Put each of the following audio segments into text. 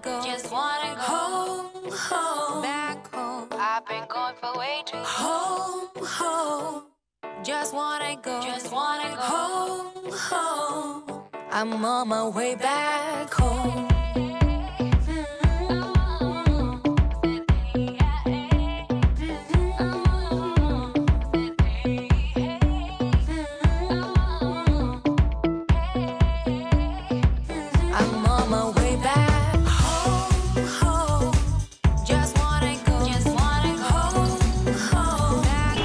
go. Just wanna go home, home, back home. I've been gone for way too home, home. Just wanna go, just wanna go home, home. I'm on my way back home. I'm on my way back home, home. Just wanna go, just wanna go home, home. Back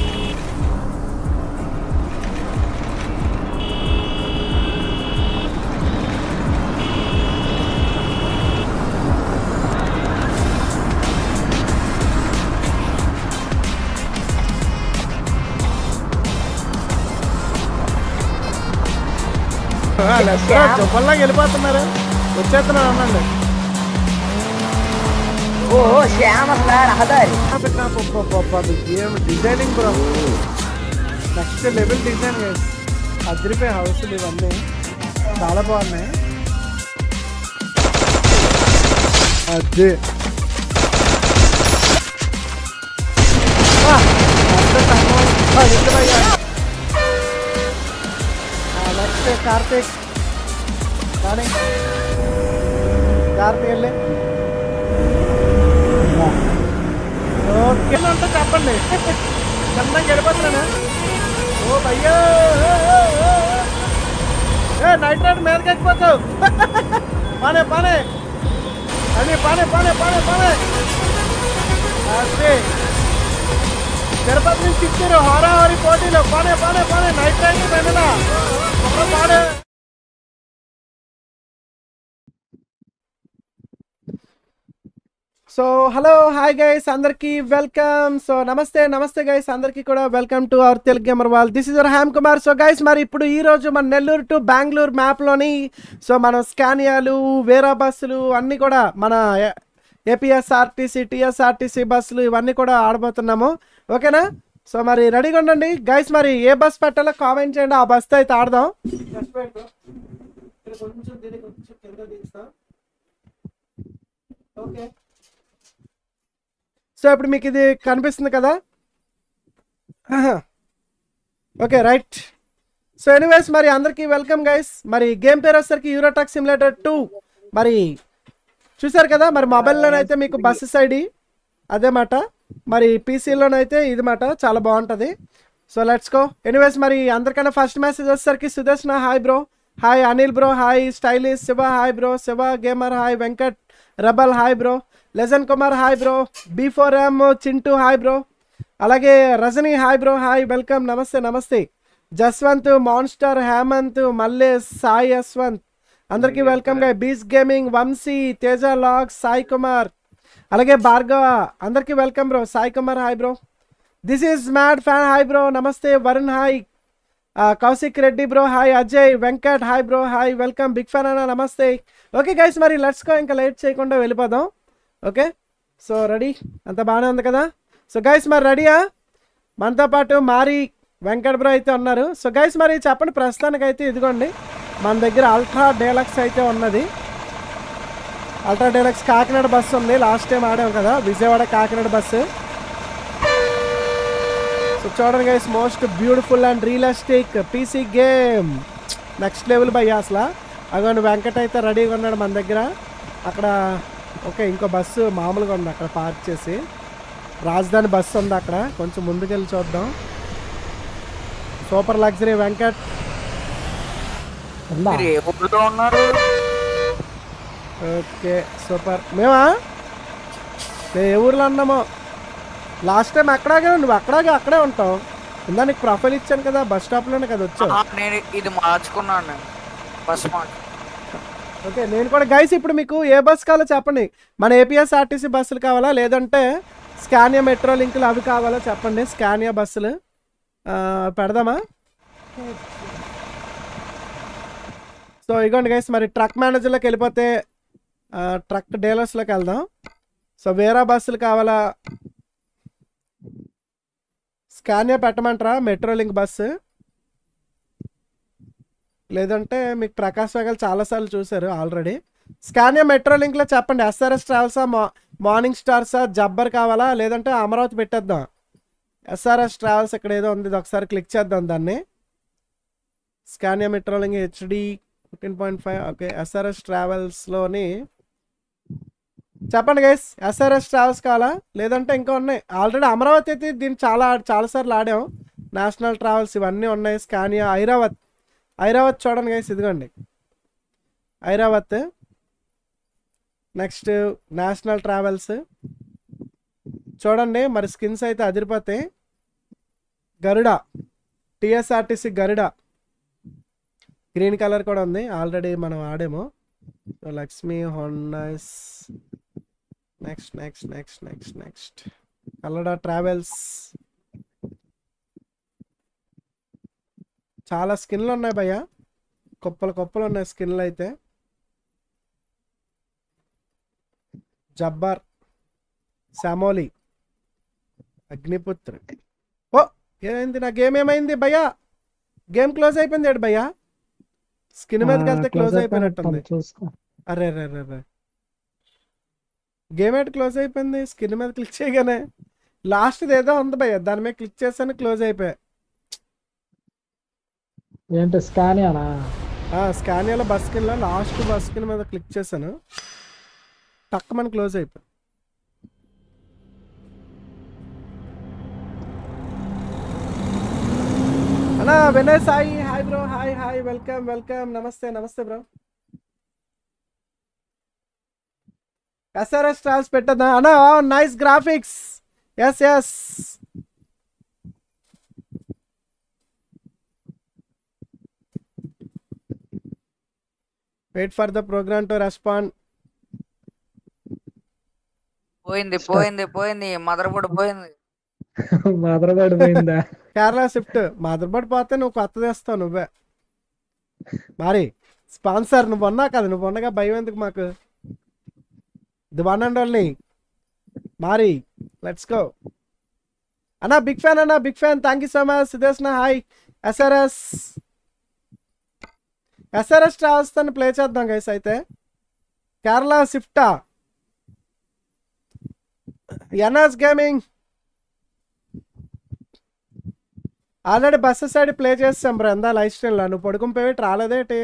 చెప్పల్లాగా వెళ్ళిపోతున్నారు వచ్చేస్తున్నారు అనండి ఓ శ్యామ అసలు రహదారి ఏం designing bro next level design అదిరిపోయే హౌస్లు ఇవన్నీ చాలా బాగున్నాయి అదే ఆ, అంత తక్కువ. ఆ, నిజమయ్యా. ఆ, నెక్స్ట్ కార్తీక్ కానీ కార్తీక్ వెళ్ళి ఓకే అంటే చెప్పండి చిన్నగా గడిపోతున్నానా ఓ భయ్యో ఏ నైట్ రైడ్ మీదకి ఎక్కిపోతావు పానే పానే అని పానే పానే పానే పానే అదే తిరుపతి నుంచి ఇచ్చారు హోరాహోరీ పోటీలో పానే పానే పానే నైట్ రైడ్ వెళ్ళలా పాడే సో హలో హాయ్ గైస్ అందరికి welcome so namaste namaste guys అందరికి కూడా welcome to our Telugu gamer వాల్ దిస్ ఇస్ అవర్ హ్యామ్ కుమార్ సో గైస్ మరి ఇప్పుడు ఈ రోజు మన నెల్లూరు టు బెంగళూరు మ్యాప్లోని సో మనం స్కానియాలు వేరా బస్సులు అన్నీ కూడా మన ఏపీఎస్ఆర్టీసీ టిఎస్ఆర్టీసీ బస్సులు ఇవన్నీ కూడా ఆడబోతున్నాము ఓకేనా సో మరి రెడీగా ఉండండి గైస్ మరి ఏ బస్ పెట్టాలో కామెంట్ చేయండి ఆ బస్తో అయితే ఆడదాం కొంచెం దీనికి కొంచెం కింద తీస్తాం ఓకే సో ఇప్పుడు మీకు ఇది కనిపిస్తుంది కదా ఓకే రైట్ సో ఎనీవేస్ మరి అందరికీ వెల్కమ్ గైస్ మరి గేమ్ పేరు వచ్చేసరికి యూరోటాక్ సిమ్యులేటర్ టూ మరి చూసారు కదా మరి మొబైల్లోనైతే మీకు బస్సెస్ ఐడి అదే మాట మరి పీసీలోనైతే ఇది మాట చాలా బాగుంటుంది సో లెట్స్ గో ఎనీవేస్ మరి అందరికన్నా ఫస్ట్ మెసేజ్ వచ్చేసరికి Sudarshana hi bro hi Anil bro hi stylish Shiva hi bro Shiva gamer hi Venkat rebel hi bro legend Kumar hi bro B four M Chintu hi bro అలాగే Rajani hi bro hi welcome namaste namaste Jaswanth monster Hemanth Mallesh Sai Yashwanth అందరికీ welcome గా beach gaming Vamshi Teja లాగ్ సాయి కుమార్ అలాగే భార్గవ అందరికీ welcome bro Sai Kumar hi bro this is mad fan hi bro namaste Varun hi Kaushik Reddy bro hi Ajay Venkat hi bro hi welcome big fan అన్న namaste okay guys మరి let's go ఇంకా late చేయకుండా వెళ్ళిపోదాం ఓకే సో రెడీ అంత బాగానే ఉంది కదా సో గైస్ మరి రెడీయా మనతో పాటు మారి వెంకట్ బ్రో అయితే ఉన్నారు సో గైస్ మరి చెప్పండి ప్రస్తుతానికి అయితే ఇదిగోండి మన దగ్గర అల్ట్రా డేలక్స్ అయితే ఉన్నది అల్ట్రా డేలక్స్ కాకినాడ బస్సు ఉంది లాస్ట్ టైం ఆడాం కదా విజయవాడ కాకినాడ బస్సు సో చూడండి guys most beautiful and realistic PC game next level భయ్య అసలు అగోండి వెంకట్ అయితే రెడీగా ఉన్నాడు మన దగ్గర అక్కడ ఓకే ఇంకో బస్సు మామూలుగా ఉంది అక్కడ పార్క్ చేసి రాజధాని బస్సు ఉంది అక్కడ కొంచెం ముందుకెళ్ళి చూద్దాం సూపర్ లగ్జరీ వెంకట్ ఉందా మీరు ఏ ఊళ్ళో ఉన్నారు ఓకే సూపర్ మేమా మేము ఏ ఊర్లో ఉన్నామో లాస్ట్ టైం అక్కడాగే నువ్వు అక్కడాగే అక్కడే ఉంటావు ఇందా నీకు ప్రొఫైల్ ఇచ్చాను కదా బస్ స్టాప్లోనే కదా వచ్చావు ఆ, నేను ఇది మార్చుకున్నాను నేను. బస్ మార్చు ఓకే నేను కూడా గైస్ ఇప్పుడు మీకు ఏ బస్ కావాలో చెప్పండి మన ఏపీఎస్ఆర్టీసీ బస్సులు కావాలా లేదంటే స్కానియా మెట్రో లింకులు అవి కావాలో చెప్పండి స్కానియా బస్సులు ఆ, పెడదామా సో ఇగోండి గైస్ మరి ట్రక్ మేనేజర్లోకి వెళ్ళిపోతే ఆ, ట్రక్ డీలర్స్లోకి వెళ్దాం సో వేరే బస్సులు కావాలా స్కానియా పెట్టమంటారా మెట్రో లింక్ బస్సు లేదంటే మీకు ప్రకాశ్ వేగల్ చాలాసార్లు చూశారు ఆల్రెడీ స్కానియా మెట్రో లింక్లో చెప్పండి ఎస్ఆర్ఎస్ ట్రావెల్సా మా మార్నింగ్ స్టార్సా జబ్బర్ కావాలా లేదంటే అమరావతి పెట్టేద్దాం ఎస్ఆర్ఎస్ ట్రావెల్స్ ఇక్కడ ఏదో ఉంది ఇది ఒకసారి క్లిక్ చేద్దాం దాన్ని Scania metro link HD fifteen point five okay SRS ట్రావెల్స్లోని చెప్పండి గైస్ ఎస్ఆర్ఎస్ ట్రావెల్స్ కావాలా లేదంటే ఇంకా ఉన్నాయి ఆల్రెడీ అమరావతి అయితే దీన్ని చాలా చాలాసార్లు ఆడాం నేషనల్ ట్రావెల్స్ ఇవన్నీ ఉన్నాయి స్కానియా ఐరావత్ ఐరావత్ చూడండి గైస్ ఇదిగోండి ఐరావత్ నెక్స్ట్ నేషనల్ ట్రావెల్స్ చూడండి మరి స్కిన్స్ అయితే అదిరిపోతాయి Garuda TSRTC Garuda green colour కూడా ఉంది ఆల్రెడీ మనం ఆడాము so Lakshmi Hondas next next next next next Kallada travels చాలా స్కిన్లు ఉన్నాయి భయ్య కుప్పలు కుప్పలు ఉన్నాయి స్కిన్లు అయితే జబ్బార్ శామోలి అగ్నిపుత్ర ఓ ఏమైంది నా గేమ్ ఏమైంది భయ్యా గేమ్ క్లోజ్ అయిపోయింది ఏడు భయ్యా స్కిన్ మీదకి వెళ్తే క్లోజ్ అయిపోయినట్టుంది చూసుకో అరే అరే అరే అరే గేమ్ ఎట్ క్లోజ్ అయిపోయింది స్కిన్ మీద క్లిక్ చేయగానే లాస్ట్ ఏదో ఉంది భయ్య దాని మీద క్లిక్ చేస్తాను క్లోజ్ అయిపోయా ఏంటి స్కానియానా స్కానియాలో బస్ స్కిన్లో లాస్ట్ బస్ స్కిన్ మీద క్లిక్ చేశాను టక్కమని క్లోజ్ అయిపోయి అన్నా Vinay Sai hi bro hi hi welcome welcome namaste నమస్తే బ్రో ఎస్ఆర్ఎస్ ట్రావెల్స్ పెట్టదా అన్నా nice graphics yes yes wait for the program to respond పోయింది పోయింది పోయింది మదర్ బోర్డు పోయింది మదరబడి పోయిందా కేరళ షిఫ్ట్ మదర్బోర్డ్ పోతే నువ్వు కొత్త తెస్తావు నువ్వే మరి స్పాన్సర్ నువ్వు ఉన్నా కదా నువ్వు ఉండగా భయం ఎందుకు మాకు ది వన్ అండ్ ఓన్లీ మారి లెట్స్ గో అన్నా బిగ్ ఫ్యాన్ అన్నా big fan thank you so much Sudeshna hi SRS SRS travels తో ప్లే చేద్దాం గైస్ అయితే కేరళ షిఫ్టా NS gaming already bus side play చేస్తాం బ్రో ఎందా లైఫ్ స్టైల్లో నువ్వు పడుకుని పోయి రాలేదేటి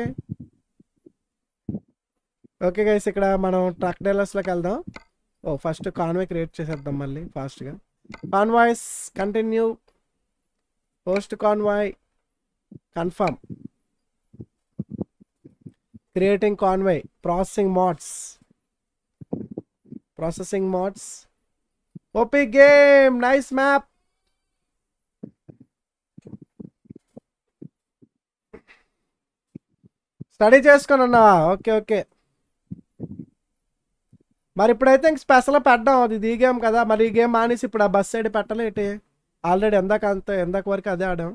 ఓకే గైస్ ఇక్కడ మనం ట్రక్ డీలర్స్లోకి వెళ్దాం ఓ ఫస్ట్ కాన్వాయ్ క్రియేట్ చేసేద్దాం మళ్ళీ ఫాస్ట్గా convoys continue post convoy confirm creating convoy processing mods processing mods OP game nice map study చేసుకొని ఉన్నావా ఓకే ఓకే మరి ఇప్పుడైతే ఇంక స్పెషల్ పెట్టడం అది ఇది ఈ గేమ్ కదా మరి ఈ గేమ్ మానేసి ఇప్పుడు ఆ బస్ సైడ్ పెట్టలేటి ఆల్రెడీ ఎందాక అంత ఎందాక వరకు అదే ఆడాం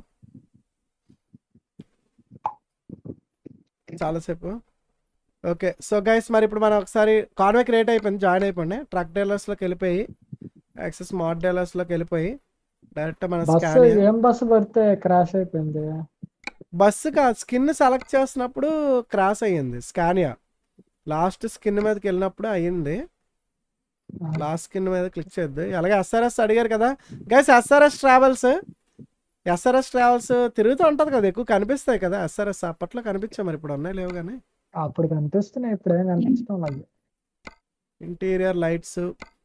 చాలాసేపు ఓకే సో గైస్ మరి ఇప్పుడు మనం ఒకసారి కాన్వే క్రియేట్ అయిపోయింది జాయిన్ అయిపోయింది ట్రక్ డీలర్స్లోకి వెళ్ళిపోయి యాక్సెస్ మాడ్ డీలర్స్లోకి వెళ్ళిపోయి డైరెక్ట్ మన బస్సు స్కాన్ ఏం బస్సు పడితే క్రాష్ అయిపోయింది బస్సు కా స్కిన్ సెలెక్ట్ చేసినప్పుడు క్రాస్ అయ్యింది స్కానియా లాస్ట్ స్కిన్ మీదకి వెళ్ళినప్పుడు అయ్యింది లాస్ట్ స్కిన్ మీద క్లిక్ చేద్ది అలాగే ఎస్ఆర్ఎస్ అడిగారు కదా guys SRS travels SRS travels తిరుగుతూ ఉంటుంది కదా ఎక్కువ కనిపిస్తాయి కదా ఎస్ఆర్ఎస్ అప్పట్లో కనిపించాయి మరి ఇప్పుడు ఉన్నాయి లేవు కానీ అప్పుడు కనిపిస్తున్నాయి ఇప్పుడు ఏం కనిపించడం లేదు interior lights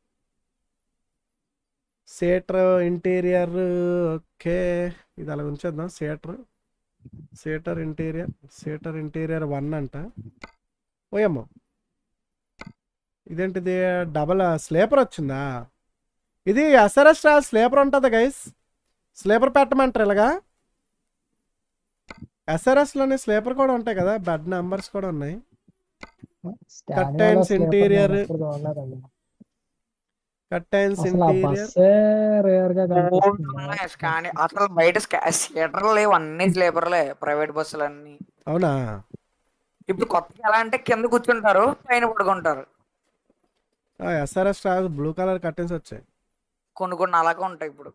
seater interior okay ఇది అలా ఉంచేద్దాం seater seater interior seater interior one అంట ఓయమ్మో ఇదేంటిది డబల్ స్లీపర్ వచ్చిందా ఇది ఎస్ఆర్ఎస్ స్లీపర్ ఉంటుంది గైస్ స్లీపర్ పెట్టమంటారు ఇలాగా ఎస్ఆర్ఎస్లోని స్లీపర్ కూడా ఉంటాయి కదా బెడ్ నెంబర్స్ కూడా ఉన్నాయి స్కానియాలో Curtains, sleeper interior. నేను ఎప్పుడు చూడలేదండి. కర్టైన్స్ అసలు ఆ ఇంటీరియర్ బస్సే రేర్ గా కనిపిస్తుంది ఉన్నాయి స్కాని అసలు బయట థియేటర్ లేవు అన్ని స్లీపర్లే ప్రైవేట్ బస్సులు అన్ని అవునా ఇప్పుడు కొత్తగా ఎలా అంటే కింద కూర్చుంటారు పైన పడుకుంటారు SRS travels blue colour curtains వచ్చాయి కొన్ని కొన్ని అలాగే ఉంటాయి ఇప్పుడు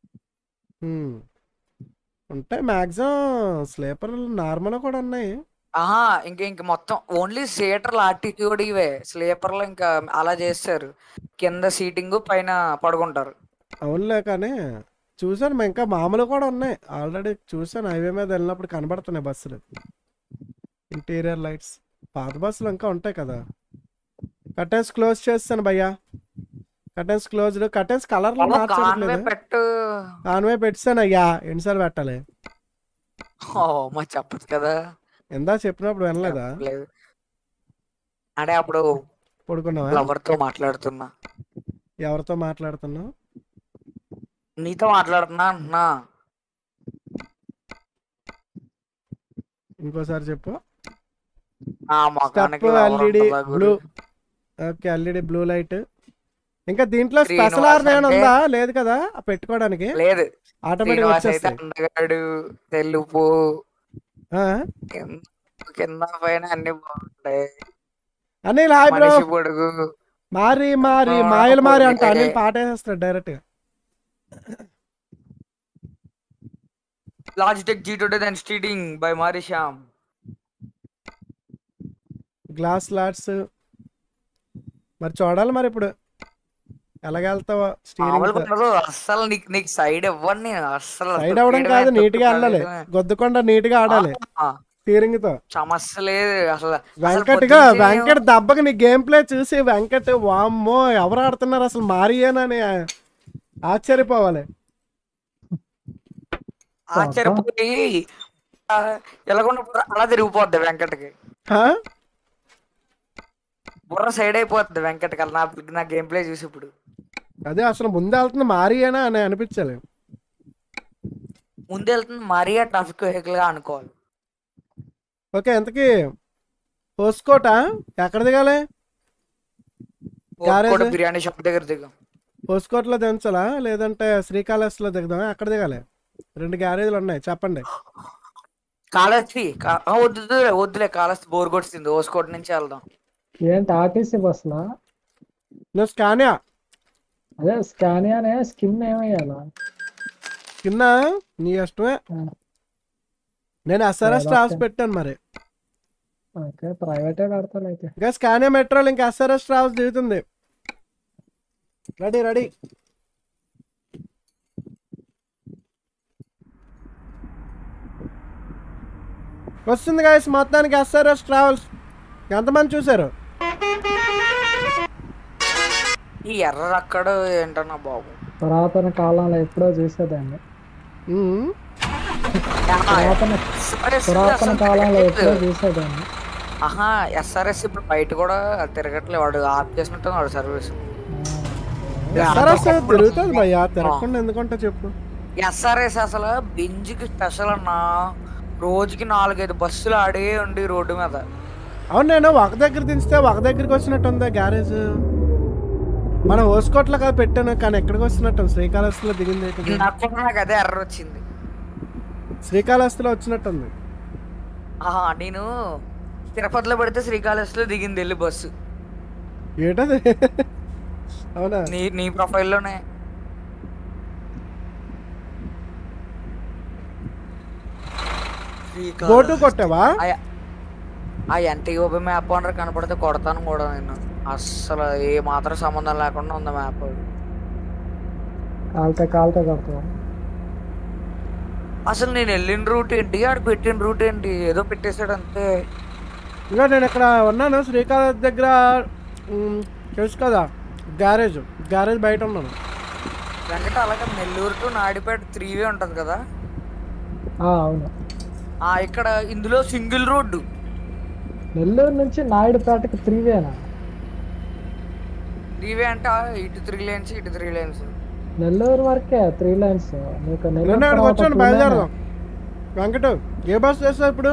హ్మ్. ఉంటాయి మ్యాక్సిమం స్లీపర్ నార్మల్ కూడా ఉన్నాయి ఆహా ఇంక ఇంక మొత్తం ఓన్లీ సీటర్లు ఆర్టిట్యూడ్ ఇవే స్లీపర్లు ఇంకా అలా చేస్తారు కింద సీటింగ్ పైన పడుకుంటారు అవునులే కానీ చూసాను మా ఇంకా మామూలు కూడా ఉన్నాయి ఆల్రెడీ చూసాను హైవే మీద వెళ్ళినప్పుడు కనబడుతున్నాయి బస్సులు ఇంటీరియర్ లైట్స్ పాత బస్సులు ఇంకా ఉంటాయి కదా కర్టెన్స్ క్లోజ్ చేస్తాను భయ్యా కర్టెన్స్ క్లోజ్డ్ కర్టెన్స్ కలర్లు కాన్వే మార్చట్లేదు పెట్టు కాన్వే పెట్టాను అయ్యా ఎన్నిసార్లు పెట్టాలి ఓ మా చెప్పదు కదా ఎందా చెప్పినప్పుడు వినలేదా లేదు అంటే అప్పుడు పడుకున్నావా లవర్ తో మాట్లాడుతున్నా ఎవరితో మాట్లాడుతున్నావు నీతో మాట్లాడుతున్నా అంటున్నా ఇంకోసారి చెప్పు ఆ స్టెప్ మొఖానికి lover ఎల్ఈడి ఉంటుందా గురు? Blue okay LED blue light ఇంకా దీంట్లో శ్రీనివాస్ స్పెషల్ ఆర్ ఏమైనా అంటే- ఉందా లేదు కదా ఆ పెట్టుకోవడానికి లేదు ఆటోమేటిక్ శ్రీనివాస్ అయితే వచ్చేస్తాయి అందగాడు తెలుపు ఆ? కింద కింద పైన అన్ని బాగుంటాయి అనిల్ హాయ్ బ్రో మనిషి పొడుగు మారి మారి ఆ, మాయలు మారి అంట పొడుగు అనిల్ అయితే. పాట వేసేస్తాడు డైరెక్ట్ గా లాజిటెక్ జీ టుడే దెన్ స్టీడింగ్ బై మారి శ్యామ్ గ్లాస్ లాట్స్ మరి చూడాలి మరి ఇప్పుడు ఎలాగెళ్తావో మామూలుగా స్టీరింగ్ ఉండదు అస్సలు నీకు నీకు సైడ్ ఇవ్వను నేను అస్సలు సైడ్ అవ్వడం కాదు నీట్ గా వెళ్ళాలి గొద్దుకొండ నీట్ గా ఆడాలి స్టీరింగ్ తో సమస్య లేదు అసలు అసలు వెంకట్ గా పొద్దున్నే వెంకట్ దెబ్బకి నీ గేమ్ ప్లే చూసి వెంకట్ వామ్మో ఎవరు ఆడుతున్నారు అసలు మారియేనని ఆశ్చర్యపోవాలి ఆశ్చర్యపోయి ఆ, ఎలాగొండ బుర్ర అలా తిరిగిపోద్ది వెంకట్కి హా? బుర్ర సైడ్ అయిపోద్ది వెంకట్కి అలా నా నా గేమ్ ప్లే చూసి ఇప్పుడు అదే అసలు ముందు వెళ్తున్న మారియేనా అని అనిపించాలి ముందు వెళ్తుంది మరీ ట్రాఫిక్ వెహికల్ గా అనుకోవాలి ఓకే ఎంతకి హోస్కోట ఎక్కడ దిగాలి Garage? కూడా బిర్యానీ షాప్ దగ్గర దిగు హోస్కోట్లో దించాలా లేదంటే శ్రీకాళహస్తిలో దిగుదామా ఎక్కడ దిగాలి రెండు గ్యారేజ్లు ఉన్నాయి చెప్పండి కాళహస్తి కా- ఆ, వద్దు వద్దులే, వద్దులే కాళహస్తి బోర్ కొట్టింది ఓసుకోట నుంచి వెళ్దాం ఏంటి ఆర్టీసీ బస్సులా నువ్వు స్కానియా అదే స్కానియానే స్కిన్ ఏమయ్యాలా కింద నీ ఇష్టమే ఆ. నేను ఎస్ఆర్ఎస్ చాలా ట్రావెల్స్ ఓకే. పెట్టాను మరి ఓకే ప్రైవేటే కడతాను అయితే ఇంకా స్కానియా మెట్రోలు ఇంకా ఎస్ఆర్ఎస్ ట్రావెల్స్ దిగుతుంది రెడీ రెడీ వస్తుంది గాయస్ మొత్తానికి ఎస్ఆర్ఎస్ ట్రావెల్స్ ఎంతమంది చూసారు ఈ ఎర్ర అక్కడ ఏంటన్నా బాబు పురాతన కాలంలో ఎప్పుడో చూసేదాన్ని ఉమ్. పురాతన SRS పురాతన అసలు కాలంలో ఎప్పుడో తిరగట్లేదు. చూసేదాన్ని ఆహా ఎస్ఆర్ఎస్ ఇప్పుడు బయట కూడా తిరగట్లేదు వాడు ఆఫ్ చేసినట్టు వాడు సర్వీస్ ఎస్ఆర్ఎస్ తిరుగుతుంది భయ్యా తిరగకుండా ఎందుకంటే చెప్పు ఎస్ఆర్ఎస్ అసలు బెంజ్కి స్పెషల్ అన్నా రోజుకి నాలుగైదు బస్సులు ఆడే ఉండి రోడ్డు మీద అవును నేను ఒక దగ్గర దించితే ఒక దగ్గరికి వచ్చినట్టు ఉందా గ్యారేజ్ మనం ఓసుకోట్లో కాదు పెట్టాను కానీ ఎక్కడికి వస్తున్నట్టు ఉంది? శ్రీకాళహస్తిలో దిగింది ఏంటిది? నాకు కూడా నాకు అదే ఎర్ర వచ్చింది శ్రీకాళహస్తిలో వచ్చినట్టుంది ఆహా నేను తిరుపతిలో పడితే శ్రీకాళహస్తిలో దిగింది వెళ్ళి బస్సు ఏంటది అవునా నీ నీ ప్రొఫైల్లోనే గోటు కొట్టావా ఆ ఎన్టీఓబి మ్యాప్ అంటారు కనపడితే కొడతాను కూడా నేను అస్సలు ఏ మాత్రం సంబంధం లేకుండా ఉంది మ్యాప్ కాలుతో కాలుతో కడతాం అసలు నేను వెళ్ళిన రూట్ ఏంటి ఆడు పెట్టిన రూట్ ఏంటి ఏదో పెట్టేశాడు అంతే ఇంకా నేను ఇక్కడ ఉన్నాను శ్రీకాళహస్తి దగ్గర ఉమ్, తెలుసు కదా గ్యారేజ్ గ్యారేజ్ బయట ఉన్నాను వెంకట అలాగే Nellore to Naidupeta three way ఉంటది కదా ఆ, అవును ఆ ఇక్కడ ఇందులో సింగిల్ రోడ్డు నెల్లూరు నుంచి నాయుడుపేటకి త్రీ వేనా త్రీ వే అంటే ఆ ఇటు త్రీ లేన్స్ ఇటు త్రీ లేన్స్ నెల్లూరు వరకే త్రీ లైన్స్ మీకు నేను నెల్లూరు అక్కడికి తర్వాత వచ్చాను two lane ఆ? బయలుదేరదాం వెంకట ఏ బస్ చేస్తావు ఇప్పుడు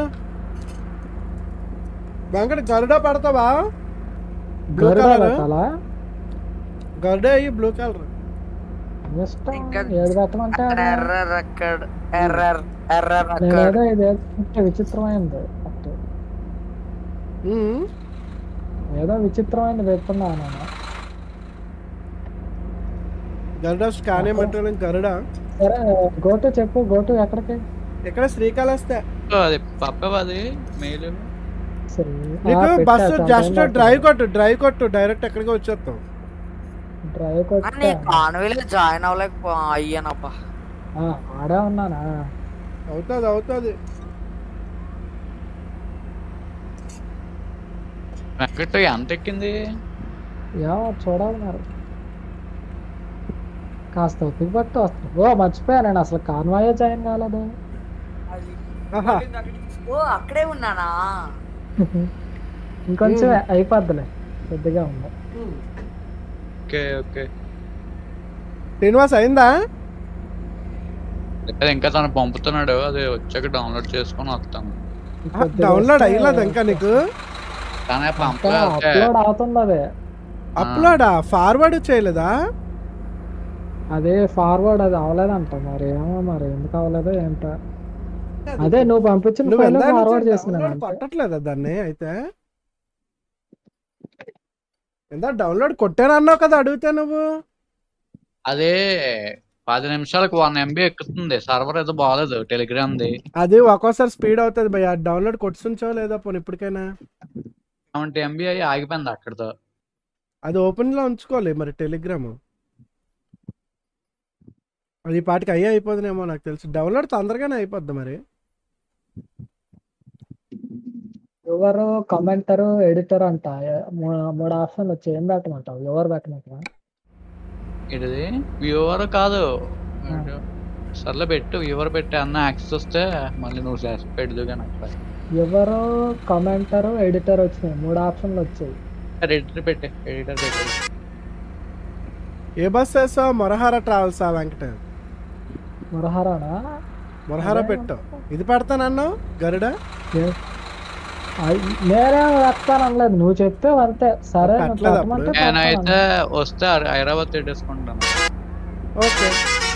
వెంకట గరుడ పడతావా బ్లూ గరుడ కలర్ పెట్టాలా గరుడే అయ్యి బ్లూ కలర్ ఇష్టం ఇంకా- ఏది పెట్టమంటే అది. ఎర్రర్ అక్కడ ఎర్రర్ ఎర్రర్ అక్కడ నేనేదో ఇది అంటే విచిత్రమైనది అట్టు. ఏదో విచిత్రమైనది పెడుతున్నాను నేను గరుడ స్కానియా మెట్రోలింగ్ గరుడ సరే గోటు చెప్పు గోటు ఎక్కడికి ఇక్కడ శ్రీకాళహస్తి అది పంపవా అది మెయిల్ సరే నీకు బస్సు జస్ట్ డ్రైవ్ కొట్టు డ్రైవ్ కొట్టు డైరెక్ట్ ఎక్కడికి వచ్చేస్తాం డ్రైవ్ నీ కొట్టా కాన్వేలో జాయిన్ అవ్వలేక అయ్యానబ్బా ఆ, ఆడే ఉన్నానా అవుతుంది అవుతుంది వెంకట్ ఎంత ఎక్కింది ఏమో చూడాలి మరి కాస్త ఒప్పిక పట్టు వస్తుంది ఓ మర్చిపోయా నేను అసలు కాన్వాయే జాయిన్ కాలేదు ఆహా ఓ అక్కడే ఉన్నానా ఇంకొంచెం అయిపోద్దిలే పెద్దగా ఉంది ఓకే ఓకే శ్రీనివాస్ అయిందా అదే ఇంకా తను పంపుతున్నాడు అది వచ్చాక డౌన్లోడ్ చేసుకొని వస్తాను కొద్దిగా డౌన్లోడ్ వస్తే అయ్యలేదు ఇంకా నీకు కానీ ఇంకా పంపలేకపోతే అప్లోడ్ అవుతుంది అదే అప్లోడా ఫార్వర్డ్ చేయలేదా అదే ఫార్వర్డ్ అది అవలేదంట మరి ఏమో మరి ఎందుకు అవలేదో ఏంటో అదే నువ్వు పంపించిన నువ్వు ఫైల్ ఎంత ఫార్వర్డ్ చేసినాను అంతే. పట్టట్లేదా దాన్ని అయితే ఎంత డౌన్లోడ్ కొట్టానన్నావు కదా అడిగితే నువ్వు అదే పది నిమిషాలకు వన్ ఎంబీ ఎక్కుతుంది సర్వర్ ఏదో బాగాలేదు టెలిగ్రామ్ది అది ఒక్కోసారి స్పీడ్ అవుతుంది భయ్య డౌన్లోడ్ కొట్టుకుంచావా లేదా పోనీ ఇప్పటికైనా సెవెంటీ ఎంబీ అయ్యి ఆగిపోయింది అక్కడితో అది ఓపెన్ లో ఉంచుకోవాలి మరి టెలిగ్రామ్ అది ఈ పాటికి అయ్యే అయిపోతుందేమో నాకు తెలుసు డౌన్లోడ్ తొందరగానే అయిపోద్ది మరి ఎవరు కమెంటర్ ఎడిటర్ అంట ఏ- మూ- మూడు ఆప్షన్లు వచ్చాయి ఏం పెట్టమంటావు ఎవరు పెట్టమంటావా ఇది వ్యూవర్ కాదు సర్లే పెట్టు వ్యూవర్ పెట్టి అన్న యాక్సెస్ వస్తే మళ్ళీ నువ్వు చేసి పెడదు కానీ అక్కడ ఎవరు కమెంటర్ ఎడిటర్ వచ్చినాయి మూడు ఆప్షన్లు వచ్చాయి ఎడిటర్ పెట్టే ఎడిటర్ పెట్టి ఏ బస్ వేసావు మొరహార ట్రావెల్స్ ఆ వెంకట మురహరానా మొరహార పెట్టు ఇది పెడతానన్నావు గరుడ ఏ- అయ్ నేనేం వస్తాను అనలేదు నువ్వు చెప్తే అంతే సరే నువ్వు పెట్టలేదు పెట్టమంటే అప్పుడు. పెడతాను నేనైతే వస్తే హైదరాబాద్ పెట్టేసుకుంటాను ఓకే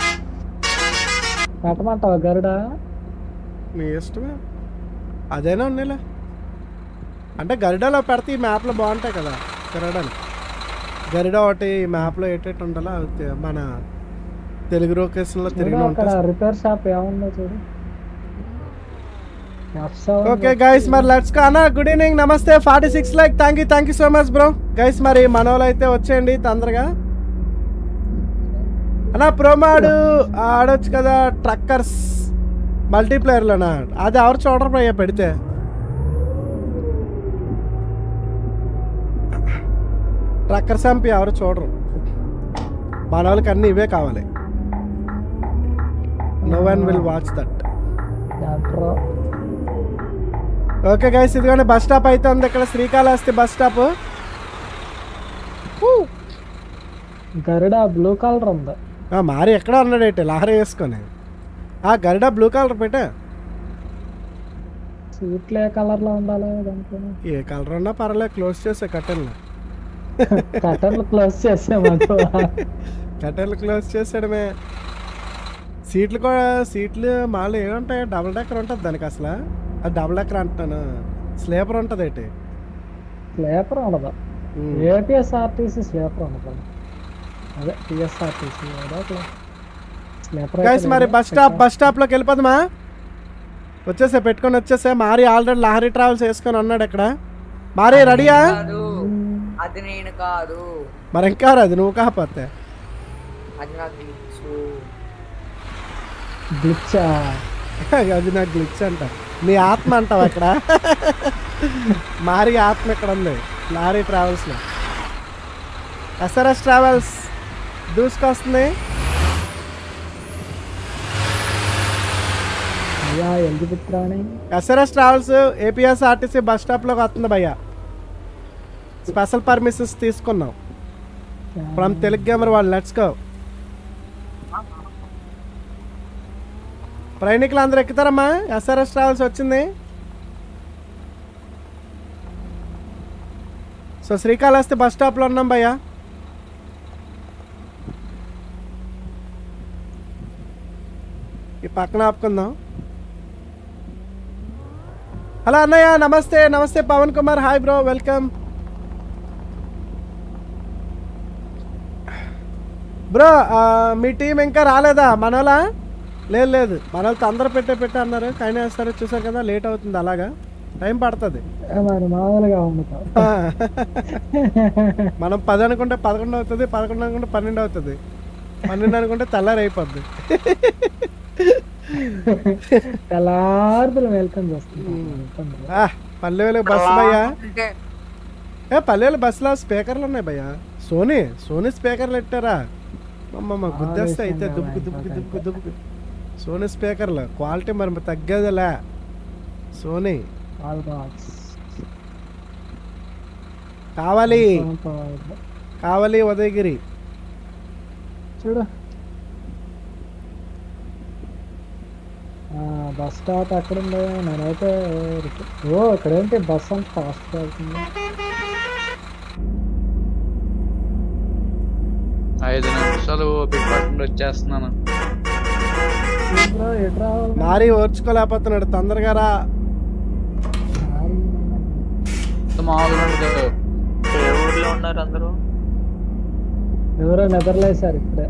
పెట్టమంటావా గరుడ మీ ఇష్టమే అదేనా ఉన్నేలే అంటే గరిడలో పెడితే ఈ మ్యాప్లో బాగుంటాయి కదా తిరగడానికి గరిడ ఒకటి ఈ మ్యాప్లో ఏటేటి ఉండాలో అవి తె- మన తెలుగు లొకేషన్లో చూడు తిరిగి అక్కడ ఉంటాయి రిపేర్ షాప్ ఏముందో చూడు F7 ఓకే గైస్ మరి లెట్స్ కా అన్న good evening namaste forty six like thank you thank you so much bro guys మరి మనోళ్ళు అయితే వచ్చేయండి తొందరగా అన్న ప్రోమాడు ఆడొచ్చు కదా ట్రక్కర్స్ మల్టీప్లేయర్లోనా అది ఎవరు చూడరు అయ్యా పెడితే ట్రక్కర్స్ ఎంపీ ఎవరు చూడరు మన వాళ్ళకి అన్ని ఇవే కావాలి no one will watch that After- okay guys ఇదిగోండి బస్ స్టాప్ అయితే ఉంది ఇక్కడ Srikalahasti bus stop Garuda blue colour ఉంది ఆ, మారి ఎక్కడ ఉన్నాడు ఏంటి లారీ వేసుకొని ఆ గరిడ బ్లూ కలర్ పెట్టా సీట్లు ఏ కలర్ లో ఉండాలి దాంట్లో ఏ కలర్ ఉన్నా పర్లేదు క్లోజ్ చేసే కట్టెన్లు కటన్లు క్లోజ్ చేసాము కట్టెన్లు క్లోజ్ చేసాడమే సీట్లు కూడా సీట్లు మాలో ఏముంటాయి డబుల్ డెక్కర్ ఉంటుంది దానికి అసలు అది డబుల్ డెక్కర్ అంటున్నాను స్లీపర్ ఉంటుంది ఏంటి స్లీపర్ ఉండదు ఏపీఎస్ఆర్టీసీ స్లీపర్ ఉండదు అదే టీఎస్ఆర్టీసీ స్లీపర్ గైస్ మరి బస్ స్టాప్ బస్ స్టాప్లోకి వెళ్ళిపోదామా వచ్చేసా పెట్టుకొని వచ్చేసా మారి ఆల్రెడీ లహరి ట్రావెల్స్ వేసుకొని ఉన్నాడు ఇక్కడ మారి రెడీయా కాదు అది నేను కాదు మరి ఇంకా రాదు నువ్వు కాకపోతే అది నాకు తెలుసు గ్లిచ్చా అది నాకు గ్లిచ్ అంట నీ ఆత్మ అంటావు అక్కడ మారి ఆత్మ ఇక్కడ ఉంది లారీ ట్రావెల్స్లో ఎస్ఆర్ఎస్ ట్రావెల్స్ దూసుకొస్తుంది అయ్యా ఎలిజిబిత్రాని SRS travels APS RTC bus స్టాప్లోకి వస్తుంది భయ్య స్పెషల్ పర్మిషన్స్ తీసుకున్నాం ఫ్రమ్ తెలుగు గేమర్ వాళ్ళు లెట్స్ గో ప్రయాణికులు అందరూ ఎక్కుతారమ్మా ఎస్ఆర్ఎస్ ట్రావెల్స్ వచ్చింది సో శ్రీకాళహస్తి బస్ స్టాప్లో ఉన్నాం భయ్య ఈ పక్కన ఆపుకుందాం హలో అన్నయ్య namaste namaste Pavan Kumar hi bro welcome bro ఆ, మీ టీం ఇంకా రాలేదా మనోలా లేదు లేదు మనోళ్ళు తొందర పెట్టే పెట్టే అన్నారు కానీ సరే చూసారు కదా లేట్ అవుతుంది అలాగా టైం పడుతుంది ఏ మరి మామూలుగా అమ్ముతాం మనం పది అనుకుంటే పదకొండు అవుతుంది పదకొండు అనుకుంటే పన్నెండు అవుతుంది పన్నెండు అనుకుంటే తెల్లారి అయిపోద్ది తెల్లారుతులు మేల్కొని చేస్తాం ఆ, పల్లెవేలు బస్సు భయ్యా అంటే ఏ పల్లెలు బస్సులో స్పీకర్లు ఉన్నాయి భయ్యా సోనీ సోనీ స్పీకర్లు పెట్టారా అమ్మమ్మ గుద్దేస్తే అయితే దుబ్బుకు దుబ్బుకు దుబ్బుకు దుబ్బుకు సోనీ స్పీకర్లు క్వాలిటీ మరి తగ్గేదిలే సోనీ ఆల్ బాక్స్ కావాలి కావాలి ఉదయగిరి చూడు బస్ స్టాప్ ఎక్కడ ఉంది నేనైతే రిక- ఓ ఇక్కడేంటి బస్ అంత ఫాస్ట్ వెళ్తుంది ఐదు నిమిషాలు ఓపిక పట్టుకుని వచ్చేస్తున్నాను ఏంట్రా, ఎటు రావాలి మారి ఓర్చుకోలేకపోతున్నాడు తొందరగా రా ఇంత మామూలుగా ఉండదు ఏ ఊర్లో ఉన్నారు అందరూ ఎవరో నిద్రలేసారు ఇప్పుడే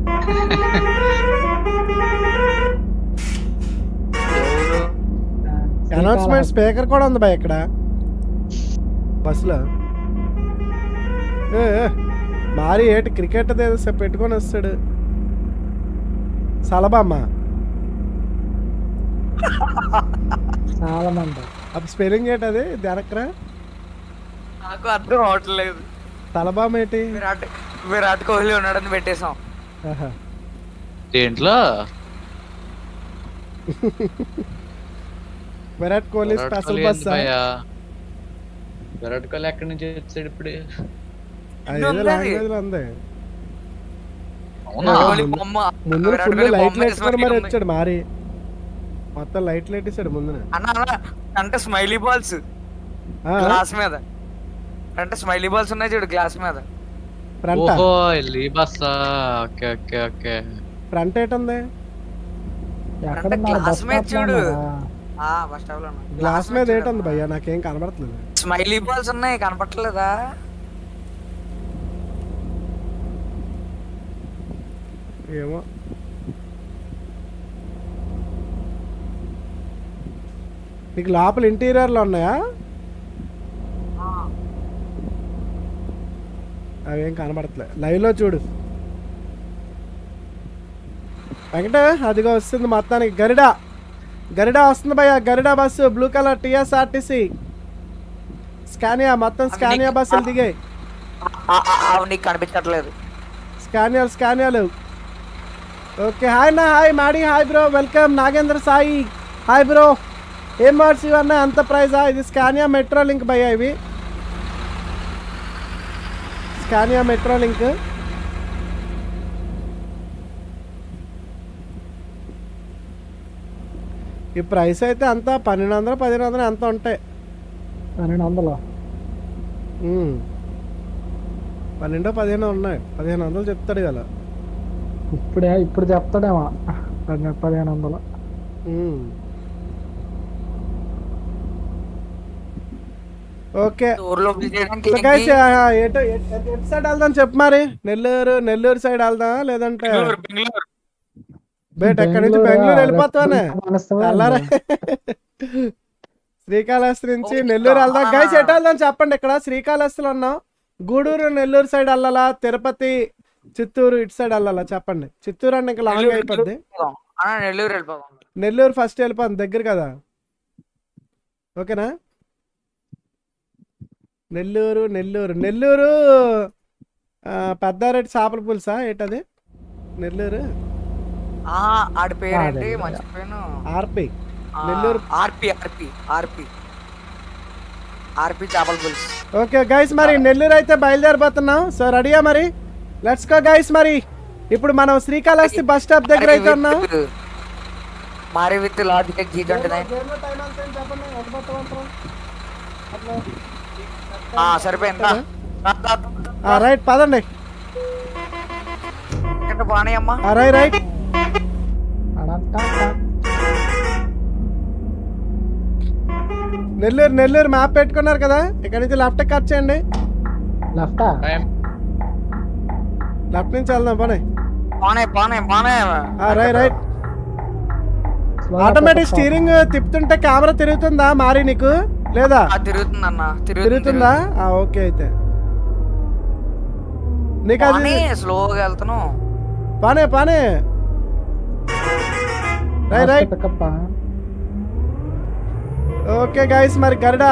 ఏ ఊరు అనౌన్స్మెంట్ స్పీకర్ కూడా ఉంది భయ ఇక్కడ బస్సులో ఏ, ఏ, మారి ఏటి క్రికెట్ ఏదో సే- పెట్టుకొని వస్తాడు సలబామ్మ చాలా మంది అప్పుడు స్పెల్లింగ్ ఏంటి అది వెనక్రా నాకు అర్థం అవట్లేదు తలబామ్ ఏంటి విరాట్ విరాట్ కోహ్లీ ఉన్నాడని పెట్టేశాం ఆహా. దేంట్లో విరాట్ కోహ్లీ విరాట్ స్పెషల్ కోహ్లీ బస్ ఏంది భయ్యా? విరాట్ కోహ్లీ ఎక్కడి నుంచి వచ్చాడు ఇప్పుడు అది ఏదో ఉంది అది. లాంగ్వేజ్ లో ఉంది అవునా కోహ్లీ బొమ్మ ముందు విరాట్ ఫుల్ కోహ్లీ లైట్లు బొమ్మ వేసుకొని వేసుకొని మరి ఉంది. వచ్చాడు మారి మొత్తం లైట్లు పెట్టేశాడు ముందున అన్న అన్న అంటే స్మైలీ బాల్స్ ఆ, గ్లాస్ మీద అంటే స్మైలీ బాల్స్ ఉన్నాయి చూడు గ్లాస్ మీద ఫ్రంట్ ఓహో ఎల్లి బస్సా ఓకే ఓకే ఓకే ఫ్రంట్ ఏంటుంది ఎక్కడ అంటే ఉన్నారు? glass బస్ మీద స్టాప్ లో చూడు. ఉన్నారా? ఆ బస్ స్టాప్ లో గ్లాస్ మీద ఏంటుంది భయ్యా నాకేం కనబడట్లేదు స్మైలీ బాల్స్ ఉన్నాయి కనపట్లేదా ఏమో నీకు లోపల ఇంటీరియర్లో ఉన్నాయా అవేం కనబడట్లే లైవ్లో చూడు వెంకట అదిగో వస్తుంది మొత్తానికి గరిడా గరిడా వస్తుంది భయ్య Garuda bus blue colour TSRTC Scania మొత్తం స్కానియా బస్సులు దిగాయి ఆ, ఆ, ఆ, నీకు కనిపించట్లేదు స్కానియాలు స్కానియాలు ఓకే హాయ్ నా hi Maddy hi bro welcome Nagendra Sai hi bro ఏం మార్క్స్ ఇవన్నా అంత ప్రైజా ఇది స్కానియా మెట్రో లింక్ భయ్యా ఇవి స్కానియా మెట్రో లింక్ ఈ ప్రైస్ అయితే అంతా పన్నెండు వందలు పదిహేను వందలు ఎంత ఉంటాయి పన్నెండు వందలు ఉమ్. పన్నెండో పదిహేను ఉన్నాయి పదిహేను వందలు చెప్తాడు కదా ఇప్పుడే ఇప్పుడు చెప్తాడేమో పన్నెండు పదిహేను వందలు ఉమ్. ఓకే ఊర్లో విజిట్ చేయడానికి సో ఏంటి? గైస్ ఎటు ఎటు ఎటు సైడ్ వెళ్దాం చెప్పు మరి నెల్లూరు నెల్లూరు సైడ్ వెళ్దామా లేదంటే బెంగళూరు బెంగళూరు బేట్ ఎక్కడి నుంచి బెంగళూరు వెళ్ళిపోతానే మనస్తవా తెల్లారా శ్రీకాళహస్తి నుంచి నెల్లూరు వెళ్దాం గైస్ ఎటు వెళ్దాం చెప్పండి ఇక్కడ శ్రీకాళహస్తిలో ఉన్నాం గూడూరు నెల్లూరు సైడ్ వెళ్ళాలా తిరుపతి చిత్తూరు ఇటు సైడ్ వెళ్ళాలా చెప్పండి చిత్తూరు అంటే ఇంకా లాంగ్ అయిపోద్ది వెళ్ళిపోదాం. అన్న నెల్లూరు వెళ్ళిపోదాం నెల్లూరు ఫస్ట్ వెళ్ళిపోతుంది దగ్గర కదా ఓకేనా నెల్లూరు నెల్లూరు నెల్లూరు ఆ, పెద్దారెడ్డి చేపల పులుసా ఏంటది నెల్లూరు ఆ, ఆడి పేరేంటి అదే. మర్చిపోయాను ఆర్పి ఆ, నెల్లూరు. ఆర్పి ఆర్పి ఆర్పి ఆర్పి చేపల పులుసు ఓకే గైస్ మరి నెల్లూరు అయితే బయలుదేరిపోతున్నాం సో రెడీయా మరి లెట్స్ గో గైస్ మరి ఇప్పుడు మనం శ్రీకాళహస్తి బస్ స్టాప్ దగ్గర అయితే ఉన్నాం మారి with logic G twenty nine సరిపోయిందా రైట్ పదండి బానే అమ్మా right right Nellore Nellore map పెట్టుకున్నారు కదా ఇక్కడ నుంచి లెఫ్ట్ కట్ చేయండి లెఫ్టా టైం లెఫ్ట్ నుంచి వెళ్దాం పని బానే బానే బానే రైట్ రైట్ ఆటోమేటిక్ స్టీరింగ్ తిప్పుతుంటే కెమెరా తిరుగుతుందా మారి నీకు లేదా ఆ తిరుగుతుంది అన్న తిరుగుతుందా ఆ, ఓకే అయితే నీకు అది స్లోగా వెళ్తాను పానే పానే రై రైట్ పికప్ ఓకే గైస్ మరి గరుడా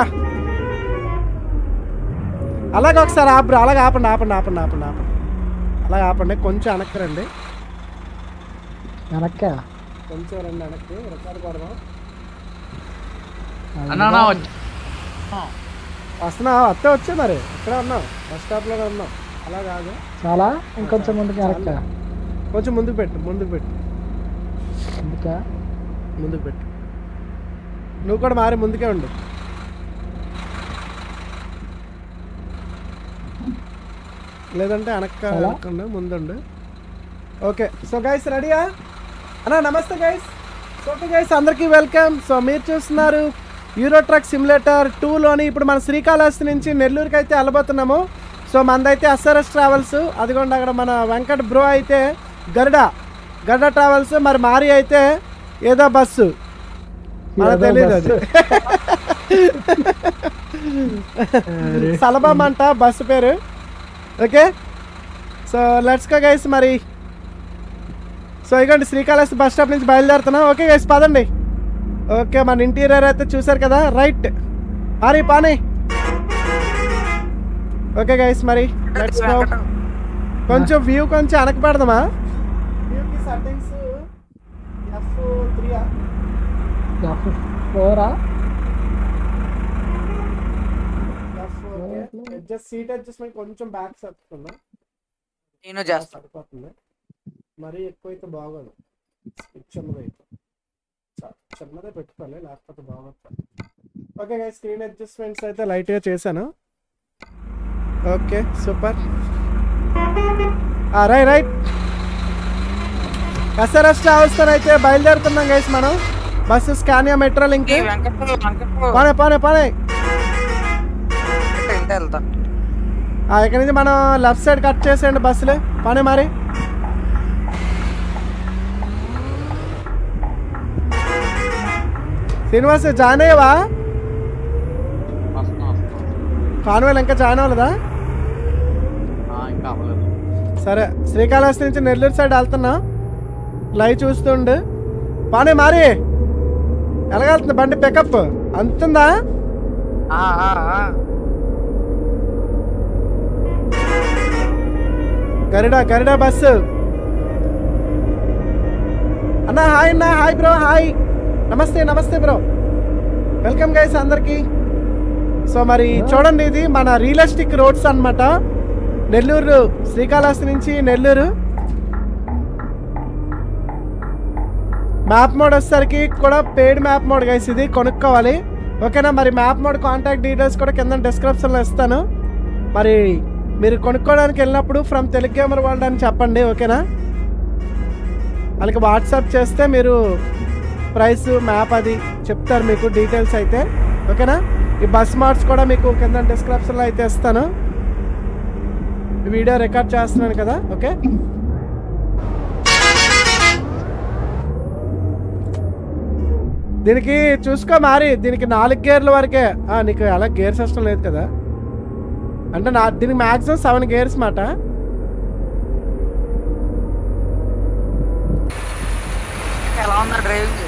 అలాగే ఒకసారి ఆపరు అలాగే ఆపండి ఆపండి ఆపండి ఆపండి ఆపండి అలాగే ఆపండి కొంచెం వెనక్కి రండి వెనక్క కొంచెం రండి వెనక్కి రికార్డ్ కొడదాం అన్నా అన్నా, వచ్చి- వస్తున్నావు అత్తే వచ్చే మరి ఇక్కడే ఉన్నాం బస్ స్టాప్లోనే ఉన్నాం అలా కాదు చాలా ఇంకొంచెం ముందుకు వెనక్క కొంచెం ముందుకు పెట్టు ముందుకు పెట్టు అందుకే ముందుకు పెట్టు నువ్వు కూడా మారి ముందుకే ఉండు లేదంటే వెనక్క చాలా? వెనక్కండు ముందుండు ఓకే సో గైస్ రెడీయా అన్నా నమస్తే గైస్ సో ఓకే గైస్ అందరికీ వెల్కమ్ సో మీరు చూస్తున్నారు యూరో ట్రక్ సిమ్యులేటర్ టూలోని ఇప్పుడు మన శ్రీకాళహస్తి నుంచి నెల్లూరుకి అయితే వెళ్ళబోతున్నాము సో మనదైతే ఎస్ఆర్ఎస్ ట్రావెల్స్ అదిగోండి అక్కడ మన వెంకట్ బ్రో అయితే గరుడ గరుడ ట్రావెల్స్ మరి మారి అయితే ఏదో బస్సు మనకు ఏదో తెలియదు అది సలభం అంట బస్సు పేరు okay so let's go guys మరి సో ఇగోండి శ్రీకాళహస్తి బస్ స్టాప్ నుంచి బయలుదేరుతున్నాం ఓకే గైస్ పదండి ఓకే మన ఇంటీరియర్ అయితే చూసారు కదా రైట్ మరి పాని ఓకే గైస్ మరి లెట్స్ గో కొంచెం వ్యూ కొంచెం వెనక పెడదామా వ్యూకి సెట్టింగ్స్ ఎఫ్ త్రీయా ఫోరా అడ్జస్ట్ సీట్ అడ్జస్ట్మెంట్ కొంచెం బ్యాక్ సర్దుకుందాం నేను చేస్తాను సరిపోతుంది మరీ ఎక్కువైతే బాగోదు చిన్నది అయితే చ- చిన్నదే పెట్టుకోవాలి లేకపోతే బాగోదు ఓకే గైస్ స్క్రీన్ అడ్జస్ట్మెంట్స్ అయితే లైట్గా చేశాను ఓకే సూపర్ రై రైట్ ఎస్ఆర్ఎస్ ట్రావెల్స్తో అయితే బయలుదేరుతున్నాం గైస్ మనం బస్సు స్కానియా మెట్రో లింక్ ఏ వెంకట్ వెంకట్ పానే పానే పానే ఎంత వెళ్తాను ఆ, ఇక్కడ నుంచి మనం లెఫ్ట్ సైడ్ కట్ చేసేయండి బస్సులు పని మరి శ్రీనివాస్ జాయిన్ అయ్యావా వస్తున్నా, వస్తున్నా. కాన్వేల్ ఇంకా జాయిన్ అవ్వలేదా ఆ, ఇంకా అవ్వలేదు సరే శ్రీకాళహస్తి నుంచి నెల్లూరు సైడ్ వెళ్తున్నా లైవ్ చూస్తుండు పానే మరి ఎలాగెళ్తుంది బండి పికప్ అంతుందా ఆ, ఆ, ఆ. గరిడా గరిడా బస్సు అన్న హాయ్ అన్న హాయ్ బ్రో హాయ్ నమస్తే నమస్తే బ్రో వెల్కమ్ గైస్ అందరికి సో మరి చూడండి ఇది మన రియలిస్టిక్ రోడ్స్ అన్నమాట నెల్లూరు శ్రీకాళహస్తి నుంచి నెల్లూరు మ్యాప్ మోడ్ వచ్చేసరికి కూడా పెయిడ్ మ్యాప్ మోడ్ గైస్ ఇది కొనుక్కోవాలి ఓకేనా మరి మ్యాప్ మోడ్ కాంటాక్ట్ డీటెయిల్స్ కూడా కింద డిస్క్రిప్షన్లో ఇస్తాను మరి మీరు కొనుక్కోవడానికి వెళ్ళినప్పుడు ఫ్రమ్ తెలుగు గేమర్ వరల్డ్ అని చెప్పండి ఓకేనా వాళ్ళకి వాట్సాప్ చేస్తే మీరు ప్రైస్ మ్యాప్ అది చెప్తారు మీకు డీటెయిల్స్ అయితే ఓకేనా ఈ బస్ మార్ట్స్ కూడా మీకు కింద డిస్క్రిప్షన్లో అయితే ఇస్తాను ఈ వీడియో రికార్డ్ చేస్తున్నాను కదా ఓకే దీనికి చూసుకో మారి దీనికి నాలుగు గేర్ల వరకే ఆ, నీకు అలా గేర్ సిస్టమ్ లేదు కదా అంటే నా దీనికి మ్యాక్సిమం సెవెన్ గేర్స్ మాట ఎలా ఉందా డ్రైవింగ్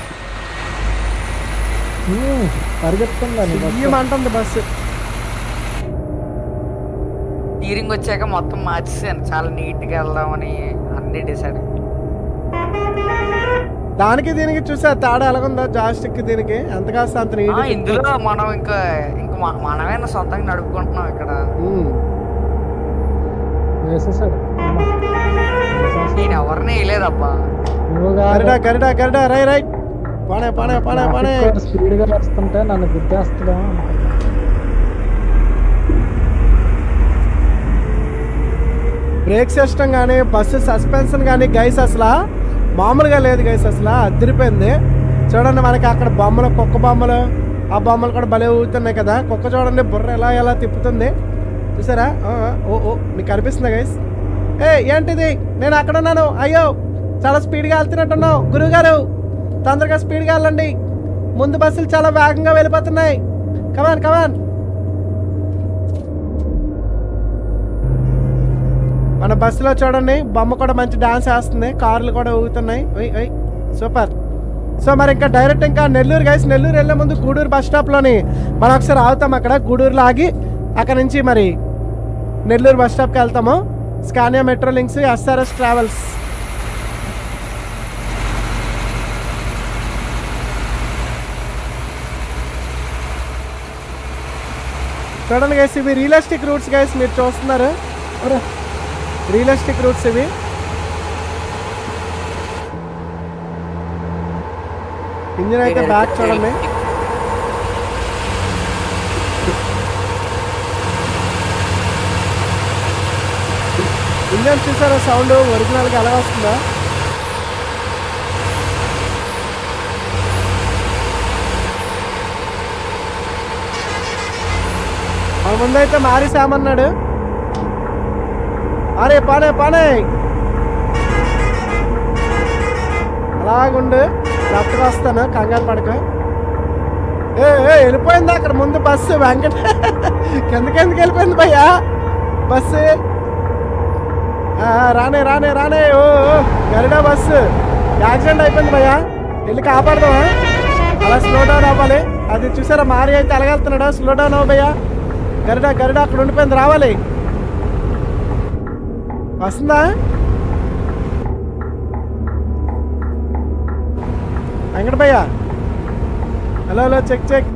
ఉమ్, పరిగెత్తుందా నీ బస్సు? ఇయ్యమంటుంది బస్సు స్టీరింగ్ వచ్చాక మొత్తం మార్చేసాను చాలా నీట్ గా వెళ్దామని అన్ని డిసైడ్ దానికి దీనికి చూసా తేడా ఎలాగుందో జాస్టిక్ దీనికి ఎంత కాస్త అంత నీట్ ఇందులో మనం ఇంకా ఇంకా మ- మనమేనా సొంతంగా నడుపుకుంటున్నాం ఇక్కడ వేసేసాడు అమ్మ. వేసేసాడు. నేను ఎవరిని వేయలేదబ్బా నువ్వు కాదు. గరిడా గరిడా గరిడా రై రైట్ పానే పానే పానే పానే ట్రాఫిక్ కూడా స్పీడ్ గా వస్తుంటే నన్ను గుద్దేస్తుందా బ్రేక్ సిస్టమ్ కానీ బస్సు సస్పెన్షన్ కానీ గైస్ అసలు మామూలుగా లేదు గైస్ అసలు అదిరిపోయింది చూడండి మనకి అక్కడ బొమ్మలు కుక్క బొమ్మలు ఆ బొమ్మలు కూడా భలే ఊగుతున్నాయి కదా కుక్క చూడండి బుర్ర ఎలా ఎలా తిప్పుతుంది చూసారా ఆ, ఆ, ఓ ఓ మీకు కనిపిస్తుందా గైస్ ఏ ఏంటిది నేను అక్కడ ఉన్నాను అయ్యో చాలా స్పీడ్గా వెళ్తున్నట్టున్నావు గురువుగారు తొందరగా స్పీడ్గా వెళ్ళండి ముందు బస్సులు చాలా వేగంగా వెళ్ళిపోతున్నాయి కమాన్ కమాన్ మన బస్సులో చూడండి బొమ్మ కూడా మంచి డాన్స్ వేస్తుంది కార్లు కూడా ఊగుతున్నాయి ఒయ్ ఒయ్ సూపర్ సో మరి ఇంకా డైరెక్ట్ ఇంకా నెల్లూరు గైస్ నెల్లూరు వెళ్ళే ముందు గూడూరు బస్ స్టాప్లోని మనం ఒకసారి ఆగుతాం అక్కడ గూడూరులో ఆగి అక్కడ నుంచి మరి నెల్లూరు బస్ స్టాప్కి వెళ్తాము Scania metro links SRS travels చూడండి గైస్ ఇవి రియలిస్టిక్ రూట్స్ గైస్ మీరు చూస్తున్నారు రియలిస్టిక్ రూట్స్ ఇవి ఇంజిన్ అయితే బ్యాక్ చూడండి ఇంజన్ చూసారా సౌండ్ ఒరిజినల్గా ఎలా వస్తుందా మన ముందైతే మారి సామన్నాడు అరే పానే పానే అలాగుండు లెఫ్ట్కి వస్తాను కంగారు పడక ఏ ఏ, వెళ్ళిపోయింది అక్కడ ముందు బస్సు వెంకట కిందకెందుకు వెళ్ళిపోయింది భయ్యా బస్సు ఆ, రానే రానే రానే ఓ ఓ, గరుడా బస్సు యాక్సిడెంట్ అయిపోయింది భయ్యా వెళ్ళి కాపాడదామా అలా స్లో డౌన్ అవ్వాలి అది చూసారా మారి అయితే ఎలాగెళ్తున్నాడా స్లో డౌన్ అవ్వ భయ్యా గరుడా గరుడా అక్కడ ఉండిపోయింది రావాలి వస్తుందా వెంకట భయ్యా హలో హలో చెక్ చెక్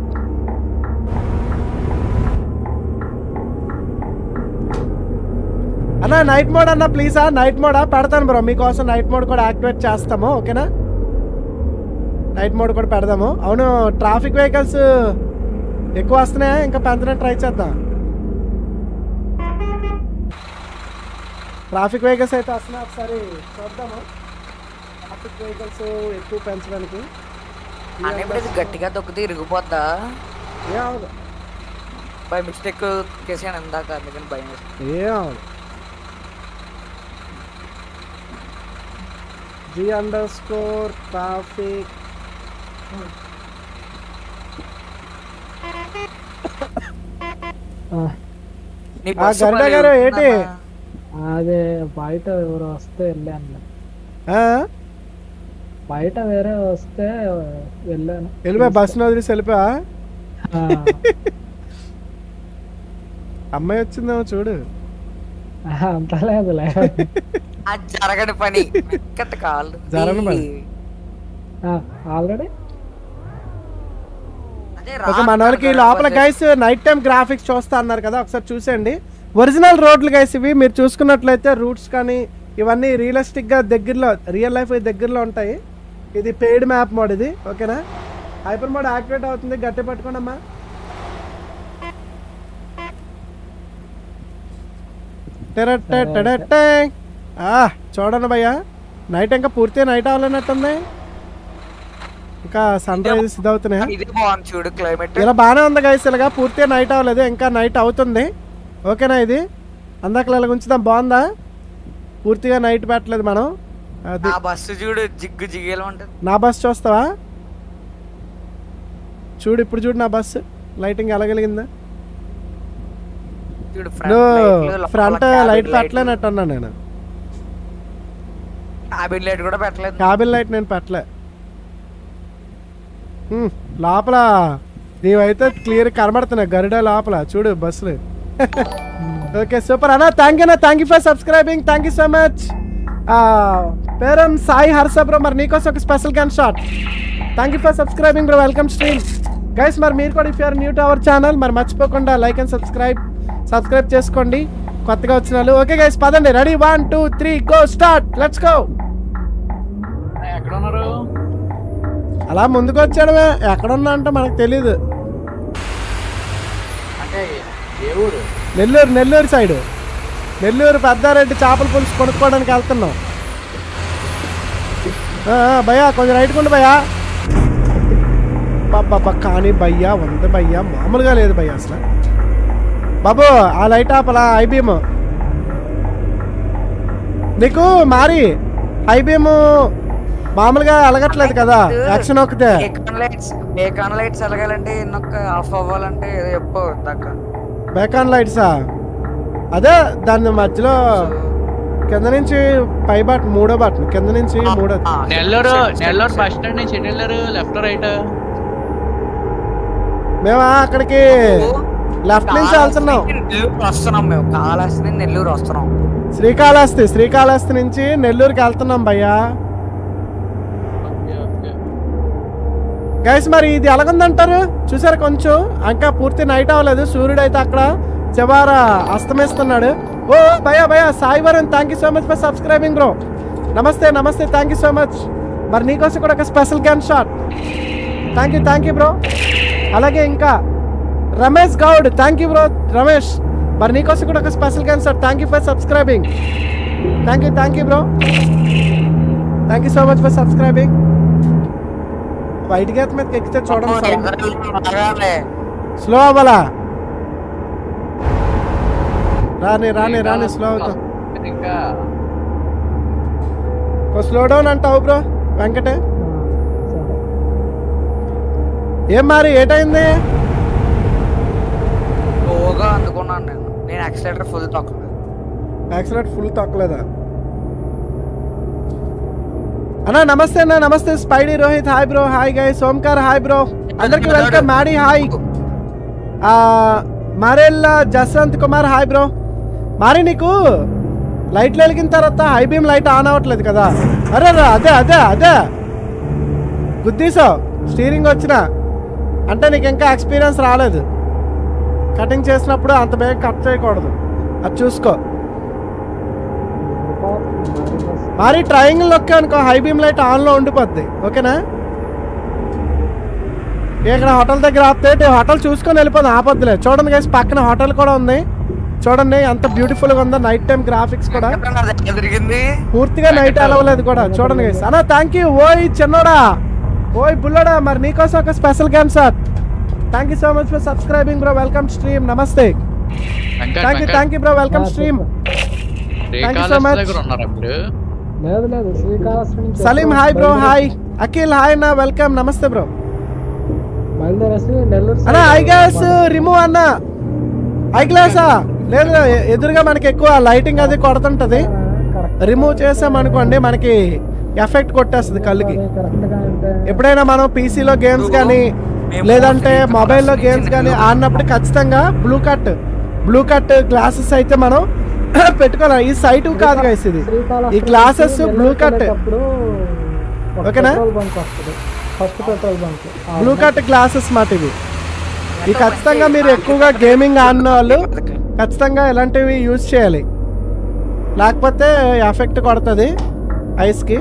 అన్న నైట్ మోడ్ అన్న ప్లీజా నైట్ మోడా పెడతాను బ్రో మీకోసం నైట్ మోడ్ కూడా యాక్టివేట్ చేస్తాము ఓకేనా నైట్ మోడ్ కూడా పెడదాము అవును ట్రాఫిక్ వెహికల్స్ ఎక్కువ వస్తున్నాయా ఇంకా పెంచడానికి ట్రై చేద్దాం ట్రాఫిక్ వెహికల్స్ అయితే వస్తున్నాయి ఒకసారి చూద్దాము ట్రాఫిక్ వెహికల్స్ ఎక్కువ పెంచడానికి అన్న ఇప్పుడు ఇది గట్టిగా తొక్కితే ఇరిగిపోద్దా ఏ అవదు బై మిస్టేక్ తొక్కేసాను ఇందాక అందుకని భయం వేసింది. ఏ అవదు జీ అండర్ స్కోర్ ట్రాఫిక్ ఆ, నీ ఆ, బస్సు గరుడ మరి గారు ఏంటి? వెళ్తుందన్నా? అదే బయట ఎవరు వస్తే వెళ్ళాను ఆ? బయట వేరే వస్తే వెళ్ళాను వెళ్ళిపోయా బస్సును వదిలేసి వెళ్ళిపోయా ఆ, అమ్మాయి వచ్చిందేమో చూడు అంత లేదులే అది జరగని పని వెంకట కాళ్ళు జరగని పని. ఆల్రెడీ అదే ఓకే రా మన వాళ్ళకి అన్నారు లోపల bus. Guys night time graphics చూస్తా అన్నారు కదా ఒకసారి చూసేయండి ఒరిజినల్ రోడ్లు గైస్ ఇవి మీరు చూసుకున్నట్లయితే రూట్స్ కానీ ఇవన్నీ రియలిస్టిక్ గా దగ్గరలో రియల్ లైఫ్ దగ్గరలో ఉంటాయి ఇది పెయిడ్ మ్యాప్ మోడ్ ఇది ఓకేనా హైపర్ మోడ్ యాక్టివేట్ అవుతుంది గట్టి పట్టుకోండి అమ్మా టెరట్టె ఆ, చూడండి భయ్యా నైట్ ఇంకా పూర్తిగా నైట్ అవ్వలేనట్టుంది ఇంకా సన్ రైజెస్ ఇదవుతున్నాయా ఇదే బాగుంది చూడు క్లైమేట్ ఇలా బాగానే ఉంది గైస్ ఇలాగా పూర్తిగా నైట్ అవ్వలేదు ఇంకా నైట్ అవుతుంది ఓకేనా ఇది అందాక ఇలా ఉంచుదాం బాగుందా పూర్తిగా నైట్ పెట్టలేదు మనం అది ఆ బస్సు చూడు జిగ్గు జిగేలా ఉంటది నా బస్ చూస్తావా చూడు ఇప్పుడు చూడు నా బస్సు లైటింగ్ ఎలాగలిగిందా చూడు నువ్వు ఫ్రంట్ లైట్ పెట్టలేనట్టున్నా నేను క్యాబిన్ లైట్ కూడా పెట్టలేదు క్యాబిన్ లైట్ నేను పెట్టలే హ్మ్, లోపల నీవైతే క్లియర్ కనబడుతున్నాయి గరుడ లోపల చూడు బస్సులు ఓకే సూపర్ అన్న థ్యాంక్ యూ అన్న thank you for subscribing thank you so much Peram Sai Harsha bro మరి నీకోసం ఒక special gun shot thank you for subscribing bro welcome stream guys మరి మీరు కూడా if you're new to our channel మరి మర్చిపోకుండా లైక్ అండ్ సబ్స్క్రైబ్ సబ్స్క్రైబ్ చేసుకోండి కొత్తగా వచ్చిన వాళ్ళు ఓకే గైస్ పదండి ready one two three go start let's go ఎక్కడ ఉన్నారు అలా ముందుకు వచ్చాడమే ఎక్కడున్నా అంటే మనకు తెలీదు అంటే ఏ ఊరు నెల్లూరు నెల్లూరు సైడ్ నెల్లూరు పెద్దారెడ్డి చేపల పులుసు కొనుక్కోవడానికి వెళ్తున్నాం ఆ, ఆ, భయ్యా కొంచెం రైట్ కొండి భయ్యా బాబా కానీ భయ్యా ఉంది భయ్యా మామూలుగా లేదు భయ్యా అసలు బాబు ఆ లైట్ ఆపలా ఐబీఎం నీకు మారి ఐబీఎం మామూలుగా అలగట్లేదు కదా యాక్షన్ ఒకటే బేకాన్ లైట్స్ బేకాన్ లైట్స్ ఎలగాలంటే ఎన్నొక్క ఆఫ్ అవ్వాలంటే ఏదో చెప్పు ఇందాక బేకాన్ లైట్సా అదే దాని మధ్యలో కింద నుంచి పై బటన్ మూడో బటన్ కింద నుంచి మూడో ఆ, Nellore set, set, Nellore set. Bus stand నుంచి ఎటు వెళ్ళారు లెఫ్ట్ రైట్ మేము అక్కడికి లెఫ్ట్ నుంచి వెళ్తున్నాం కాళహస్తి నుంచి నెల్లూరు వస్తున్నాం మేము కాళహస్తి నుంచి నెల్లూరు వస్తున్నాం శ్రీకాళహస్తి శ్రీకాళహస్తి నుంచి నెల్లూరుకి వెళ్తున్నాం భయ్యా గైస్ మరి ఇది ఎలాగుందంటారు చూసారు కొంచెం ఇంకా పూర్తి నైట్ అవ్వలేదు సూర్యుడు అయితే అక్కడ చివర అస్తమిస్తున్నాడు ఓ భయ్యా భయ్యా Sai Varun thank you so much for subscribing bro నమస్తే నమస్తే థ్యాంక్ యూ సో మచ్ మరి నీకోసం కూడా ఒక special game shot thank you thank you bro అలాగే ఇంకా Ramesh Goud thank you bro Ramesh మరి నీకోసం కూడా ఒక special game shot thank you for subscribing thank you thank you bro thank you so much for subscribing white gate మీదకి ఎక్కితే చూడండి sound రాగానే. స్లో అవ్వాలా రాని రాని రాని స్లో అవుతాం ఇంకా స్లో డౌన్ అంటావు బ్రో వెంకటే సరే ఏం మరి ఏటైంది స్లోగా అందుకున్నాను నేను నేను యాక్సిలేటర్ ఫుల్ తొక్కలేదు యాక్సిడెంట్ ఫుల్ తొక్కలేదా అన్నా నమస్తే అన్న నమస్తే Spidey Rohit hi bro hi గై సోమ్కార్ హాయ్ బ్రో అందరికి welcome Maddy hi Marella Jaswanth Kumar hi bro మరి నీకు లైట్లు వెలిగిన తర్వాత హై బీమ్ లైట్ ఆన్ అవ్వట్లేదు కదా అరే రా అదే అదే అదే గుద్దీసావు స్టీరింగ్ వచ్చిన అంటే నీకు ఇంకా ఎక్స్పీరియన్స్ రాలేదు కటింగ్ చేసినప్పుడు అంత బేగ కట్ చేయకూడదు అది చూసుకో మరి ట్రయాంగిల్ నొక్కా అనుకో హై బీమ్ లైట్ ఆన్లో ఉండిపోద్ది ఓకేనా ఇక్కడ హోటల్ దగ్గర ఆపితే ఇటు హోటల్ చూసుకొని వెళ్ళిపోదు ఆపొద్దులే చూడండి గైస్ పక్కన హోటల్ కూడా ఉంది చూడండి ఎంత బ్యూటిఫుల్ గా ఉందో నైట్ టైం గ్రాఫిక్స్ కూడా ఎక్కడ అది ఎక్కడ తిరిగింది పూర్తిగా నైట్ అలవలేదు కూడా చూడండి గైస్ అన్న థ్యాంక్ యూ ఓయ్ చిన్నోడా ఓయ్ బుల్లడా మరి నీకోసం ఒక special game sir thank you so much for subscribing bro welcome stream నమస్తే thank you thank you bro welcome stream Thank you so much. దగ్గర ఉన్నారా మీరు లేదు లేదు శ్రీకాళహస్తి నుంచి Salim hi bro hi Akhil hi అన్న వెల్కమ్ నమస్తే బ్రో బయలుదేరేసి నెల్లూరు అన్న side ఐ గ్లాస్ రిమూవ్ అన్న ఐ గ్లాసా లేదు ఎ- ఎదురుగా మనకి ఎక్కువ లైటింగ్ అది కొడుతుంటది కరెక్ట్ రిమూవ్ చేసామనుకోండి మనకి ఎఫెక్ట్ కొట్టేస్తుంది కళ్ళుకి కరెక్ట్ గా అంటే ఎప్పుడైనా మనం పీసీలో గేమ్స్ కానీ లేదంటే మొబైల్లో గేమ్స్ కానీ ఆడినప్పుడు ఖచ్చితంగా blue cut blue cut glasses అయితే మనం పెట్టుకోవాలి ఈ సైట్ కాదు గైస్ ఇది శ్రీకాళహస్తి ఈ గ్లాసెస్ నుంచి బ్లూ కట్ వెళ్ళేటప్పుడు ఒక ఓకేనా? పెట్రోల్ బంక్ వస్తుంది first petrol bunk blue cut glasses మాట ఇవి ఈ ఖచ్చితంగా మీరు ఎక్కువగా గేమింగ్ ఆడిన వాళ్ళు ఖచ్చితంగా ఇలాంటివి యూజ్ చేయాలి లేకపోతే ఎఫెక్ట్ కొడుతుంది ఐస్కి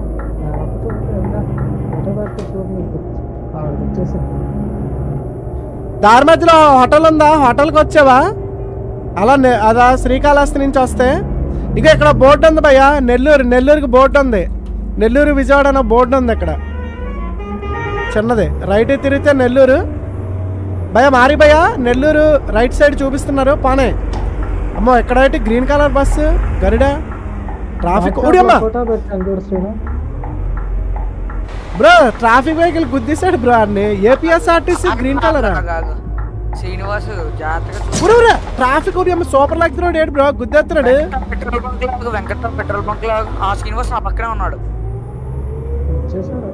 వచ్చేసింది దారి మధ్యలో హోటల్ ఉందా హోటల్కి వచ్చావా అలా నె- అదా శ్రీకాళహస్తి నుంచి వస్తే ఇక ఇక్కడ బోర్డు ఉంది భయ్యా నెల్లూరు నెల్లూరుకి బోర్డు ఉంది నెల్లూరు విజయవాడ అన్న బోర్డు ఉంది ఇక్కడ చిన్నది రైట్ తిరిగితే నెల్లూరు భయ మారి భయ్యా నెల్లూరు రైట్ సైడ్ చూపిస్తున్నారు పానే అమ్మో ఎక్కడైతే green colour bus Garuda traffic ఊడియమ్మా ఫోటో పెట్టాను చూడు శ్రీను బ్రో ట్రాఫిక్ వెహికల్ గుద్దేశాడు బ్రో అన్ని ఏపీఎస్ఆర్టీసీ గ్రీన్ కలర్ కాదు. శ్రీనివాస్ జాగ్రత్తగా చూడు. ఊరు ట్రాఫిక్ ఊడి సూపర్ లాగుతున్నాడు ఏడు బ్రో గుద్దేస్తున్నాడు పెట్రోల్ బంక్ లాగా వెంకట పెట్రోల్ బంక్ లాగా ఆ శ్రీనివాస్ నా పక్కనే ఉన్నాడు వచ్చేసాడు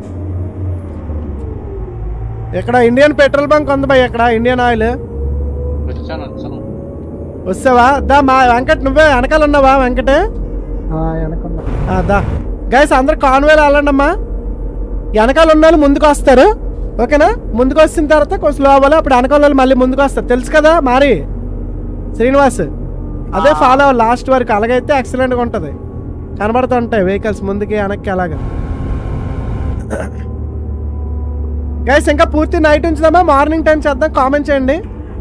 ఇక్కడ ఇండియన్ పెట్రోల్ బంక్ ఉంది భయ్ ఇక్కడ ఇండియన్ ఆయిల్ వచ్చాను వచ్చాను వస్తావా దా మా వెంకట్ నువ్వే వెనకాల ఉన్నావా వెంకటే ఆ, వెనకున్నా ఆ, దా గైస్ అందరు కాన్వేలు వెళ్ళండమ్మా వెనకాల ఉన్న వాళ్ళు ముందుకు వస్తారు ఓకేనా ముందుకు వచ్చిన తర్వాత కొంచెం స్లో అవ్వాలి అప్పుడు వెనకాల వాళ్ళు మళ్ళీ ముందుకు వస్తారు తెలుసు కదా మరి శ్రీనివాస్ అదే ఫాలో అవ్వాలి లాస్ట్ వరకు అలాగైతే ఎక్సలెంట్గా ఉంటుంది కనబడుతుంటాయి వెహికల్స్ ముందుకి వెనక్కి అలాగా గైస్ ఇంకా పూర్తి నైట్ ఉంచుదామా మార్నింగ్ టైం చేద్దాం కామెంట్ చేయండి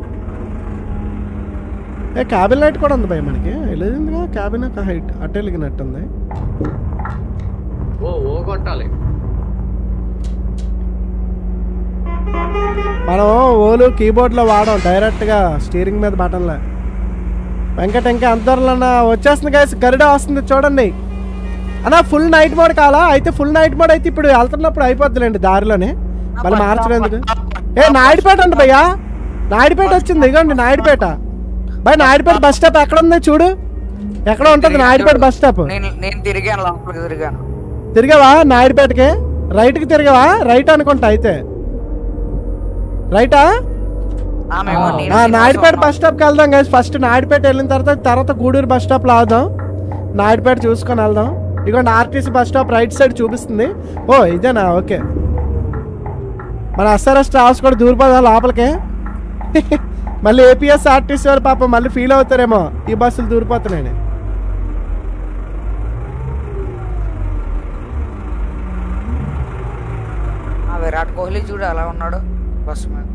ఏ క్యాబిన్ లైట్ కూడా ఉంది భయ మనకి వెళ్ళిందిగా క్యాబిన్ హైట్ అటు వెలిగినట్టుంది ఓ ఓ కొట్టాలి మనం ఓలు కీబోర్డ్లో వాడాం డైరెక్ట్గా స్టీరింగ్ మీద బటన్లో వెంకట ఇంకా అంతర్లన్న వచ్చేస్తుంది గైస్ గరిడ వస్తుంది చూడండి అన్నా ఫుల్ నైట్ మోడ్ కావాలా అయితే ఫుల్ నైట్ మోడ్ అయితే ఇప్పుడు వెళ్తున్నప్పుడు అయిపోద్దిలేండి దారిలోనే మళ్ళీ మార్చలేదు ఏ నాయుడుపేట అండి భయ్యా నాయుడుపేట వచ్చింది ఇగోండి నాయుడుపేట భయ్ నాయుడుపేట బస్ స్టాప్ ఎక్కడ ఉంది చూడు ఎక్కడ ఉంటుంది నాయుడుపేట బస్ స్టాప్ నేను నేను తిరిగాను లోపలికి తిరిగాను తిరిగావా నాయుడుపేటకి రైట్కి తిరిగావా రైట్ అనుకుంటా అయితే రైటా ఆమెమో నేను ఆ, శ్రీనివాసం నాయుడుపేట ఉన్నాం. బస్ స్టాప్కి వెళ్దాం గైస్ ఫస్ట్ నాయుడుపేట వెళ్ళిన తర్వాత తర్వాత గూడూరు బస్ స్టాప్లో ఆగుదాం నాయుడుపేట చూసుకొని వెళ్దాం ఇదిగోండి RTC bus stop right side చూపిస్తుంది ఓ ఇదేనా ఓకే మన ఎస్ఆర్ఎస్ ట్రావెల్స్ కూడా దూరిపోదా లోపలికి మళ్ళీ ఏపీఎస్ ఆర్టీసీ వారు పాపం మళ్ళీ ఫీల్ అవుతారేమో ఈ బస్సులు దూరిపోతున్నాయని ఆ విరాట్ కోహ్లీ చూడు అలా ఉన్నాడు బస్ మీద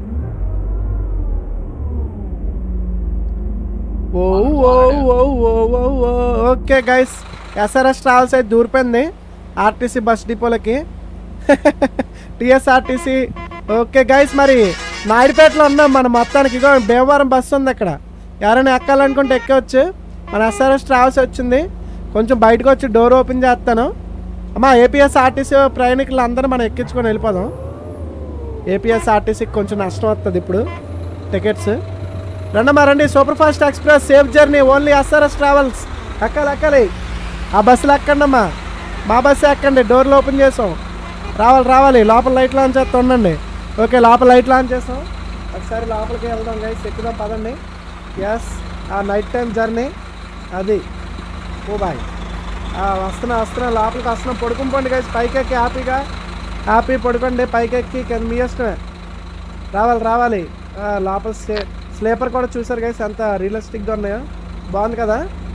ఓ ఓ ఓ ఓ ఓ ఓ ఓకే గైస్ ఎస్ఆర్ఎస్ ట్రావెల్స్ అయితే దూరిపోయింది ఆర్టీసీ బస్ డిపోలకి టిఎస్ఆర్టీసీ ఓకే గైస్ మరి నాయుడుపేటలో ఉన్నాం మనం మొత్తానికి ఇగో భీమవరం బస్సు ఉంది అక్కడ ఎవరైనా ఎక్కాలనుకుంటే ఎక్కవచ్చు మన ఎస్ఆర్ఎస్ ట్రావెల్స్ వచ్చింది కొంచెం బయటకు వచ్చి డోర్ ఓపెన్ చేస్తాను అమ్మా ఏపీఎస్ ఆర్టీసీ ప్రయాణికులు అందరూ మనం ఎక్కించుకొని వెళ్ళిపోదాం ఏపీఎస్ ఆర్టీసీకి కొంచెం నష్టం వస్తుంది ఇప్పుడు టికెట్స్ రండమ్మా రండి super fast express safe journey only SRS travels ఎక్కాలి ఎక్కాలి ఆ బస్సులు ఎక్కండి అమ్మా మా బస్సు ఎక్కండి డోర్లు ఓపెన్ చేసాం రావాలి రావాలి లోపల లైట్లు ఆన్ చేస్తా ఉండండి ఓకే లోపల లైట్లు ఆన్ చేసాం ఒకసారి లోపలికి వెళ్దాం గైస్ ఎక్కుదాం పదండి ఎస్ ఆ నైట్ టైం జర్నీ అది ఓ బాయ్ ఆ, వస్తున్నా వస్తున్నా లోపలికి వస్తున్నా పడుకుని గైస్ పైకి ఎక్కి హ్యాపీగా హ్యాపీ పడుకోండి పైకి ఎక్కి కింద మీ ఇష్టమే రావాలి రావాలి ఆ, లోపల స్టే స్లీపర్ కూడా చూసారు గైస్ ఎంత రియలిస్టిక్గా ఉన్నాయో బాగుంది కదా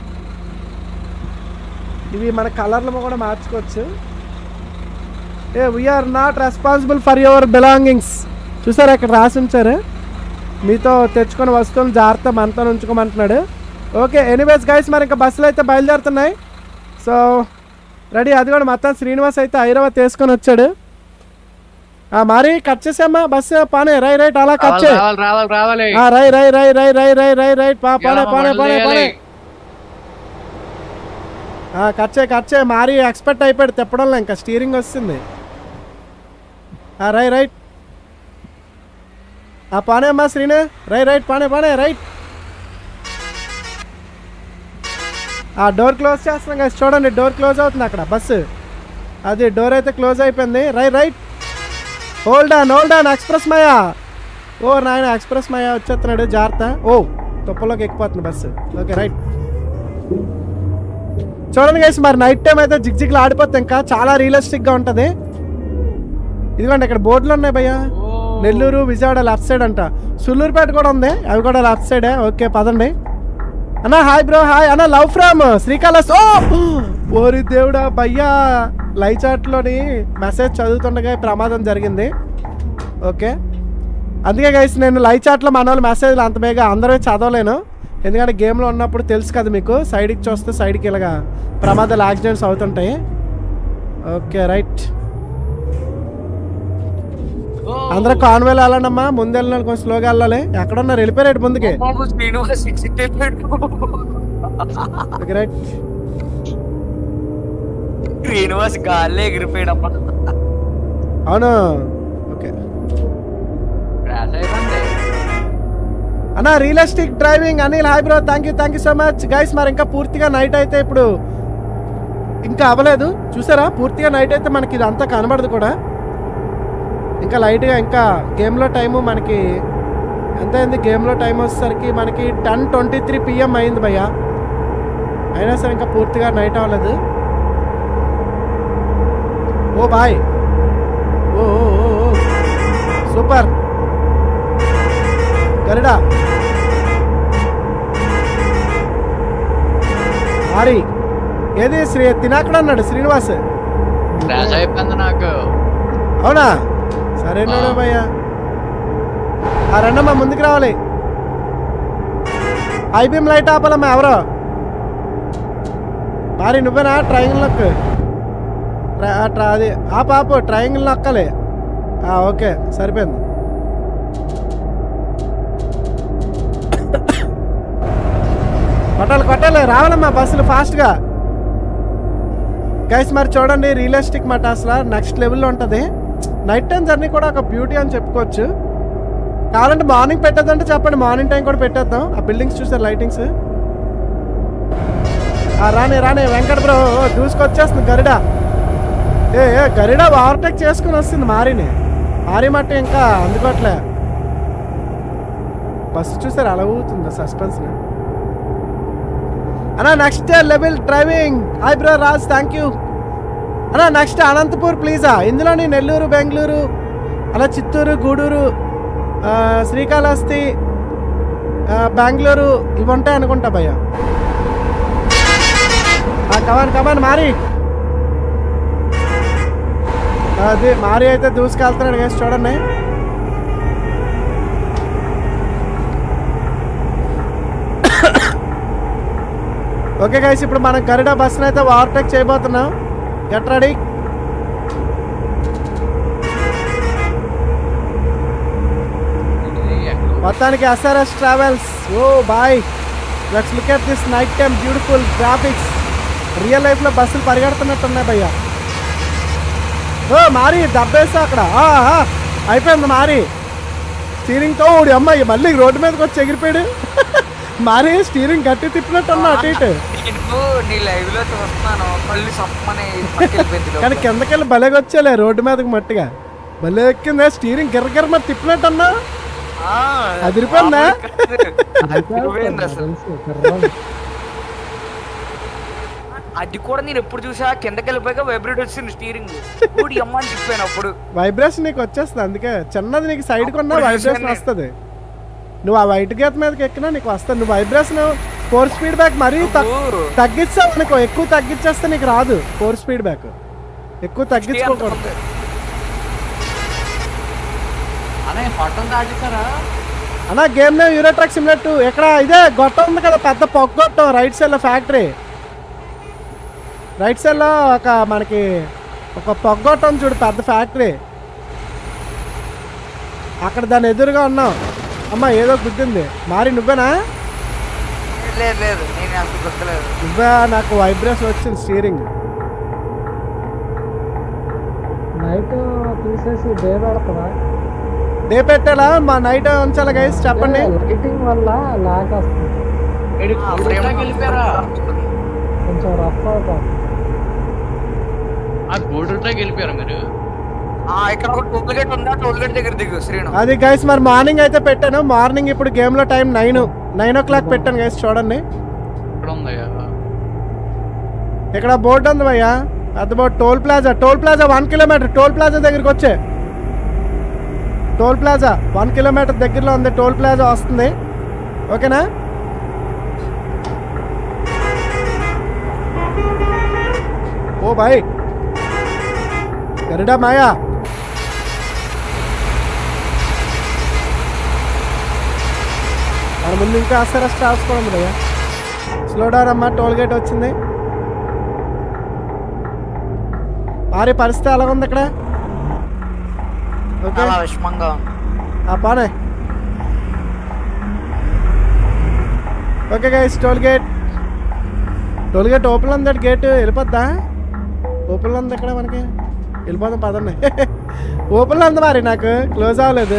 ఇవి మన కలర్లు కూడా మార్చుకోవచ్చు ఏ we are not responsible for your belongings చూసారా ఇక్కడ రాసి ఉంచారు మీతో తెచ్చుకున్న వస్తువులు జాగ్రత్త మనతో ఉంచుకోమంటున్నాడు ఓకే ఎనీవేస్ గైస్ మరి ఇంకా బస్సులు అయితే బయలుదేరుతున్నాయి సో రెడీ అది కూడా మొత్తం శ్రీనివాస్ అయితే హైదరాబాద్ తీసుకొని వచ్చాడు ఆ, మరి కట్ చేసామా బస్సు పానే రై రైట్ అలా కట్ రావాలి చేయి రావాలి రావాలి రావాలి ఆ, రై రై రై రై రై రై రై రైట్ పా పానే ఎలా పానే పానే మొదలు పానే చేయాలి? ఆ, కట్ చేయి కట్ చేయి మారి ఎక్స్పెక్ట్ అయిపోయాడు తిప్పడంలో ఇంకా స్టీరింగ్ వస్తుంది ఆ, రై రైట్ ఆ పానే అమ్మా శ్రీనే రై రైట్ పానే పానే రైట్ ఆ డోర్ క్లోజ్ చేస్తున్నాం కదా చూడండి డోర్ క్లోజ్ అవుతుంది అక్కడ బస్సు అది డోర్ అయితే క్లోజ్ అయిపోయింది రై right hold on hold on express మాయా ఓ నాయన ఎక్స్ప్రెస్ మాయా వచ్చేస్తున్నాడు జాగ్రత్త ఓ తుప్పలోకి ఎక్కిపోతుంది బస్సు ఓకే రైట్ చూడండి గైస్ మరి నైట్ టైం అయితే జిగ్ జిగ్లు ఆడిపోతే ఇంకా చాలా రియలిస్టిక్గా ఉంటుంది ఇదిగోండి ఇక్కడ బోర్డులు ఉన్నాయి భయ్యా నెల్లూరు విజయవాడ లెఫ్ట్ సైడ్ అంట సుల్లూరుపేట కూడా ఉంది అవి కూడా లెఫ్ట్ సైడే ఓకే పదండి అన్నా హాయ్ బ్రో హాయ్ అన్న లవ్ ఫ్రమ్ శ్రీకాళహస్ ఓ ఓరి దేవుడా భయ్యా లైవ్ చాట్లోని మెసేజ్ చదువుతుండగా ఈ ప్రమాదం జరిగింది ఓకే అందుకే గైస్ నేను లైవ్ చాట్లో మన వాళ్ళు మెసేజ్లు అంత బేగా అందరూ చదవలేను ఎందుకంటే గేమ్లో ఉన్నప్పుడు తెలుసు కదా మీకు సైడ్కి చూస్తే సైడ్కి ఇలాగా ప్రమాదాలు యాక్సిడెంట్స్ అవుతుంటాయి ఓకే రైట్ అందరూ కాన్వేలు వెళ్ళండమ్మా ముందు వెళ్ళిన వాళ్ళు కొంచెం స్లోగా వెళ్ళాలి ఎక్కడున్నారు వెళ్ళిపోయారు ముందుకి బాబు శ్రీనివాస్ ఎగ్జిట్ అయిపోయాడు ఓకే రైట్ శ్రీనివాస్ గాల్లో ఎగిరిపోయాడమ్మా అవును ఓకే క్రాష్ అయిపోయింది అన్న realistic driving Anil hi bro thank you thank you so much guys మరి ఇంకా పూర్తిగా నైట్ అయితే ఇప్పుడు ఇంకా అవ్వలేదు చూసారా పూర్తిగా నైట్ అయితే మనకి ఇదంతా కనబడదు కూడా ఇంకా లైట్గా ఇంకా గేమ్లో టైము మనకి ఎంత అయింది గేమ్లో టైం వచ్చేసరికి మనకి టెన్ ట్వంటీ త్రీ పిఎం అయింది భయ్య అయినా సరే ఇంకా పూర్తిగా నైట్ అవ్వలేదు ఓ బాయ్ ఓ ఓ, ఓ, ఓ. సూపర్ గరుడా మరి ఏది శ్రీ తినాకడ అన్నాడు శ్రీనివాస్ క్రాష్ అయిపోయింది నాకు అవునా సరేనాడు ఆ. భయ్యా ఆ రెండమ్మా ముందుకు రావాలి ఐబీఎం లైట్ ఆపాలమ్మా ఎవరో మరి నువ్వేనా ట్రయాంగిల్ నొక్కు ట్ర- ఆ ట్ర- అది ఆపు ఆపు ట్రయాంగిల్ నొక్కాలి ఆ, ఓకే సరిపోయింది కొట్టాలి కొట్టాలి రావాలమ్మా బస్సులు ఫాస్ట్గా గైస్ మరి చూడండి రియలిస్టిక్ మాట అసలు నెక్స్ట్ లెవెల్లో ఉంటుంది నైట్ టైం జర్నీ కూడా ఒక బ్యూటీ అని చెప్పుకోవచ్చు కావాలంటే మార్నింగ్ పెట్టేద్దంటే చెప్పండి మార్నింగ్ టైం కూడా పెట్టేద్దాం ఆ బిల్డింగ్స్ చూసారు లైటింగ్స్ రానే రానే వెంకట బ్రో దూసుకొచ్చేస్తుంది గరిడ ఏ ఏ గరిడ ఓవర్టేక్ చేసుకుని వస్తుంది మారిని మారి మట్టి ఇంకా అందుకోవట్లే బస్సు చూసారు అలా ఊగుతుంది సస్పెన్స్ అన్నా next level driving hi bro Raj thank you అన్నా నెక్స్ట్ అనంతపూర్ ప్లీజా ఇందులోని నెల్లూరు బెంగళూరు అలా చిత్తూరు గూడూరు ఆ, శ్రీకాళహస్తి ఆ, బెంగళూరు ఇవి ఉంటాయి అనుకుంటా భయ్య కమాన్ కమాన్ మారి అది మారి అయితే దూసుకెళ్తున్నాడు గేసి చూడండి ఓకే గైస్ ఇప్పుడు మనం గరుడ బస్సును అయితే ఓవర్టేక్ చేయబోతున్నాం గెట్ రెడీ ఇది ఎక్కడ మొత్తానికి SRS travels oh boy let's look at this night time beautiful graphics real లైఫ్లో బస్సులు పరిగెడుతున్నట్టు ఉన్నాయి భయ్య ఓ మారి దబ్బేసా అక్కడ ఆ, ఆ, అయిపోయింది మారి స్టీరింగ్తో ఓడి అమ్మాయి మళ్ళీ రోడ్డు మీదకి వచ్చి ఎగిరిపోయాడు మారి స్టీరింగ్ గట్టి తిప్పినట్టు ఉన్నా అటు ఇటు నేను నీ లైవ్ లో చూస్తున్నాను మళ్ళీ సమ్మని పక్కెళ్ళిపోయింది కానీ లోపల. కిందకెళ్ళి భలేగా వచ్చేలే రోడ్డు మీదకి మట్టిగా భలే ఎక్కిందా స్టీరింగ్ గిర్ర గిర్ర మరి తిప్పినట్టు అన్నా ఆ, అదిరిపోయిందా? అదిరిపోయింది అసలు తెలుసు కర్రలు. అది కూడా నేను ఎప్పుడు చూసా కిందకి వెళ్ళిపోయాక వైబ్రేట్ వచ్చింది స్టీరింగ్ ఇప్పుడు అమ్మ అని చెప్పాను అప్పుడు వైబ్రేషన్ నీకు వచ్చేస్తుంది అందుకే చిన్నది నీకు సైడ్ కొన్నా అప్పుడు వైబ్రేషన్ చూశాను వస్తుంది నువ్వు ఆ వైట్ గీత మీదకి ఎక్కినా నీకు వస్తుంది నువ్వు వైబ్రేషన్ ఫోర్ స్పీడ్ బ్యాక్ మరీ తక్- నువ్వు తగ్గిస్తావు అనుకో ఎక్కువ తగ్గించేస్తే నీకు రాదు ఫోర్ స్పీడ్ బ్యాక్ ఎక్కువ తగ్గించుకోకూడదు అనే పట్టం దాటేసారా అన్నా game name Euro truck simulator ఇక్కడ ఇదే గొట్టం ఉంది కదా పెద్ద పొగ్గొట్టం రైట్ సైడ్లో ఫ్యాక్టరీ రైట్ సైడ్లో ఒక మనకి ఒక పొగ్గొట్టం చూడు పెద్ద ఫ్యాక్టరీ అక్కడ దాని ఎదురుగా ఉన్నాం అమ్మ ఏదో గుద్దింది మారి నువ్వేనా లేదు లేదు నేను అసలు గుర్తులేదు నువ్వే నాకు వైబ్రేషన్ వచ్చింది స్టీరింగ్ నైట్ తీసేసి డే పెడతారా డే పెట్టాలా మా నైట్ ఉంచాలా గైస్ చెప్పండి లైటింగ్ వల్ల లాగ్ వస్తుంది ఏడు ఆ, ఊరిలోకి frame వెళ్ళిపోయారా కొంచెం రఫ్ అవుతుంది ఆ గూడూరులోకి వెళ్ళిపోయారా మీరు ఆ, ఇక్కడ ఒక టోల్ గేట్ ఉందా టోల్ గేట్ దగ్గర దిగు శ్రీను అది గైస్ మరి మార్నింగ్ అయితే పెట్టాను మార్నింగ్ ఇప్పుడు గేమ్లో time nine nine o'clock పెట్టాను గైస్ చూడండి ఇక్కడ ఉందయ్యా ఇక్కడ బోర్డు ఉంది భయ్యా పెద్ద board toll plaza toll plaza one kilometre toll plaza దగ్గరికి వచ్చే టోల్ ప్లాజా వన్ కిలోమీటర్ దగ్గరలో ఉంది టోల్ ప్లాజా వస్తుంది ఓకేనా ఓ బాయ్ గరుడా మాయా మన ముందు ఇంకా అసలు స్టాఫ్ కూడా ఉంది భయ్యా స్లో డౌన్ అమ్మా టోల్ గేట్ వచ్చింది భారీ పరిస్థితి ఎలా ఉంది ఇక్కడ ఓకే చాలా విషమంగా ఉంది. ఆ పానే okay guys toll gate toll gate open ఉంది గేట్ వెళ్ళిపోద్దా ఓపెన్ ఉంది ఇక్కడ మనకి వెళ్ళిపోదాం పదండి ఓపెన్ ఉంది మరి నాకు క్లోజ్ అవ్వలేదు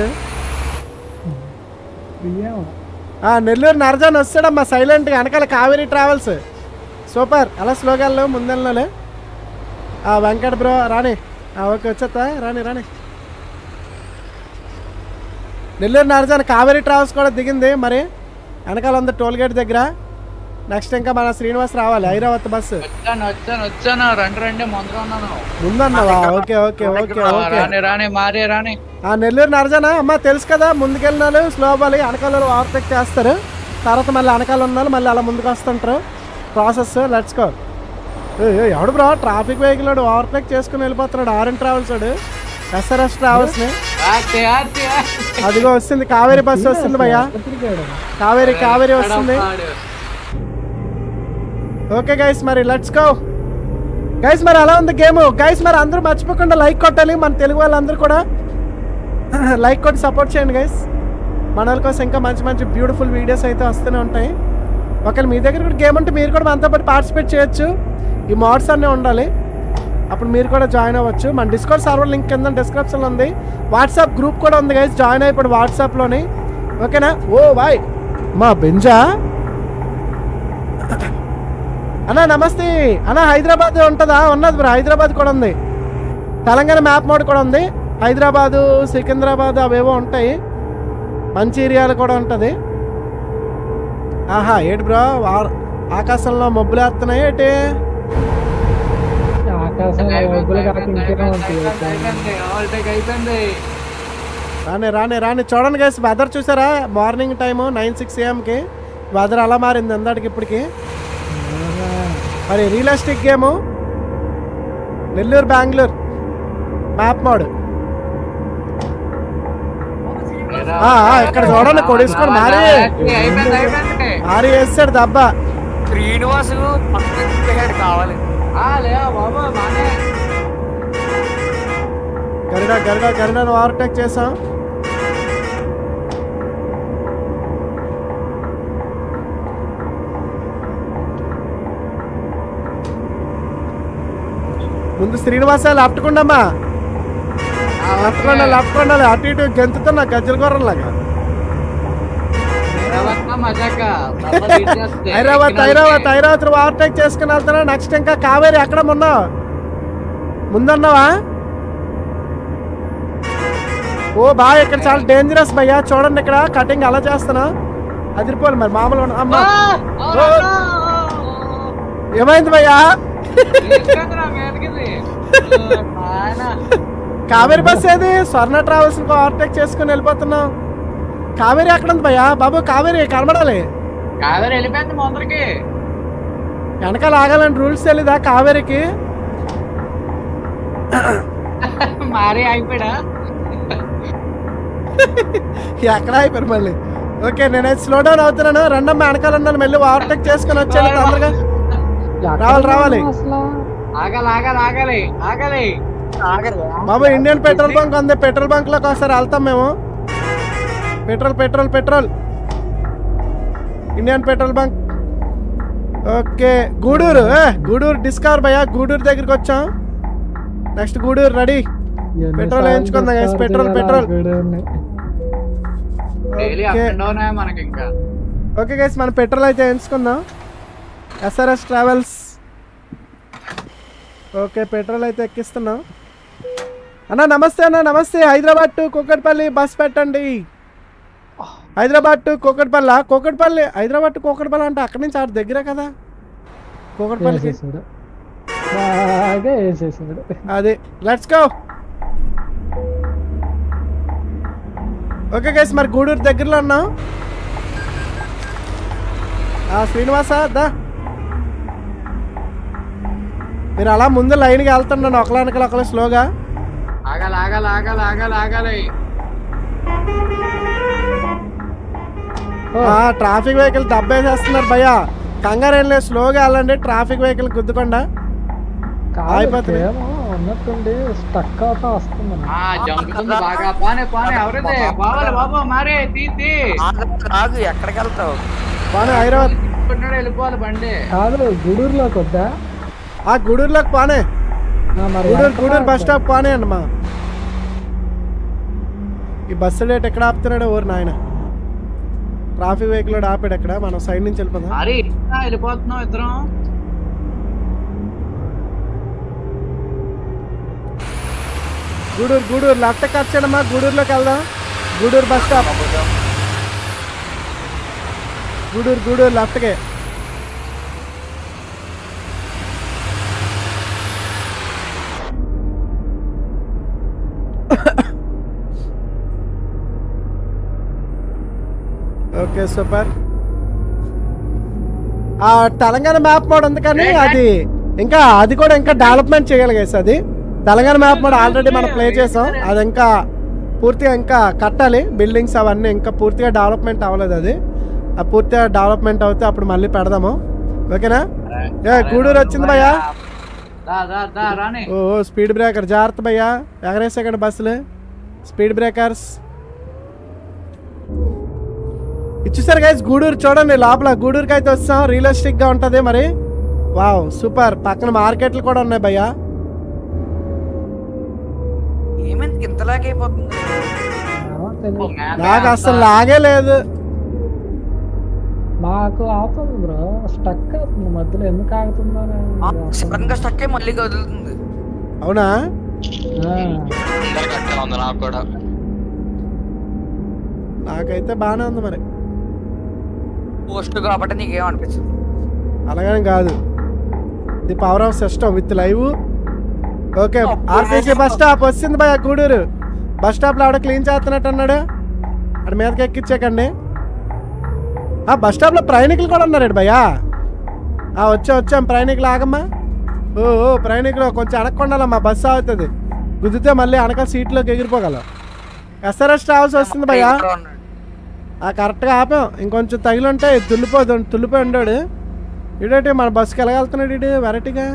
బియ్యం ఆ, నెల్లూరు నరజాన్ వస్తాడమ్మా సైలెంట్గా వెనకాల కావేరీ ట్రావెల్స్ సూపర్ అలా స్లోగా వెళ్ళావు ముందెళ్ళలే ఆ వెంకట బ్రో రాని ఆ, ఓకే వచ్చేస్తా రాని రాని నెల్లూరు నరజాన్ కావేరీ ట్రావెల్స్ కూడా దిగింది మరి వెనకాల ఉంది టోల్ గేట్ దగ్గర నెక్స్ట్ ఇంకా మన శ్రీనివాస్ రావాలి ఐరావత్ బస్సు వచ్చాను వచ్చాను వచ్చాను రండి రండి ముందర ఉన్నాను ముందన్నావా ఓకే ఓకే ఓకే ఆ, ఓకే రాని రాని మారే రాని ఆ నెల్లూరు నరజన అమ్మ తెలుసు కదా ముందుకెళ్ళినారు స్లో అవ్వాలి వెనకాల ఓవర్టేక్ చేస్తారు తర్వాత మళ్ళీ వెనకాల ఉన్నారు మళ్ళీ అలా ముందుకు వస్తుంటారు ప్రాసెస్ లెట్స్ గో ఎవడు బ్రో ట్రాఫిక్ వెహికల్ ఓవర్టేక్ చేసుకుని వెళ్ళిపోతున్నాడు ఆర్ఎన్ ట్రావెల్స్ వాడు ఎస్ఆర్ఎస్ ట్రావెల్స్ని ఆర్తి, ఆర్తి, ఆర్తి. అదిగో వస్తుంది కావేరీ బస్సు వస్తుంది భయ్యా తిరిగాడు కావేరీ కావేరీ వస్తుంది ఆడు. ఓకే గైస్ మరి లెట్స్ గో గైస్ మరి అలా ఉంది గేమ్ గైస్ మరి అందరూ మర్చిపోకుండా లైక్ కొట్టాలి మన తెలుగు వాళ్ళందరూ కూడా లైక్ కొట్టి సపోర్ట్ చేయండి గైస్ మన వాళ్ళ కోసం ఇంకా మంచి మంచి బ్యూటిఫుల్ వీడియోస్ అయితే వస్తూనే ఉంటాయి ఒకవేళ మీ దగ్గర కూడా గేమ్ ఉంటే మీరు కూడా మనతో పాటు పార్టిసిపేట్ చేయొచ్చు ఈ మోడ్స్ అన్నీ ఉండాలి అప్పుడు మీరు కూడా జాయిన్ అవ్వచ్చు మన డిస్కౌంట్ సర్వర్ లింక్ కింద డిస్క్రిప్షన్లో ఉంది వాట్సాప్ గ్రూప్ కూడా ఉంది గైస్ జాయిన్ అయిపోయి వాట్సాప్లోని ఓకేనా ఓ బాయ్ మా బెంజా అన్నా నమస్తే అన్నా హైదరాబాద్ ఉంటుందా ఉన్నది బ్రో హైదరాబాద్ కూడా ఉంది తెలంగాణ మ్యాప్ మోడ్ కూడా ఉంది హైదరాబాదు సికింద్రాబాద్ అవేవో ఉంటాయి మంచి ఏరియాలు కూడా ఉంటుంది ఆహా ఏటి బ్రో వా- ఆకాశంలో మబ్బులు వేస్తున్నాయి ఏంటి ఆకాశంలో మబ్బులు కాక ఇంకేమో ఉంటాయి ఓవర్టేక్ అయిపోయింది రానే రానే రాని చూడండి గైస్ వెదర్ చూసారా మార్నింగ్ టైము నైన్ సిక్స్ ఏఎంకి వెదర్ అలా మారింది అందరికి ఇప్పటికి మరి realistic game Nellore Bengaluru map mode ఆ, ఆ, ఇక్కడ చూడండి కొడేసుకొని మారి అయిపోయింది అయిపోయింది మారి వేస్తాడు దెబ్బ శ్రీనివాసు పక్కన తిప్పేశాడు కావాలి ఆ, లేవా బాబు బానే గరుడ గరుడ గరుడను ఓవర్టేక్ చేసాం ముందు శ్రీనివాస లెఫ్ట్ కొండమ్మా లెఫ్ట్ కొండ లెఫ్ట్ కొండాలి అటు ఇటు గెంతుతో నా గజ్జల గుర్రంలాగా మజాక హైదరాబాద్ హైదరాబాద్ హైదరాబాద్ ఓవర్టేక్ చేసుకుని వెళ్తున్నా నెక్స్ట్ ఇంకా కావేరి ఎక్కడ ఉన్నావు ముందున్నావా ఓ బా ఇక్కడ చాలా డేంజరస్ భయ్యా చూడండి ఇక్కడ కటింగ్ అలా చేస్తున్నా అదిరిపోవాలి మరి మామూలు ఉన్న- అమ్మా ఏమైంది భయ్యా కావేరి బస్ ఏది స్వర్ణ ట్రావెల్స్ ఓవర్టేక్ చేసుకుని వెళ్ళిపోతున్నాం కావేరి ఎక్కడ ఉంది భయ్యా బాబు కావేరి కనబడాలి కావేరి వెళ్ళిపోయింది ముందరికి వెనకాల ఆగాలని రూల్స్ తెలీదా కావేరికి మారి అయిపోయాడా ఎక్కడ అయిపోయారు మళ్ళీ ఓకే నేనైతే స్లో డౌన్ అవుతున్నాను రెండమ్మ వెనకాల ఉన్నాను మళ్ళీ ఓవర్టేక్ చేసుకుని వచ్చాను తొందరగా రావాలి, రావాలి. అసలు ఆగాలి ఆగాలి ఆగాలి ఆగాలి బాబు ఇండియన్ పెట్రోల్ బంక్ ఉంది పెట్రోల్ బంక్ లోకి ఒకసారి వెళ్తాం మేము petrol petrol petrol Indian petrol bunk okay Guduru ఏ, గూడూరు డిస్కవర్ భయ్యా గూడూరు దగ్గరికి వచ్చాం నెక్స్ట్ గూడూరు రెడీ పెట్రోల్ వేయించుకుందాం guys, petrol, petrol. Daily up okay and down మనకి ఇంకా ఓకే గైస్ మనం పెట్రోల్ అయితే ఎంచుకుందాం ఎస్ఆర్ఎస్ ట్రావెల్స్ ఓకే పెట్రోల్ అయితే ఎక్కిస్తున్నాం అన్న నమస్తే అన్న నమస్తే హైదరాబాద్ టు కూకట్పల్లి బస్ పెట్టండి హైదరాబాద్ టు కూకట్పల్లి కూకట్పల్లి హైదరాబాద్ టు కూకట్పల్లి అంటే అక్కడి నుంచి ఆడ దగ్గర కదా కూకట్పల్లికి వేసేసాడు బాగా వేసేసాడు అది లెట్స్ గో ఓకే గైస్ మరి గూడూరు దగ్గరలో ఉన్నాం ఆ శ్రీనివాస దా మీరు అలా ముందు లైన్కి వెళ్తున్నాను ఒకలానికి ఒకరు స్లోగా ఆగాలి ఆగాలి ఆగాలి ఆగాలి ఆగాలి ఆ ట్రాఫిక్ వెహికల్ దబ్బేసేస్తున్నారు భయ్యా కంగారు ఏం లేదు స్లోగా వెళ్ళండి ట్రాఫిక్ వెహికల్ గుద్దుకుండా కాదు అయిపోతుంది. ఏమో ఉన్నట్టుండి స్టక్ అవుతా వస్తుంది ఆ జంపుతుంది బాగా పానే పానే ఎవరిదే బావాలి బాబు మారే తీ తీ ఆగు, ఆగు ఎక్కడికి వెళ్తావు పానే హైదరాబాద్ కొన్నాడు వెళ్ళిపోవాలి బండి కాదు గూడూరులోకి వద్దా ఆ గూడూరులోకి పానే ఆ, మరి గూడూరు వెనకాల గూడూరు బస్ స్టాప్ పానే అండి మా ఈ బస్సు డేట్ ఎక్కడ ఆపుతున్నాడు ఊరు నాయన ట్రాఫిక్ వెహికల్ ఆపాడు ఎక్కడ మనం సైడ్ నుంచి వెళ్ళిపోదాం మరి ఇంకా వెళ్ళిపోతున్నాం ఇద్దరం గూడూరు గూడూరు లెఫ్ట్ వచ్చాడమ్మా గూడూరులోకి వెళ్దాం గూడూరు బస్ స్టాప్ గూడూరు గూడూరు లెఫ్ట్కే ఓకే సూపర్ ఆ తెలంగాణ మ్యాప్ మోడ్ ఉంది కానీ అది ఇంకా అది కూడా ఇంకా డెవలప్మెంట్ చేయాలి గైస్ అది తెలంగాణ మ్యాప్ మోడ్ ఆల్రెడీ మనం ప్లే చేసాం అది ఇంకా పూర్తిగా ఇంకా కట్టాలి బిల్డింగ్స్ అవన్నీ ఇంకా పూర్తిగా డెవలప్మెంట్ అవ్వలేదు అది ఆ పూర్తిగా డెవలప్మెంట్ అవుతే అప్పుడు మళ్ళీ పెడదాము ఓకేనా ఏ గూడూరు వచ్చింది భయ్యా దా దా దా రాని ఓ స్పీడ్ బ్రేకర్ జాగ్రత్త భయ్యా ఎగరేసాకండి బస్సులు స్పీడ్ బ్రేకర్స్ ఇచ్చేసారు గైస్ గూడూరు చూడండి లోపల గూడూరుకి అయితే వస్తాం రియలిస్టిక్ గా ఉంటది మరి వావ్ సూపర్ పక్కన మార్కెట్లు కూడా ఉన్నాయి భయ్యా ఎందుకు ఇంతలాగా అయిపోతుంది ఏమో తెలియదు నాకు అసలు లాగే లేదు మాకు ఆగుతుంది బ్రో స్టక్ అవుతుంది మధ్యలో ఎందుకు ఆగుతుందో సడన్ గా స్టక్ అయి మళ్ళీ కదులుతుంది అవునా అందరికి అట్టే ఉంది నాకు కూడా నాకైతే బాగానే ఉంది మరి పోస్ట్ కాబట్టి నీకేం అనిపించదు అలాగని కాదు the power of system with live okay RTC bus stop వచ్చింది భయ గూడూరు బస్ స్టాప్లో ఆవిడ క్లీన్ చేస్తున్నట్టు అన్నాడు అక్కడ మీదకి ఎక్కించాకండి ఆ బస్ స్టాప్లో ప్రయాణికులు కూడా ఉన్నారు భయ్యా ఆ వచ్చాం వచ్చాం ప్రయాణికులు ఆగమ్మా ఓ ఓ ప్రయాణికులు కొంచెం అనకుండాలమ్మా బస్సు అవుతుంది గుద్దితే మళ్ళీ అనక సీట్లోకి ఎగిరిపోగలం ఎస్ఆర్ఎస్ ట్రావెల్స్ వస్తుంది భయ్యా ఇక్కడ ఉన్నాడు. ఆ కరెక్ట్గా ఆపాం ఇంకొంచెం తగిలి ఉంటే తుల్లిపో తుల్లిపోయి ఉండాడు ఇడేటి మన బస్సుకి వెళ్ళగలుగుతున్నాడు ఇడు వెరైటీగా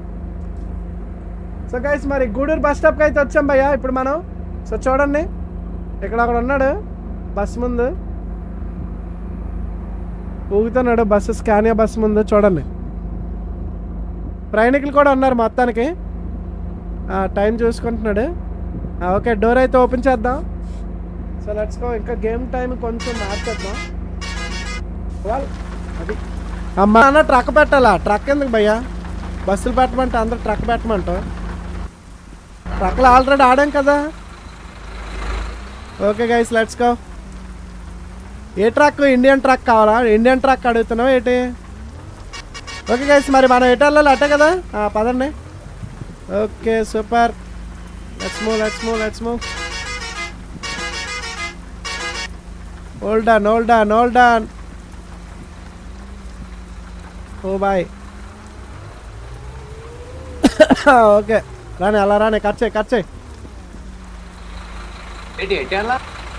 సో గైస్ మరి గూడూరు బస్ స్టాప్కి అయితే వచ్చాం భయ్యా ఇప్పుడు మనం సో చూడండి ఇక్కడ ఒకడు ఉన్నాడు బస్ ముందు ఊగుతున్నాడు బస్సు స్కానియా బస్ ముందు చూడండి ప్రయాణికులు కూడా ఉన్నారు మొత్తానికి ఆ, టైం చూసుకుంటున్నాడు ఆ, ఓకే డోర్ అయితే ఓపెన్ చేద్దాం సో లెట్స్ గో ఇంకా గేమ్ టైం కొంచెం మార్చేద్దాం Well, అది అమ్మ అన్న ట్రక్ పెట్టాలా ట్రక్ ఎందుకు భయ్యా బస్సులు పెట్టమంటే అందరు ట్రక్ పెట్టమంటావు ట్రక్లో ఆల్రెడీ ఆడాం కదా ఓకే గైస్ లెట్స్ గో ఏ ట్రక్ ఇండియన్ ట్రక్ కావాలా ఇండియన్ ట్రక్ అడుగుతున్నావు ఏంటి ఓకే గైస్ మరి మనం ఎటు వెళ్ళాలి అట్టే కదా ఆ, పదండి okay super let's move let's move let's move hold on hold on hold on oh boy okay రాని అలా రాని కట్ చేయి కట్ చేయి ఏంటి ఎటు వెళ్ళా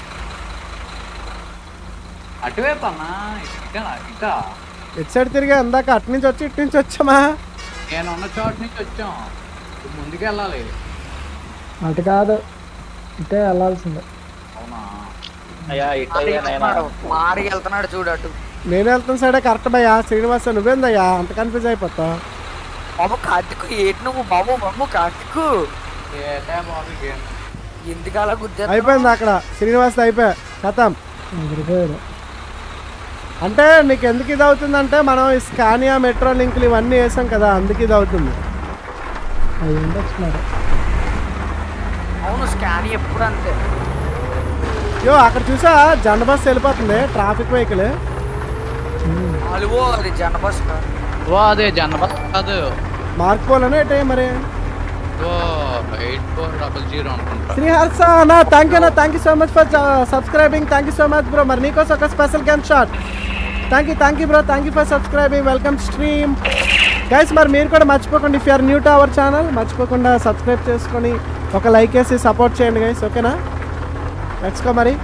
అటువైపు అన్నా ఇటా ఇటా ఇటు సైడ్ తిరిగా ఇందాక అటు నుంచి వచ్చి ఇటు నుంచి వచ్చామా నేను ఉన్న చోట నుంచి వచ్చాం ఇప్పుడు ముందుకు వెళ్ళాలి అటు కాదు ఇటే వెళ్ళాల్సిందే అవునా అయ్యా మారి ఇటయ్యా నాయనా వెళ్తున్నాడు. మారి వెళ్తున్నాడు చూడు అటు నేను వెళ్తున్న సైడే కరెక్ట్ భయ్యా శ్రీనివాస నువ్వేందయ్యా అంత కన్ఫ్యూజ్ అయిపోతావు బాబు కార్తిక్ ఏంటి నువ్వు బాబు బాబు కార్తిక్ ఏటే బాబు గేమ్ ఎందుకు అలా గుద్దా అయిపోయింది అక్కడ శ్రీనివాస్ అయిపోయా కథం ఎగిరిపోయాడు అంటే నీకు ఎందుకు ఇది అవుతుందంటే మనం ఈ స్కానియా మెట్రో లింకులు ఇవన్నీ వేసాం కదా అందుకు ఇది అవుతుంది అవి ఉండొచ్చు మరి అవును స్కాన్ ఎప్పుడు అంతే యో అక్కడ చూసా జన బస్ వెళ్ళిపోతుంది ట్రాఫిక్ వెహికల్ అలువో అది జన బస్ కాదు. ఓ అదే జనబస్ కాదు మార్క్ పోలేనా ఏంటి మరి O eight four double zero అనుకుంటా శ్రీ హర్ష అన్న థ్యాంక్ యూ అన్న thank you so much for subscribing thank you so much bro మరి నీకోసం ఒక special gun shot thank you thank you bro thank you for subscribing welcome stream guys మరి మీరు కూడా మర్చిపోకండి if are new to our channel మర్చిపోకుండా subscribe చేసుకొని ఒక లైక్ వేసి సపోర్ట్ చేయండి గైస్ ఓకేనా లెట్స్ గో మరి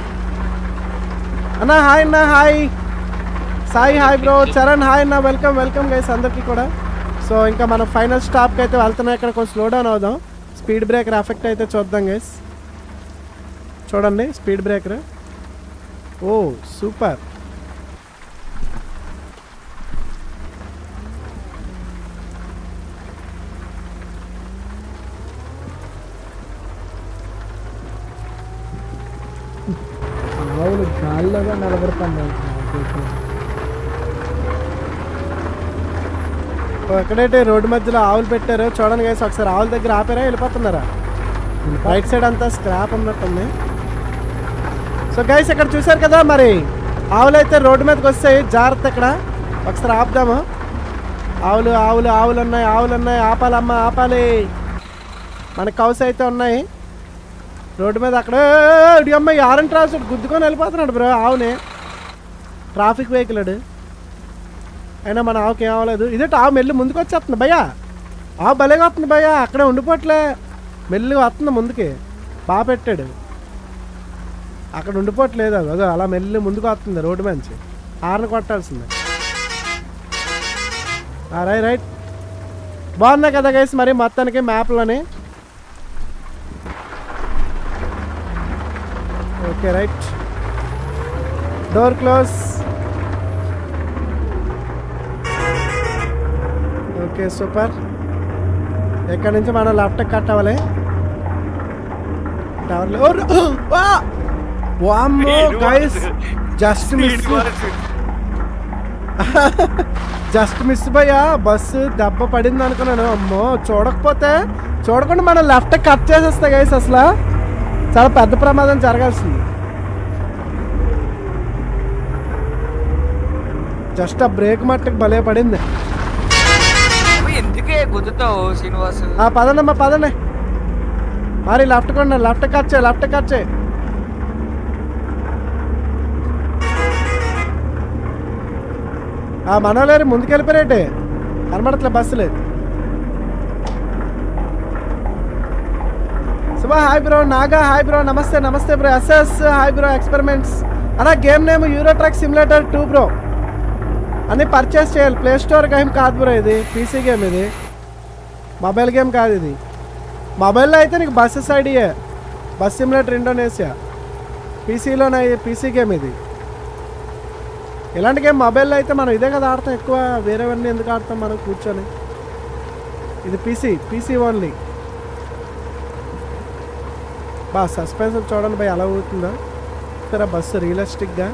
అన్న హాయ్ అన్న hi Sai hi bro Charan hi అన్న వెల్కమ్ వెల్కమ్ గైస్ అందరికీ కూడా సో ఇంకా మనం ఫైనల్ స్టాప్కి అయితే వెళ్తున్నాం ఇక్కడ కొంచెం స్లో డౌన్ అవుదాం స్పీడ్ బ్రేకర్ ఎఫెక్ట్ అయితే చూద్దాం గైస్ చూడండి స్పీడ్ బ్రేకర్ ఓ సూపర్ ఆవులు గాల్లోగా నిలబడుతుంది ఎక్కడైతే రోడ్డు మధ్యలో ఆవులు పెట్టారో చూడండి గైస్ ఒకసారి ఆవుల దగ్గర ఆపారా వెళ్ళిపోతున్నారా రైట్ సైడ్ అంతా స్క్రాప్ ఉన్నట్టుంది సో గైస్ ఇక్కడ చూసారు కదా మరి ఆవులు అయితే రోడ్డు మీదకి వస్తాయి జాగ్రత్త ఇక్కడ ఒకసారి ఆపుదాము ఆవులు ఆవులు ఆవులు ఉన్నాయి ఆవులు ఉన్నాయి ఆపాలమ్మ ఆపాలి మన కౌస్ అయితే ఉన్నాయి రోడ్డు మీద అక్కడ ఇడి అమ్మ ఆరెంజ్ ట్రాఫిక్ గుద్దుకొని వెళ్ళిపోతున్నాడు బ్రో ఆవుని ట్రాఫిక్ వెహికల్ అడు అయినా మన ఆవుకి ఏం అవ్వలేదు ఇదేంటి ఆవు మెల్లి ముందుకు వచ్చేస్తుంది భయ్యా ఆవు భలేగా వస్తుంది భయ్యా అక్కడే ఉండిపోవట్లే మెల్లిగా వస్తుంది ముందుకి బాగా పెట్టాడు అక్కడ ఉండిపోవట్లేదు అది అదో అలా మెల్లి ముందుకు వస్తుంది రోడ్డు మంచి హార్న్ కొట్టాల్సిందే ఆ, రైట్ రైట్ బాగున్నాయి కదా గైస్ మరి మొత్తానికి మ్యాప్లోని okay right door close okay super ఇక్కడ నుంచి మనం లెఫ్ట్ కట్ అవ్వాలి టవర్ వామ్మో guys just miss just miss భయ్యా బస్సు దెబ్బ పడింది అనుకున్నాను అమ్మో చూడకపోతే చూడకుండా మనం లెఫ్ట్ కట్ చేసేస్తా గైస్ అసలు చాలా పెద్ద ప్రమాదం జరగాల్సింది జస్ట్ ఆ బ్రేక్ మట్టుకు భలే పడింది నువ్వు ఎందుకే గుద్దుతావు శ్రీనివాస్ ఆ పదండమ్మా పదండి మరి లెఫ్ట్ కొండ లెఫ్ట్ కట్ చేయి లెఫ్ట్ కట్ చేయి ఆ మనోలేరు ముందుకెళ్ళిపోయారేంటి కనబడట్లే బస్సులు Subha hi bro Naga hi bro నమస్తే నమస్తే bro SS hi bro experiments అలా game name Euro Truck simulator two bro అన్ని పర్చేస్ చేయాలి ప్లే స్టోర్ గేమ్ కాదు బ్రో ఇది పీసీ గేమ్ ఇది మొబైల్ గేమ్ కాదు ఇది మొబైల్లో అయితే నీకు బస్సెస్ ఐడియే బస్ సిమ్యులేటర్ ఇండోనేషియా పీసీలోనే పీసీ గేమ్ ఇది ఇలాంటి గేమ్ మొబైల్లో అయితే మనం ఇదే కదా ఆడతాం ఎక్కువ వేరేవన్నీ ఎందుకు ఆడతాం మనం కూర్చొని ఇది పీసీ పీసీ ఓన్లీ బా సస్పెన్స్ చూడండి భయ్ ఎలా అవుతుందో ఇక్కడ బస్సు రియలిస్టిక్గా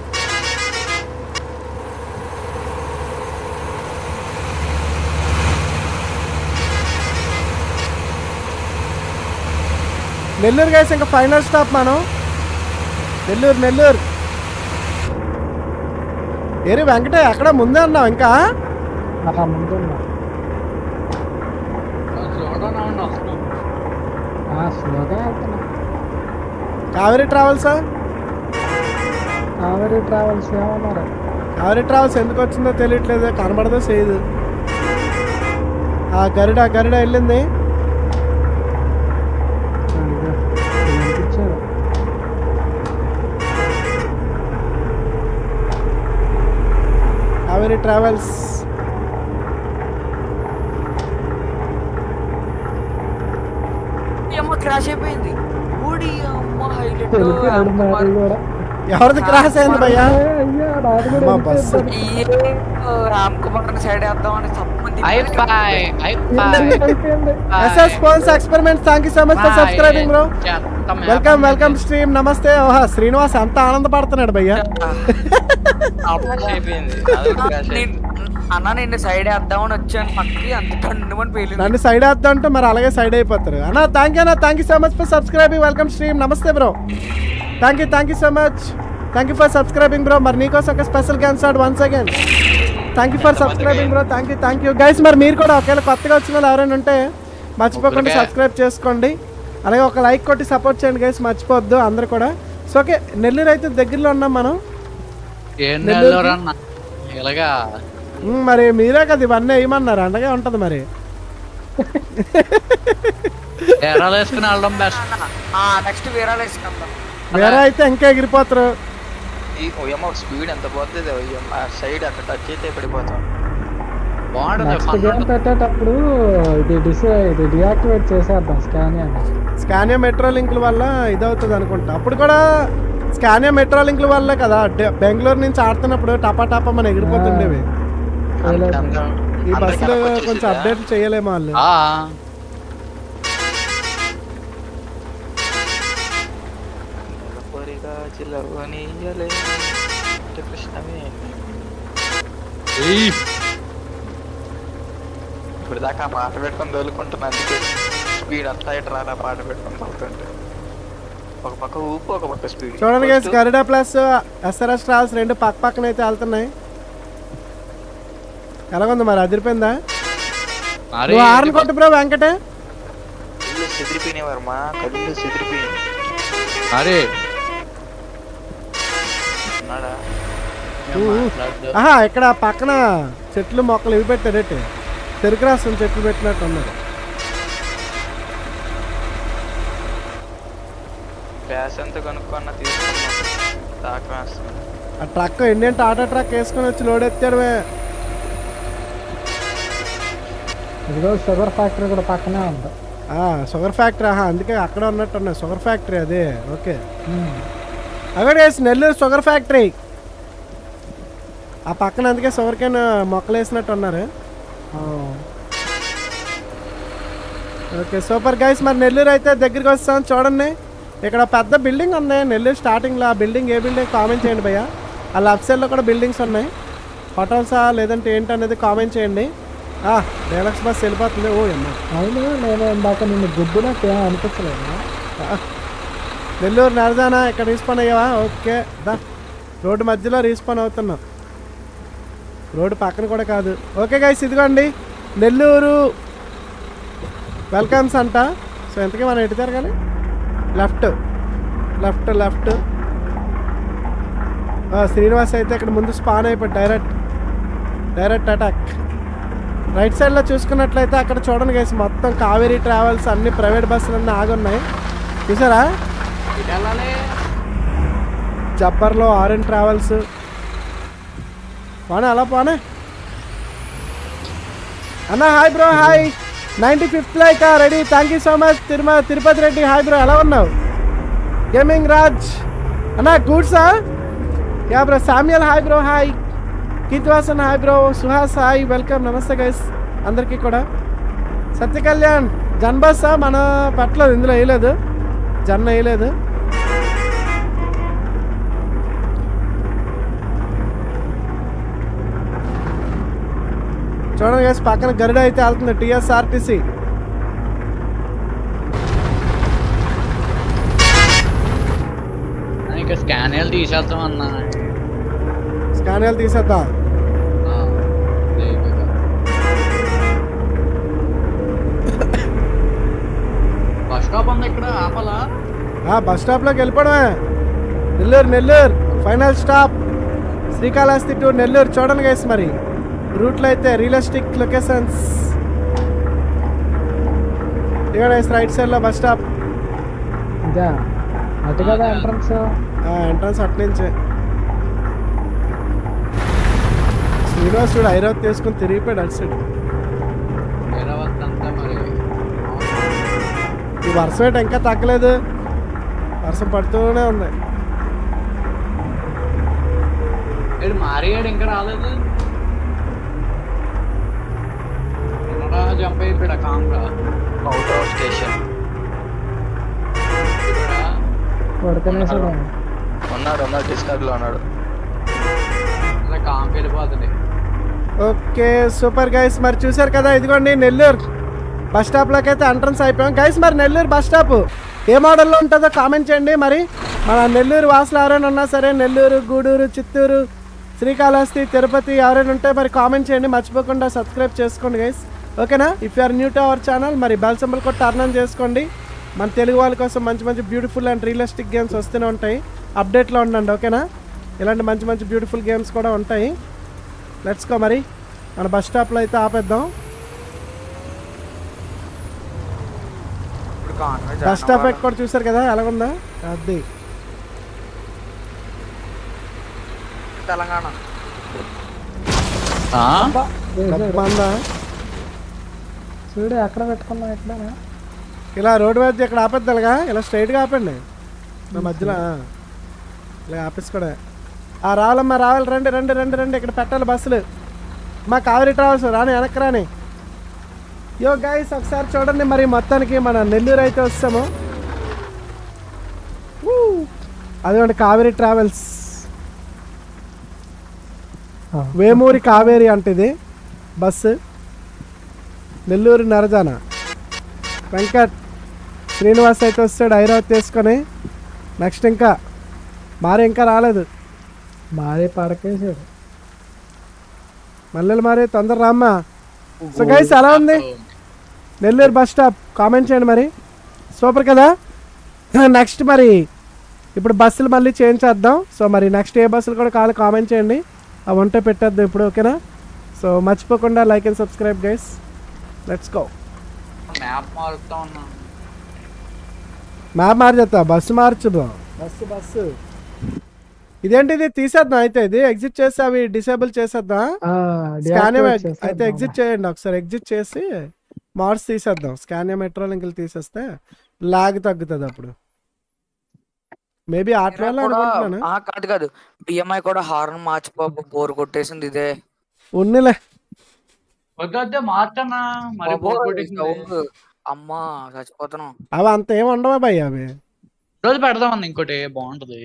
నెల్లూరు గైస్ ఇంకా ఫైనల్ స్టాప్ మనం నెల్లూరు నెల్లూరు ఏరి వెంకటే అక్కడ ముందే అన్నావు ఇంకా అలా ముందున్నా చూడండి వస్తున్నాం ఆ, స్లోగా వెళ్తున్నా కావేరీ ట్రావెల్సా కావేరీ ట్రావెల్స్ ఏమన్నారు కావేరీ ట్రావెల్స్ ఎందుకు వచ్చిందో తెలియట్లేదు కనబడదో చేయదు ఆ గరుడ గరుడ వెళ్ళింది అదిగో, వినిపించాడు కావేరీ ట్రావెల్స్ అమ్మ క్రాష్ అయిపోయింది ఊడి అమ్మ హైలైట్ వెళ్ళిపోయాడు మరి కూడా ఎవరిది క్రాస్ అయింది భయ్యా ఏ, అయ్యా నాది కూడా అమ్మా, బస్సు. వెళ్ళిపోయింది. రామ్ కుమార్ సైడ్ వేద్దామని తప్పని అయిపోయి అయిపోయి అయిపోయింది SS phones experiments thank you so much for subscribing bro welcome welcome stream నమస్తే ఓహా శ్రీనివాస్ ఎంత ఆనందపడుతున్నాడు భయ్యా అయిపోయింది అది కూడా crash అయింది. అన్న నిన్ను సైడ్ వేద్దామని వచ్చాను పక్కకి అంత కండుమని పేలింది నన్ను సైడ్ వేద్దాం అంటే మరి అలాగే సైడ్ అయిపోతారు అన్న థ్యాంక్ యూ అన్న thank you so much for subscribing welcome stream నమస్తే bro thank you thank you so much thank you for subscribing bro మరి నీకోసం ఒక special cancer once again thank you for subscribing bro thank you thank you guys మరి మీరు కూడా ఒకవేళ కొత్తగా వచ్చిన వాళ్ళు ఎవరైనా ఉంటే మర్చిపోకుండా ముగ్గురుగా. సబ్స్క్రైబ్ చేసుకోండి అలాగే ఒక లైక్ కొట్టి సపోర్ట్ చేయండి గైస్ మర్చిపోవద్దు అందరు కూడా సో ఓకే నెల్లూరు అయితే దగ్గరలో ఉన్నాం మనం ఏం నెల్లూరుకి? నెల్లూరు అన్న ఇలాగా మ్, మరి మీరే కదా ఇవన్నీ వేయమన్నారు అండగా ఉంటుంది మరి ఎరాలు వేసుకుని వెళ్ళడం బెస్ట్ నెక్స్ట్ వీరాలు వేసుకుందాం వేరే అయితే ఇంకా ఎగిరిపోతారు ఈ ఓయమ్మ స్పీడ్ ఎంత పోతుంది ఓయమ్మ సైడ్ అక్కడ టచ్ అయితే పడిపోతాం బాగుంటుంది నెక్స్ట్ fun గేమ్ ఉంటుంది. పెట్టేటప్పుడు ఇది డిస్ ఇది డియాక్టివేట్ చేసేద్దాం స్కానియా స్కానియా మెట్రో లింకుల వల్ల ఇదవుతుంది అనుకుంటా అప్పుడు కూడా స్కానియా మెట్రో లింకుల వల్లే కదా డె- బెంగళూరు నుంచి ఆడుతున్నప్పుడు టపా టపా మన ఎగిరిపోతుండేవి ఈ బస్సులో కొంచెం అప్డేట్ చేయలేము వాళ్ళు ఆ కోరిగా చిల్లవనీయలే కృష్ణమే ఏయ్, ఇప్పుడు దాకా ఆ పాట పెట్టుకొని తోలుకుంటున్నా అందుకే స్పీడ్ అంతా ఇటు రాలా పాట పెట్టుకొని తోలుతుంటే ఒక పక్క ఊపు ఒక పక్క స్పీడ్ చూడండి guys Garuda plus SRS travels రెండు పక్క పక్కన అయితే వెళ్తున్నాయి ఎలాగుంది మరి అదిరిపోయిందా మరి నువ్వు ఆరని కొట్టు బ్రో వెంకటే కళ్ళు చెదిరిపోయినాయి వర్మ కళ్ళు చెదిరిపోయినాయి మరి ఉన్నాడా ఏం మాట్లాడదు. ఆహా ఇక్కడ పక్కన చెట్లు మొక్కలు ఇవి పెట్టారేటి చెరుకు రాష్ట్రం చెట్లు పెట్టినట్టు ఉన్నారు ప్యాస్ ఎంత కనుక్కున్నా తీసుకున్నాం దాకా వస్తుంది ఆ ట్రక్ ఇండియన్ టాటా ట్రక్ వేసుకొని వచ్చి లోడ్ ఎత్తాడమే ఇదిగో షుగర్ ఫ్యాక్టరీ కూడా పక్కనే ఉంది ఆ, షుగర్ ఫ్యాక్టరీ ఆహా అందుకే అక్కడ ఉన్నట్టు ఉన్నాయి షుగర్ ఫ్యాక్టరీ అదే ఓకే ఉమ్. అక్కడ వేసి నెల్లూరు షుగర్ ఫ్యాక్టరీ ఆ పక్కన అందుకే షుగర్ కేన్ మొక్కలు వేసినట్టు ఉన్నారు ఓ. ఓకే సూపర్ గైస్ మరి నెల్లూరు అయితే దగ్గరికి వస్తాం చూడండి ఇక్కడ పెద్ద బిల్డింగ్ ఉంది నెల్లూరు స్టార్టింగ్లో ఆ బిల్డింగ్ ఏ బిల్డింగ్ కామెంట్ చేయండి భయ్య ఆ లెఫ్ట్ సైడ్లో కూడా బిల్డింగ్స్ ఉన్నాయి హోటల్సా లేదంటే ఏంటనేది కామెంట్ చేయండి ఆ, డైలాక్స్ బస్ వెళ్ళిపోతుంది ఓ అమ్మ అవును నేను ఇందాక నిన్ను గుద్దునట్టు ఏం అనిపించలేదు నెల్లూరు నరదానా ఇక్కడ రీస్పాన్ అయ్యావా ఓకే దా రోడ్డు మధ్యలో రీస్పాన్ అవుతున్నాం రోడ్డు పక్కన కూడా కాదు ఓకే గైస్ ఇదిగోండి నెల్లూరు వెల్కమ్స్ అంట సో ఎంతకీ మనం ఎటు తిరగాలి లెఫ్ట్ లెఫ్ట్ లెఫ్ట్ శ్రీనివాస్ అయితే ఇక్కడ ముందు స్పాన్ అయిపోయి డైరెక్ట్ డైరెక్ట్ అటాక్ రైట్ సైడ్లో చూసుకున్నట్లయితే అక్కడ చూడండి గైస్ మొత్తం కావేరీ ట్రావెల్స్ అన్ని ప్రైవేట్ బస్సులు అన్నీ ఆగున్నాయి చూసారా ఇటు వెళ్ళాలి జబ్బర్లో ఆరెంజ్ ట్రావెల్స్ పోనే అలా పోనే అన్న hi bro hi ninety fifth like ready thank you so much తిరుమ తిరుపతి రెడ్డి హాయ్ బ్రో ఎలా ఉన్నావు గేమింగ్ రాజ్ అన్న గూడ్సా yeah bro Samuel hi bro hi Keerthivasan hi bro Suhas hi welcome నమస్తే గైస్ అందరికీ కూడా సత్య కళ్యాణ్ జన్ బస్సా మన పెట్టలేదు ఇందులో వేయలేదు జన్ వేయలేదు చూడండి గైస్ పక్కన గరుడ అయితే వెళ్తుంది టీఎస్ఆర్టీసీ ఇంకా స్కాన్ వెళ్ళి తీసేద్దాం అన్న స్కానియాలు తీసేద్దాం ఆ, ఇదే ఇక. బస్ స్టాప్ ఉంది ఇక్కడ ఆపలా ఆ బస్ స్టాప్లోకి వెళ్ళిపోవడమే Nellore Nellore final stop Srikalahasti to Nellore చూడండి గైస్ మరి రూట్లో అయితే రియలిస్టిక్ లొకేషన్స్ ఇక్కడ రైట్ సైడ్లో బస్ స్టాప్ ఇదా అటు కదా ఎంట్రన్స్ ఎంట్రన్స్ అటు నుంచే శ్రీనివాస్ చూడు ఐరావత్ తీసుకుని తిరిగిపోయాడు అటు సైడ్ వేరే అంతా మరి ఈ వర్షం ఏంటి ఇంకా తగ్గలేదు వర్షం పడుతూనే ఉంది ఏడు మారియాడు ఇంకా రాలేదు ఎన్నడా జంప్ అయిపోయాడు కాంగా అవుట్ ఆఫ్ స్టేషన్ పడుకునేసాడు ఉన్నాడు ఉన్నాడు డిస్కార్డ్ లో ఉన్నాడు అలా కాంకి వెళ్ళిపోతుంది ఓకే సూపర్ గైస్ మరి చూసారు కదా ఇదిగోండి నెల్లూరు బస్ స్టాప్లోకి అయితే ఎంట్రన్స్ అయిపోయాం గైస్ మరి నెల్లూరు బస్ స్టాప్ ఏ మోడల్లో ఉంటుందో కామెంట్ చేయండి మరి మన నెల్లూరు వాసులు ఎవరైనా ఉన్నా సరే నెల్లూరు గూడూరు చిత్తూరు శ్రీకాళహస్తి తిరుపతి ఎవరైనా ఉంటే మరి కామెంట్ చేయండి మర్చిపోకుండా సబ్స్క్రైబ్ చేసుకోండి గైస్ ఓకేనా if are new to our channel మరి బెల్ సింబల్ కూడా టర్న్ ఆన్ చేసుకోండి మన తెలుగు వాళ్ళ కోసం మంచి మంచి బ్యూటిఫుల్ అండ్ రియలిస్టిక్ గేమ్స్ వస్తూనే ఉంటాయి అప్డేట్లో ఉండండి ఓకేనా ఇలాంటి మంచి మంచి బ్యూటిఫుల్ గేమ్స్ కూడా ఉంటాయి లెట్స్ గో మరి మన బస్ స్టాప్లో అయితే ఆపేద్దాం ఇప్పుడు కాన్వే బస్ స్టాప్ కూడా చూసారు కదా ఎలాగుందా అది తెలంగాణ ఆ? బందా చూడు ఎక్కడ పెట్టుకున్నా ఎక్కడ ఇలా రోడ్డు మధ్య ఇక్కడ ఆపేద్దాలుగా ఇలా స్ట్రైట్గా ఆపండి నా మధ్యలో ఆ. ఇలా ఆపేసి కూడా ఆ రావాలమ్మా రావాలి రండి రండి రండి రండి ఇక్కడ పెట్టాలి బస్సులు మా కావేరీ ట్రావెల్స్ రాని వెనక్కి రాని యో గైస్ ఒకసారి చూడండి మరి మొత్తానికి మన నెల్లూరు అయితే వస్తాము ఊ. అదిగోండి కావేరీ ట్రావెల్స్ వేమూరి కావేరి అంటే ఇది బస్సు నెల్లూరు నరజాన వెంకట్ శ్రీనివాస్ అయితే వస్తాడు ఐరావత్ తీసుకొని నెక్స్ట్ ఇంకా మారి ఇంకా రాలేదు మాది పడకేసాడు మల్లెలు మారి తొందర రామ్మా సో గైస్ ఎలా ఉంది నెల్లూరు బస్ స్టాప్ కామెంట్ చేయండి మరి సూపర్ కదా నెక్స్ట్ మరి ఇప్పుడు బస్సులు మళ్ళీ చేంజ్ చేద్దాం సో మరి నెక్స్ట్ ఏ బస్సులు కూడా కావాలి కామెంట్ చేయండి అవి ఉంటే పెట్టేద్దాం ఇప్పుడు ఓకేనా సో మర్చిపోకుండా like and subscribe guys let's go map మారుతా ఉన్నా మ్యాప్ మార్చేస్తా బస్సు మార్చు బ్రో బస్సు బస్సు ఇదేంటిది తీసేద్దాం అయితే ఇది ఎగ్జిట్ చేసి అవి డిసేబుల్ చేసేద్దాం స్కాన్ అయితే ఎగ్జిట్ చేయండి ఒకసారి ఎగ్జిట్ చేసి మార్క్స్ తీసేద్దాం స్కాన్ మెట్రో లింకులు తీసేస్తే లాగ్ తగ్గుతుంది అప్పుడు మేబీ ఆట వల్ల అనుకుంటున్నాను ఆ, కాదు కాదు బిఎంఐ కూడా హార్న్ మార్చిపోపు బోర్ కొట్టేసింది ఇదే ఉన్నిలే వద్దే మార్చన్నా మరి బాబోయ్, బోర్ కొట్టేసింది. sound. అమ్మా చచ్చిపోతున్నాం అవి అంత ఏమి ఉండవా భయ్య అవి రోజు పెడదాం అన్న ఇంకోటి బాగుంటది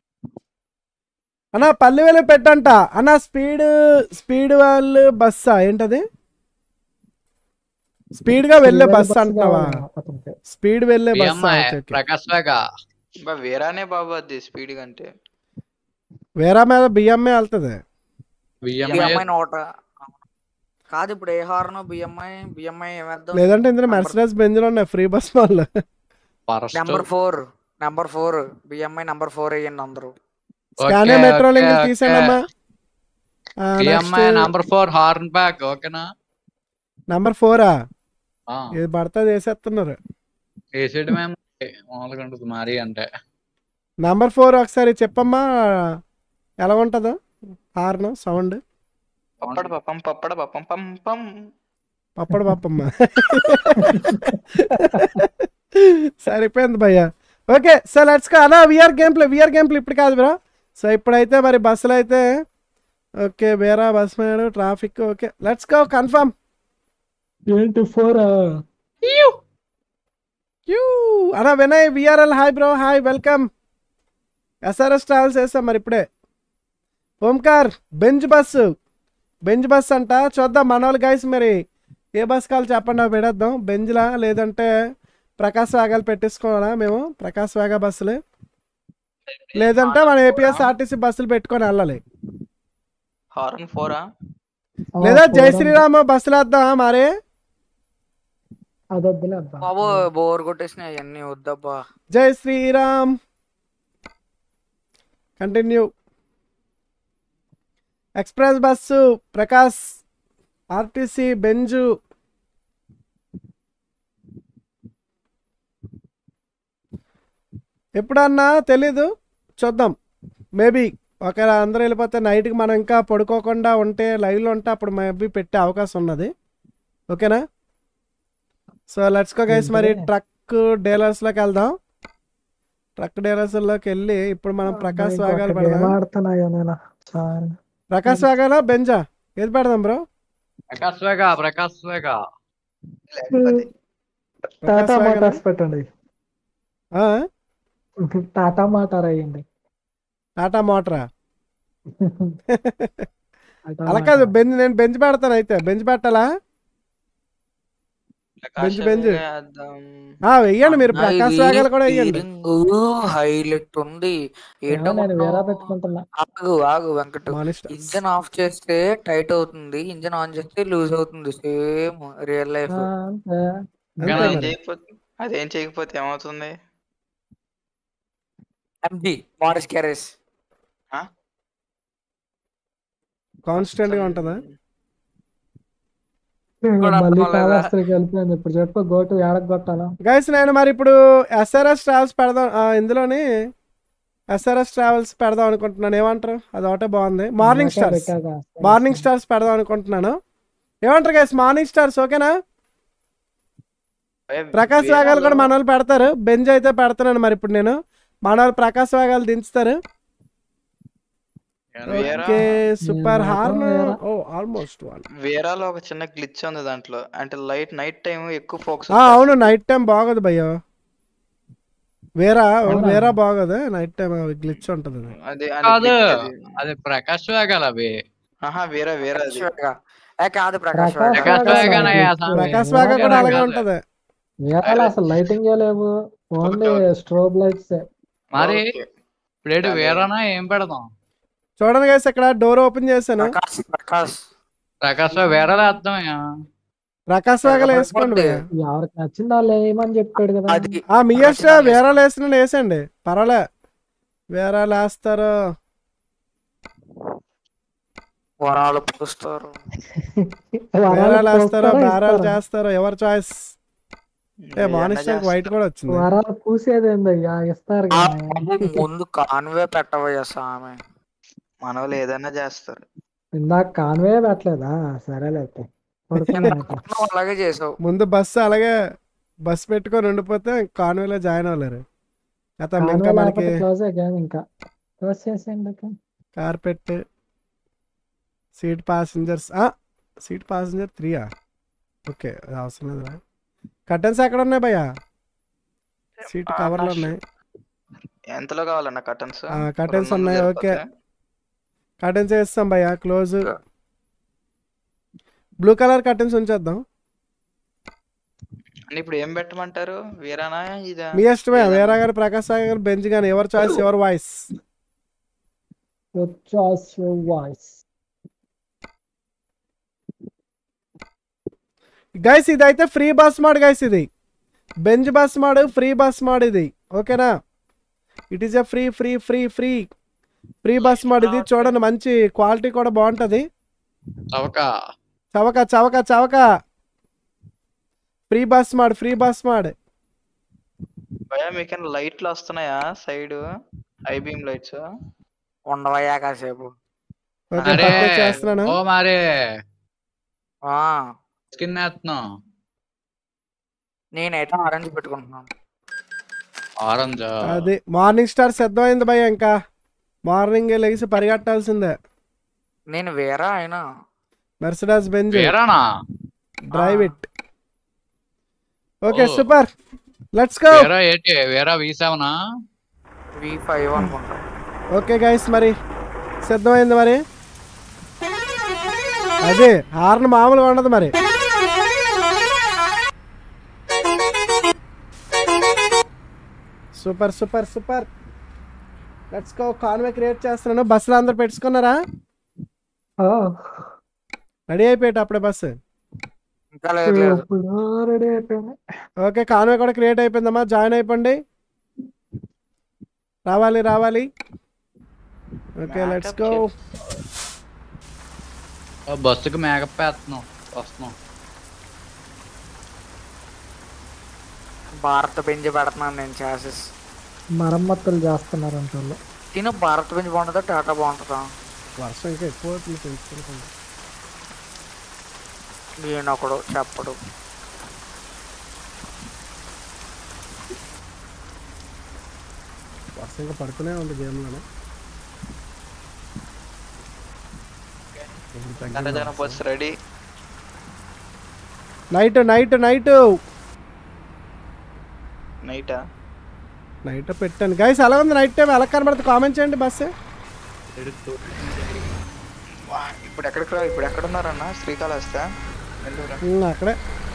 అన్న పల్లి వేలు పెట్టంట అన్న స్పీడ్ స్పీడ్ వాళ్ళు బస్సా ఏంటది స్పీడ్ గా వెళ్ళే బస్ అంటున్నావా అతనికి స్పీడ్ వెళ్ళే బస్ బిఎంఐ ప్రకాశ్ వేగ బా వేరానే బాబు అది స్పీడ్ కంటే వేరే మీద బియ్యమ్మే వెళ్తుంది బిఎంఐ బిఎంఐ నోట కాదు ఇప్పుడు ఏ హార్న్ బిఎంఐ బిఎంఐ ఏమేద్దాం లేదంటే ఇందులో మెర్సిడెస్ బెంజ్ లో ఉన్నాయి ఫ్రీ బస్ వాళ్ళు first number four number four BMI number four వేయండి అందరూ స్కానే మెట్రో లింక్ తీసాను అమ్మా BMI number four horn back ఓకేనా నంబర్ ఫోరా ఆ, ఇది పడతా చేసేస్తున్నారు వేసేయడం ఏమో మామూలుగా ఉంటుంది మరి అంటే నంబర్ ఫోర్ ఒకసారి చెప్పమ్మా ఎలా ఉంటుందో హార్న్ సౌండ్ పప్పడ పప్పం పప్పడ పప్పం పం పం పప్పడు పప్పమ్మ సరిపోయింది భయ్య ఓకే సో లెట్స్ కా అలా VR game play VR game play ఇప్పుడు కాదు బ్రో సో ఇప్పుడైతే మరి బస్సులు అయితే ఓకే వేరే బస్ మేడు traffic okay let's go confirm ఏంటి ఫోర్ యూ అన్నా Vinay VRL hi bro hi welcome SRS travels వేస్తాం మరి ఇప్పుడే Omkar Benz bus Benz bus అంట చూద్దాం మన వాళ్ళు గైస్ మరి ఏ బస్ కావాలి చెప్పండి అవి పెడేద్దాం బెంజ్లా లేదంటే ప్రకాశ్ వాగాలు పెట్టేసుకోవాలా మేము ప్రకాశ్ వాగా బస్సులు లేదంటే మన ఏపీఎస్ ఆర్టీసీ బస్సులు పెట్టుకొని వెళ్ళాలి హార్న్ ఫోరా లేదా జై శ్రీరామ్ బస్సులు వేద్దాం మరి అది వద్దులే అబ్బా బాబు బోర్ కొట్టేసినాయి అవన్నీ వద్దబ్బా జై Sriram continue express bus Prakash RTC Benz ఎప్పుడన్నా తెలీదు చూద్దాం మేబీ ఒకవేళ అందరూ వెళ్ళిపోతే నైట్కి మనం ఇంకా పడుకోకుండా ఉంటే లైవ్లో ఉంటే అప్పుడు మేబీ పెట్టే అవకాశం ఉన్నది ఓకేనా సో లెట్స్ గో గైస్ మరి ట్రక్ డీలర్స్లోకి వెళ్దాం ట్రక్ డీలర్స్లోకి వెళ్ళి ఇప్పుడు మనం ప్రకాశ్ వాగాలు పెడదాం ఆడుతున్నాయో నేను చాలా ప్రకాశ్ వాగాలా బెంజా ఏది పెడదాం బ్రో ప్రకాశ్ వేగ ప్రకాశ్ వేగ లేకపోతే టాటా వాగనా? మోటార్స్ పెట్టండి ఆ? టాటా మోటార్ అయ్యండి టాటా మోటరా టాటా అలా కాదు మోటార్. బెంజ్ నేను బెంచ్ పెడతాను అయితే బెంచ్ పెట్టాలా బెంచ్, బెంచ్. వేద్దాం. ఆ వెయ్యండి మీరు ప్రకాశ్ వాగాలు కూడా వెయ్యండి హైలైట్ ఉంది ఏమో నేను వేరే ఏంటో పెట్టుకుంటున్నా ఆగు ఆగు వెంకట మానిస్టర్స్. ఇంజన్ ఆఫ్ చేస్తే టైట్ అవుతుంది ఇంజన్ ఆన్ చేస్తే లూజ్ అవుతుంది సేమ్ రియల్ లైఫ్ ఆ, అంతే అంతే అదేం మరి. చేయకపోతే అదేం చేయకపోతే ఏమవుతుంది ఎంజీ మారిస్ క్యారెస్ కాన్స్టెంట్ గా ఉంటుందా కూడా మళ్ళీ అర్థం లేదా? కాళహస్తికి వెళ్ళిపోయింది ఇప్పుడు చెప్పు గోటు ఏడకు కొట్టాలా గైస్ నేను మరి ఇప్పుడు ఎస్ఆర్ఎస్ ట్రావెల్స్ పెడదాం ఆ, ఇందులోని ఎస్ఆర్ఎస్ ట్రావెల్స్ పెడదాం అనుకుంటున్నాను ఏమంటారు అది ఒకటే బాగుంది మార్నింగ్ ఇందాకే స్టార్స్ పెట్టాగా. మార్నింగ్ స్టార్స్ పెడదాం అనుకుంటున్నాను ఏమంటారు గైస్ మార్నింగ్ స్టార్స్ ఓకేనా ఏ, ప్రకాశ్ వాగాలు కూడా వేరాలో- మన వాళ్ళు పెడతారు బెంజ్ అయితే పెడతాను మరి ఇప్పుడు నేను మన వాళ్ళు ప్రకాశ్ వాగాలు దించుతారు వేరా ఓకే సూపర్ నేను హార్న్ మాత్రం వేరా. ఓ ఆల్మోస్ట్ వన్ వేరాలో ఒక చిన్న గ్లిచ్ ఉంది దాంట్లో అంటే లైట్ నైట్ టైం ఎక్కువ ఫోకస్ అవును నైట్ టైం బాగోదు భయ్య వేరా ఓ, అవునా? వేరా బాగోదు నైట్ టైం గ్లిచ్ ఉంటుంది అది. అదే కాదు అది ప్రకాశ్ వేగాల అవి ఆహా వేరా వేరా అది ఏ కాదు ప్రకాష్ ప్రకాష్ ప్రకాశ్ వాగా వేగనయ్యా అసలు స్వామి. ప్రకాశ్ వాగా కూడా వేరా అలాగే కాదు. ఉంటది వేరే అసలు లైటింగ్ లేవు ఓన్లీ స్ట్రోబ్ లైట్స్ మరి ఓకే. ఇప్పుడు అదే. వేరేనా ఏం పెడదాం చూడండి గైస్ ఇక్కడ డోర్ ఓపెన్ చేశాను ప్రకాష్ ప్రకాష్ ప్రకాశ్ వేరే వేద్దాం ప్రకాశ్ వాగాలు వేసుకోండి భయ్య ఎవరికి నచ్చింది వాళ్ళు వేయమని చెప్పాడు కదా అది ఆ మీ ఇష్టం వేరే వేసిన వేసండి పర్వాలే వేరే వేస్తారు వరాలు పూస్తారు వరాలు వేరే వేస్తారో పూస్తారా, బేరాలు ఇస్తారా? చేస్తారో ఎవరి చాయిస్ ఏ ఏమన్నా మానిస్టర్ వైట్ చేస్తారు. కూడా వచ్చింది వరాలు పూసేది ఏందయ్యా ఇస్తారు ఆ కానీ బాబు ముందు కాన్వే పెట్టవయ్యా సామె మనోళ్ళు ఏదైనా చేస్తారు ఇందాక కాన్వే పెట్టలేదా సరేలే అయితే పడుకుందాం అయితే. నువ్వు అలాగే చేసావు ముందు బస్సు అలాగే బస్సు పెట్టుకొని ఉండిపోతే కాన్వేలో జాయిన్ అవ్వలేరు అతను కాన్వే ఇంకా మనకి లేకపోతే క్లోజే గేమ్ ఇంకా క్లోజ్ చేసేయండి అయితే. Carpet seat passengers seat passenger త్రీయా ఓకే అది అవసరం లేదురా కర్టన్స్ ఎక్కడ ఉన్నాయి భయ్యా సీట్ ఆ, కవర్లు నా ఉన్నాయి ఎంతలో కావాలన్న కటన్స్ ఆ, curtains ఉన్నాయి, ఓకే. కర్టెన్స్ వేస్తాం భయ్యా క్లోజ్ బ్లూ కలర్ కర్టెన్స్ ఉంచేద్దాం ఇప్పుడు ఏం పెట్టమంటారు వీరానా ఇదా మీ ఇష్టమే వీరా గారు ప్రకాష్ రావు గారు బెంచ్ గాని ever choice ever voice voice guys ఇది అయితే ఫ్రీ బస్ మాడ్ గైస్ ఇది Benz bus mod free bus mod ఇది ఓకేనా it is a free free free free free bus mod ఇది చూడండి మంచి క్వాలిటీ కూడా బాగుంటది చవక చవక చవక చవక free bus mod free bus mod భయ్యా మీకు లైట్లు వస్తున్నాయా సైడ్ ఐ బీమ్ లైట్స్ ఉండవయ్యా కాసేపు ఓకే అరే పర్చేస్ చేస్తున్నాను ఓ మారే ఆ, స్కిన్ వేస్తున్నాం నేనైతే ఆరెంజ్ పెట్టుకుంటున్నాను ఆరెంజ్ అది మార్నింగ్ స్టార్ సిద్ధమైంది భయ్య ఇంకా మార్నింగ్ లేచి పరిగెట్టాల్సిందే నేను వేరా అయినా మెర్సిడస్ బెంజ్ వేరానా drive it okay oh. Super let's go వేరా ఏంటి వేరా వి సెవెనా వి ఫైవ్ అనుకుంటా ఓకే గైస్ మరి సిద్ధమైంది మరి అదే హార్న్ మామూలుగా ఉండదు మరి super super super let's go convoy create చేస్తున్నాను బస్సులు అందరు పెట్టుకున్నారా రెడీ అయిపోయాట అప్పుడే బస్సు ఇంకా లేదు లేదు రెడీ అయిపోయింది ఓకే కాన్వే కూడా క్రియేట్ అయిపోయిందమ్మా జాయిన్ అయిపోండి రావాలి రావాలి ఓకే లెట్స్ గో బస్సుకి మేకప్ వేస్తున్నాం వస్తున్నాం భారత్ పెంచి పెడుతున్నాను నేను చాసెస్ మరమ్మతులు చేస్తున్నారంట వాళ్ళు తిను భారత్ పెంచి బాగుంటుందా టాటా బాగుంటుందా వర్షం ఇంకా ఎక్కువ అవుతుంది పెంచుకుంటుంది నేను ఒకడు చెప్పడు వర్షం ఇంకా పడుతూనే ఉంది గేమ్లోనే జన bus ready night night night నైటా నైట్ పెట్టాను గైస్ ఎలా ఉంది నైట్ టైం ఎలా కనబడుతుంది కామెంట్ చేయండి బస్సు ఇప్పుడు ఎక్కడికి రా ఇప్పుడు ఎక్కడ ఉన్నారన్న శ్రీకాళహస్తి నెల్లూరా ఉమ్, అక్కడే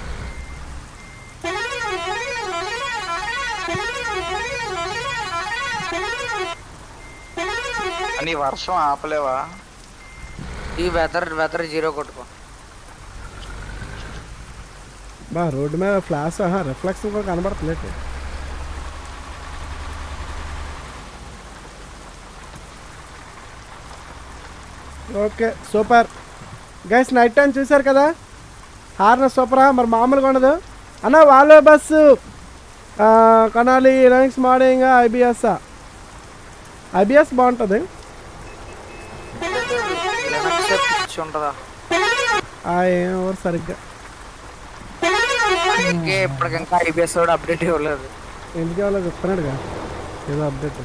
అని వర్షం ఆపలేవా ఈ వెదర్ వెదర్ జీరో కొట్టుకో బా రోడ్డు మీద ఫ్లాష్ రిఫ్లెక్షన్ కూడా కనబడుతుంది okay super guys night time చూసారు కదా హార్న సూపరా మరి మామూలుగా ఉండదు అన్న వాళ్ళ బస్సు ఆ, కొనాలి లినక్స్ మార్నింగ్ ఐబిఎస్ ఐబిఎస్ బాగుంటుంది లినక్స్ పిచ్చి ఉంటుందా ఆ, ఏం ఎవరు సరిగ్గా ఇంకే ఇప్పటికింకా ఐబిఎస్ కూడా అప్డేట్ ఇవ్వలేదు ఎందుకు ఎవరో చెప్తున్నాడుగా ఏదో అప్డేట్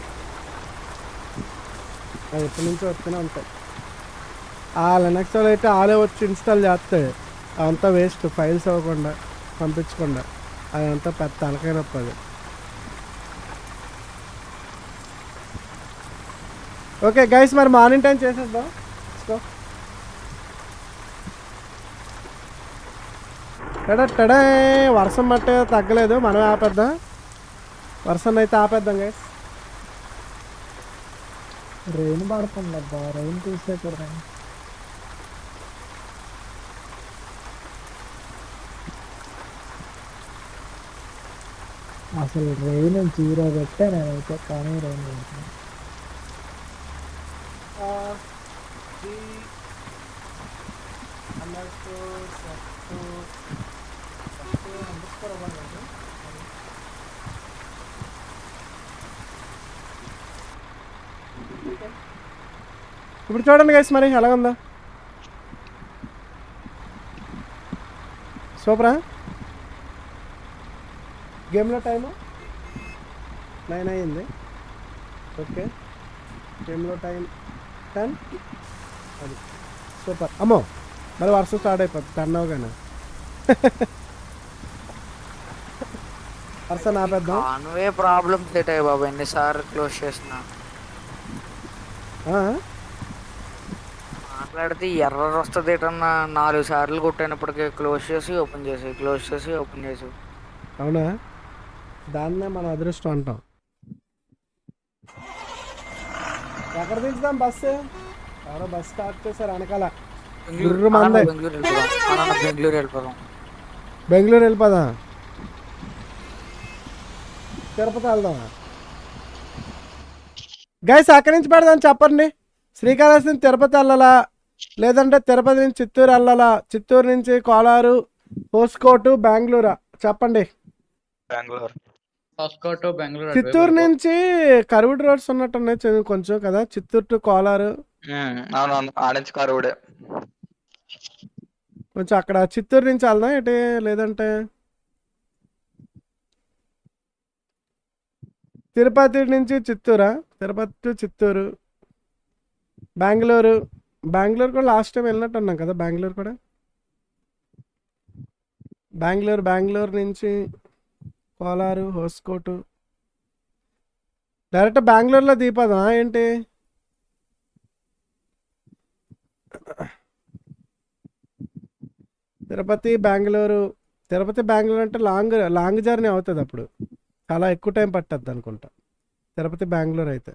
అది ఎప్పటి నుంచో వస్తూనే ఉంటాయి ఆ లినక్స్ వాళ్ళు అయితే ఆలే వచ్చి ఇన్స్టాల్ చేస్తాడు అదంతా వేస్ట్ ఫైల్స్ అవ్వకుండా పంపించకుండా అదంతా పెద్ద తలకాయ నొప్పి అది ఓకే గైస్ మరి మార్నింగ్ టైం చేసేద్దాం Let's go. టడా టడా వర్షం బట్టే తగ్గలేదు మనం ఆపేద్దాం వర్షం అయితే ఆపేద్దాం గైస్ రెయిన్ పడుతుంది అబ్బా రెయిన్ చూసే కూడా అసలు రెయిన్ జీరో పెట్టే నేనైతే కానీ రెయిన్ పెడుతున్నాను ఇప్పుడు చూడండి గైస్ మరి ఎలా ఉందా సూపరా గేమ్లో టైము నైన్ అయ్యింది ఓకే గేమ్లో టైం టెన్ అది సూపర్ అమ్మో మరి వర్షం స్టార్ట్ అయిపోతుంది టెన్ అవగానే పర్సన్ ఆపేద్దాం కాన్వే ప్రాబ్లమ్స్ అవుతాయి బాబు ఎన్నిసార్లు క్లోజ్ చేసినా ఆ? మాట్లాడితే ఎర్రర్ వస్తుంది ఏటన్నా నాలుగు సార్లు కొట్టినప్పటికీ క్లోజ్ చేసి ఓపెన్ చేసి క్లోజ్ చేసి ఓపెన్ చేసి అవునా దాన్నే మన అదృష్టం అంటాం ఎక్కడ దించుదాం బస్సు ఎవరో బస్ స్టార్ట్ చేశారు వెనకాల గుర్రు అన్న, మందే. బెంగళూరు వెళ్ళిపోదాం అన్న, బెంగళూరు వెళ్ళిపోదాం బెంగళూరు వెళ్ళిపోదా తిరుపతి వెళ్దాం గైస్ అక్కడి నుంచి పెడదాం చెప్పండి శ్రీకాళహస్తి నుంచి తిరుపతి వెళ్ళాలా లేదంటే తిరుపతి నుంచి చిత్తూరు వెళ్ళాలా చిత్తూరు నుంచి కోలారు హోస్కోటు బెంగళూరా చెప్పండి బెంగళూరు హస్కోట్ బెంగళూరు చిత్తూరు నుంచి కరువుడు రోడ్స్ ఉన్నట్టున్నాయి చదువు కొంచెం కదా చిత్తూరు టు కోలారు ఉమ్, అవునవును ఆడించి కారుడే కొంచెం అక్కడ చిత్తూరు నుంచి వెళ్దాం ఏంటి లేదంటే తిరుపతి నుంచి చిత్తూరా తిరుపతి టు చిత్తూరు బెంగళూరు బెంగళూరు కూడా లాస్ట్ టైం వెళ్ళినట్టు ఉన్నాం కదా బెంగళూరు కూడా బెంగళూరు బెంగళూరు నుంచి కోలారు హోస్కోటు డైరెక్ట్ బెంగళూరులో దీపదా ఏంటి తిరుపతి బెంగళూరు తిరుపతి బెంగళూరు అంటే లాంగ్ లాంగ్ జర్నీ అవుతుంది అప్పుడు చాలా ఎక్కువ టైం పట్టద్ది అనుకుంటా తిరుపతి బెంగళూరు అయితే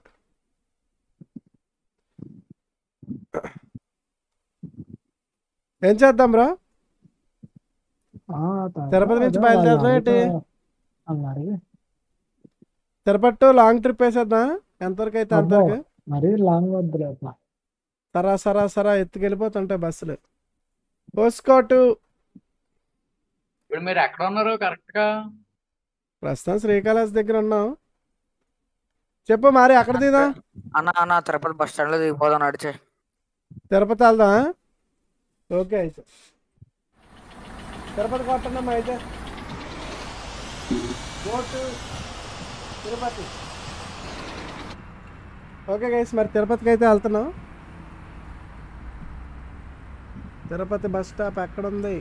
ఏం చేద్దాం బ్రో ఆ, తర్వాత తిరుపతి నుంచి అదే బయలుదేరదాం వాళ్ళు ఏంటి? అడిగితే అన్నారు తిరుపతి టు లాంగ్ ట్రిప్ వేసేద్దాం ఎంతవరకు అయితే అబ్బో. అంతవరకు మరీ లాంగ్ వద్దులే అట్లా సరా సరా సరా ఎత్తుకెళ్ళిపోతుంటాయి బస్సులు పోస్కోటు ఇప్పుడు మీరు ఎక్కడ ఉన్నారు కరెక్ట్ గా ప్రస్తుతం శ్రీకాళహస్తి దగ్గర ఉన్నాం చెప్పు మరి అక్కడ దిగుదాం అన్న అన్న తిరుపతి బస్ స్టాండ్ లో దిగిపోదాం నడిచే తిరుపతి వెళ్దాం ఓకే అయితే తిరుపతి కొట్టండమ్మా అయితే Go to Tirupati okay guys మరి తిరుపతికి అయితే వెళ్తున్నాం తిరుపతి బస్ స్టాప్ ఎక్కడ ఉంది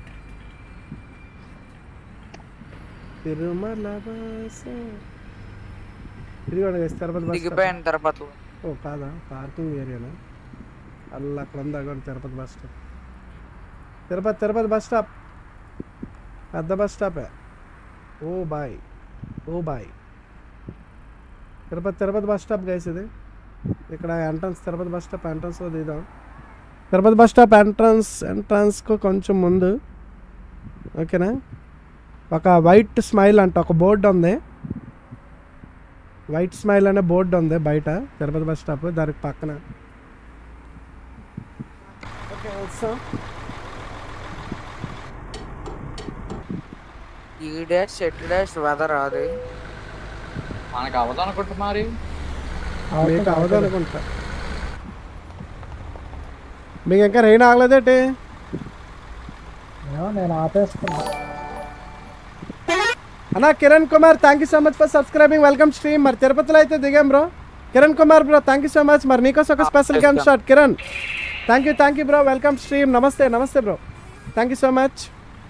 తిరుమల బస్ ఇదిగోండి guys, తిరుపతి బస్ స్టాప్ దిగిపోయాను తిరుపతిలో ఓ కాదా పార్కింగ్ ఏరియానా అల్ల అక్కడ ఉంది అక్కడ Tirupati bus stop Tirupati Tirupati bus stop పెద్ద బస్ స్టాపే oh boy oh boy Tirupati Tirupati bus stop guys ఇది ఇక్కడ ఎంట్రన్స్ తిరుపతి బస్ స్టాప్ ఎంట్రన్స్లో దిగుదాం తిరుపతి బస్ స్టాప్ ఎంట్రన్స్ ఎంట్రన్స్కు కొంచెం ముందు ఓకేనా ఒక వైట్ స్మైల్ అంట ఒక బోర్డు ఉంది వైట్ స్మైల్ అనే బోర్డు ఉంది బయట తిరుపతి బస్ స్టాప్ దానికి పక్కన ఓకే వస్తాం ఈ డాష్ సెట్ డాష్ వెదర్ అది మనకు అవ్వదు అనుకుంటా మరి మీకు అవదు అనుకుంటా మీకు ఇంకా రెయిన్ ఆగలేదేటి ఏమో నేను ఆపేస్తున్నా అన్న Kiran Kumar thank you so much for subscribing welcome stream మరి తిరుపతిలో అయితే దిగాం bro Kiran Kumar bro thank you so much మరి నీకోసం ఒక special game start Kiran thank you thank you bro welcome stream నమస్తే నమస్తే bro thank you so much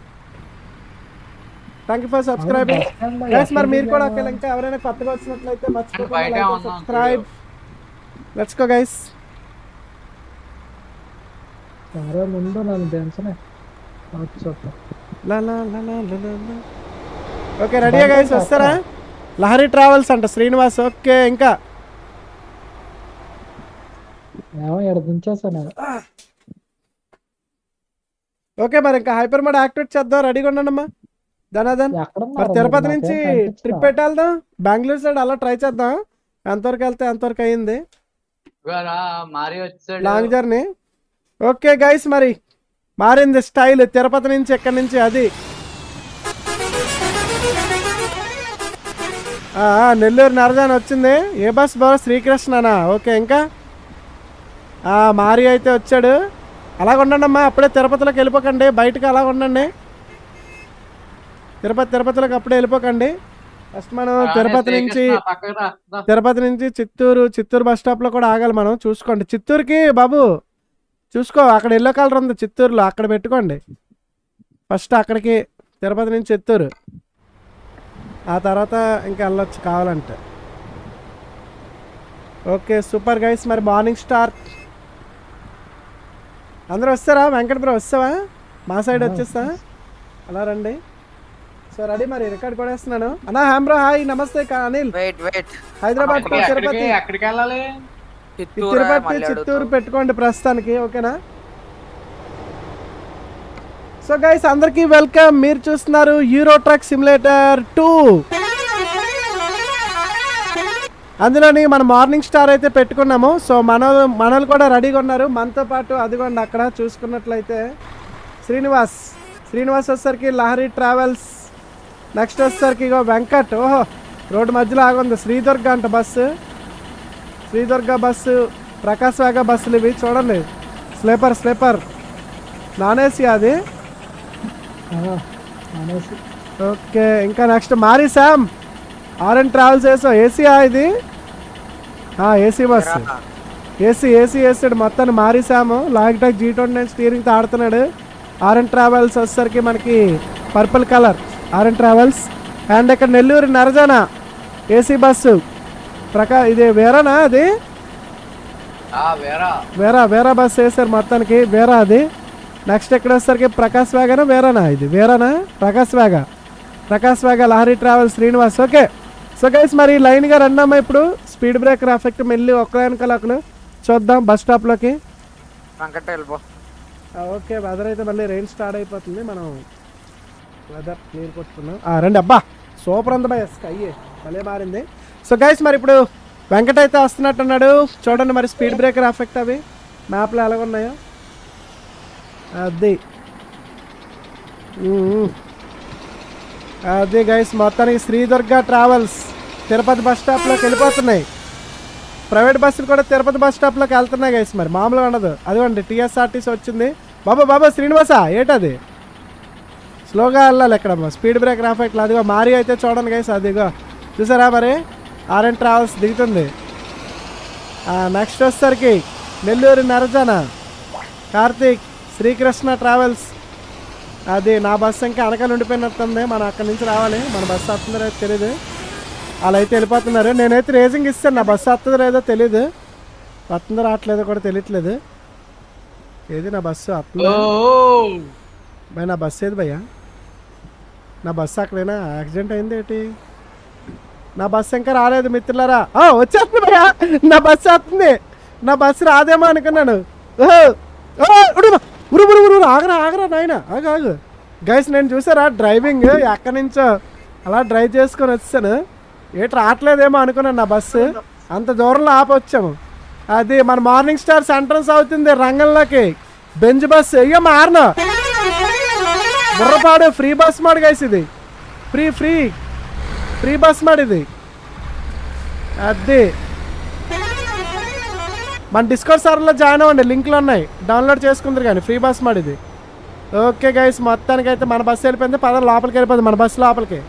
thank you for subscribing guys మరి మీరు కూడా ఒకవేళ ఇంకా ఎవరైనా కొత్తగా వచ్చినట్లయితే బయటే మర్చిపోకుండా ఉన్నాం సబ్స్క్రైబ్ లెట్స్ గో గైస్ సరే ముందు నన్ను దించనే చూద్దాం లా లా లా లా లా లా లా. ఓకే రెడీయా గైస్ వస్తారా లహరి ట్రావెల్స్ అంట శ్రీనివాస్ ఓకే ఇంకా ఏమో ఇక్కడ దించేసా నేను ఓకే మరి ఇంకా హైపర్ మోడ్ యాక్టివేట్ చేద్దాం రెడీగా ఉండండి అమ్మా ధనాధన్ ఎక్కడ మరి ఉన్నారు తిరుపతి మీరు? నుంచి నాకేం కనిపించలా. ట్రిప్ పెట్టేద్దాం బెంగళూరు సైడ్ అలా ట్రై చేద్దాం ఎంతవరకు వెళ్తే ఎంతవరకు అయ్యింది ఇవాళ మారి వచ్చాడు లాంగ్ జర్నీ ఓకే గైస్ మరి మారింది స్టైల్ తిరుపతి నుంచి ఎక్కడి నుంచి అది ఆ, ఆ, నెల్లూరు నరజాన్ వచ్చింది ఏ బస్ బాబు శ్రీకృష్ణనా ఓకే ఇంకా ఆ, మారి అయితే వచ్చాడు అలాగ ఉండండి అమ్మా అప్పుడే తిరుపతిలోకి వెళ్ళిపోకండి బయటకు అలాగ ఉండండి తిరుపతి తిరుపతిలోకి అప్పుడే వెళ్ళిపోకండి ఫస్ట్ మనం తిరుపతి నుంచి పక్కకు రా దా. తిరుపతి నుంచి చిత్తూరు చిత్తూరు బస్ స్టాప్ లో కూడా ఆగాలి మనం చూసుకోండి చిత్తూరుకి బాబు చూసుకో అక్కడ ఎల్లో కలర్ ఉంది చిత్తూరులో అక్కడ పెట్టుకోండి ఫస్ట్ అక్కడికి తిరుపతి నుంచి చిత్తూరు ఆ తర్వాత ఇంకా వెళ్ళొచ్చు కావాలంటే ఓకే సూపర్ గైస్ మరి మార్నింగ్ స్టార్ అందరూ వస్తారా వెంకట బ్రో వస్తావా మా సైడ్ వచ్చేస్తా అలా రండి సో రెడీ మరి రికార్డ్ కూడా వేస్తున్నాను అన్నా హామ్ బ్రో హాయ్ నమస్తే కా- Anil wait wait Hyderabad to Tirupati ఎక్కడికి వెళ్ళాలి ఈ తిరుపతి చిత్తూరు పెట్టుకోండి ప్రస్తుతానికి ఓకేనా సో గైస్ అందరికీ వెల్కమ్ మీరు చూస్తున్నారు యూరో ట్రక్ సిమ్యులేటర్ టూ అందులోని మన మార్నింగ్ స్టార్ అయితే పెట్టుకున్నాము సో మన మనలు కూడా రెడీగా ఉన్నారు మనతో పాటు అదిగోండి అక్కడ చూసుకున్నట్లయితే శ్రీనివాస్ శ్రీనివాస్ వచ్చేసరికి లహరి ట్రావెల్స్ నెక్స్ట్ వచ్చేసరికి ఇగో వెంకట్ ఓహో రోడ్డు మధ్యలో ఆగుంది శ్రీదుర్గ అంట బస్సు శ్రీదుర్గ బస్సు ప్రకాశ్ వేగ బస్సులు ఇవి చూడండి స్లీపర్ స్లీపర్ నాన్ ఏసీ అది ఆ, అనేసి ఓకే ఇంకా నెక్స్ట్ మారి శామ్ ఆర్ఎన్ ట్రావెల్స్ వేసాం ఏసీయా ఇది ఏసీ బస్ ఏసీ ఏసీ వేసాడు మొత్తాన్ని మారిసాము Logitech G twenty nine స్టీరింగ్తో ఆడుతున్నాడు ఆర్ఎన్ ట్రావెల్స్ వచ్చేసరికి మనకి purple colour RN travels and ఇక్కడ నెల్లూరు నరజన ఏసీ బస్సు ప్రకా ఇది వేరేనా అది వేరా వేరా వేరా బస్ వేసారు మొత్తానికి వేరా అది నెక్స్ట్ ఎక్కడ వచ్చేసరికి ప్రకాశ్ వేగనా వేరేనా ఇది వేరేనా Prakash Vega Prakash Vega Lahari travel Srinivas okay so guys మరి లైన్గా రన్నామా ఇప్పుడు స్పీడ్ బ్రేకర్ ఎఫెక్ట్ మెల్లి ఒక్క వెనకాల ఒకరు చూద్దాం బస్ స్టాప్లోకి వెంకట వెళ్ళిపో ఓకే వెదర్ అయితే మళ్ళీ రెయిన్ స్టార్ట్ అయిపోతుంది మనం వెదర్ క్లియర్ కొట్టుకున్నాం ఆ, రండి అబ్బా సూపర్ ఉంది బాయ్ స్కై భలే మారింది సో గైస్ మరి ఇప్పుడు వెంకట అయితే వస్తున్నట్టున్నాడు చూడండి మరి స్పీడ్ బ్రేకర్ ఎఫెక్ట్ అవి మ్యాప్లో ఎలాగ ఉన్నాయో అది ఉమ్. అది గైస్ మొత్తానికి శ్రీదుర్గ ట్రావెల్స్ తిరుపతి బస్ స్టాప్లోకి వెళ్ళిపోతున్నాయి ప్రైవేట్ బస్సులు కూడా తిరుపతి బస్ స్టాప్లోకి వెళ్తున్నాయి గైస్ మరి మామూలుగా ఉండదు అదిగోండి టీఎస్ఆర్టీసీ వచ్చింది బాబా బాబా శ్రీనివాస ఏంటది స్లోగా వెళ్ళాలి ఇక్కడ స్పీడ్ బ్రేక్ రాఫెక్ట్లు అదిగో మారి అయితే చూడండి గైస్ అదిగో చూసారా మరి ఆర్ఎన్ ట్రావెల్స్ దిగుతుంది నెక్స్ట్ వచ్చేసరికి నెల్లూరు నరజన కార్తీక్ శ్రీకృష్ణ ట్రావెల్స్ అది నా బస్సు ఇంకా వెనకాల ఉండిపోయినట్టుంది మనం అక్కడి నుంచి రావాలి మన బస్సు వస్తుందో లేదో తెలియదు అలా అయితే వెళ్ళిపోతున్నారు నేనైతే రేసింగ్ ఇస్తాను నా బస్సు వస్తుందో లేదో తెలియదు వస్తుందో రావట్లేదో కూడా తెలియట్లేదు ఏది నా బస్సు వస్తుందో భయ నా బస్సు ఏది భయ్యా నా బస్సు అక్కడైనా యాక్సిడెంట్ అయింది ఏంటి నా బస్సు ఇంకా రాలేదు మిత్రులారా ఆ, వచ్చేస్తుంది భయ్యా నా బస్సు వస్తుంది నా బస్సు రాదేమో అనుకున్నాను ఓహో! ఓ, ఉడుమా! ఉరు ఉరు ఉరు ఉరు, ఆగరా ఆగరా నాయన ఆగు ఆగు గైస్ నేను చూసారా డ్రైవింగ్ ఎక్కడి నుంచో అలా డ్రైవ్ చేసుకొని వచ్చాను ఏటి రావట్లేదేమో అనుకున్నాను నా బస్సు అంత దూరంలో ఆపొచ్చాము అది మన మార్నింగ్ స్టార్స్ ఎంట్రన్స్ అవుతుంది రంగంలోకి బెంజ్ బస్ అయ్యో మారనా బుర్రపాడు ఫ్రీ బస్ మాడు గైస్ ఇది free free free bus mod ఇది అది మన డిస్కౌంట్ సర్వర్లో జాయిన్ అవ్వండి లింక్లు ఉన్నాయి డౌన్లోడ్ చేసుకుందరు కానీ ఫ్రీ బస్ మాడు ఇది ఓకే గైస్ మొత్తానికి అయితే మన బస్సు వెళ్ళిపోయింది పద లోపలికి వెళ్ళిపోయింది మన బస్సు లోపలికి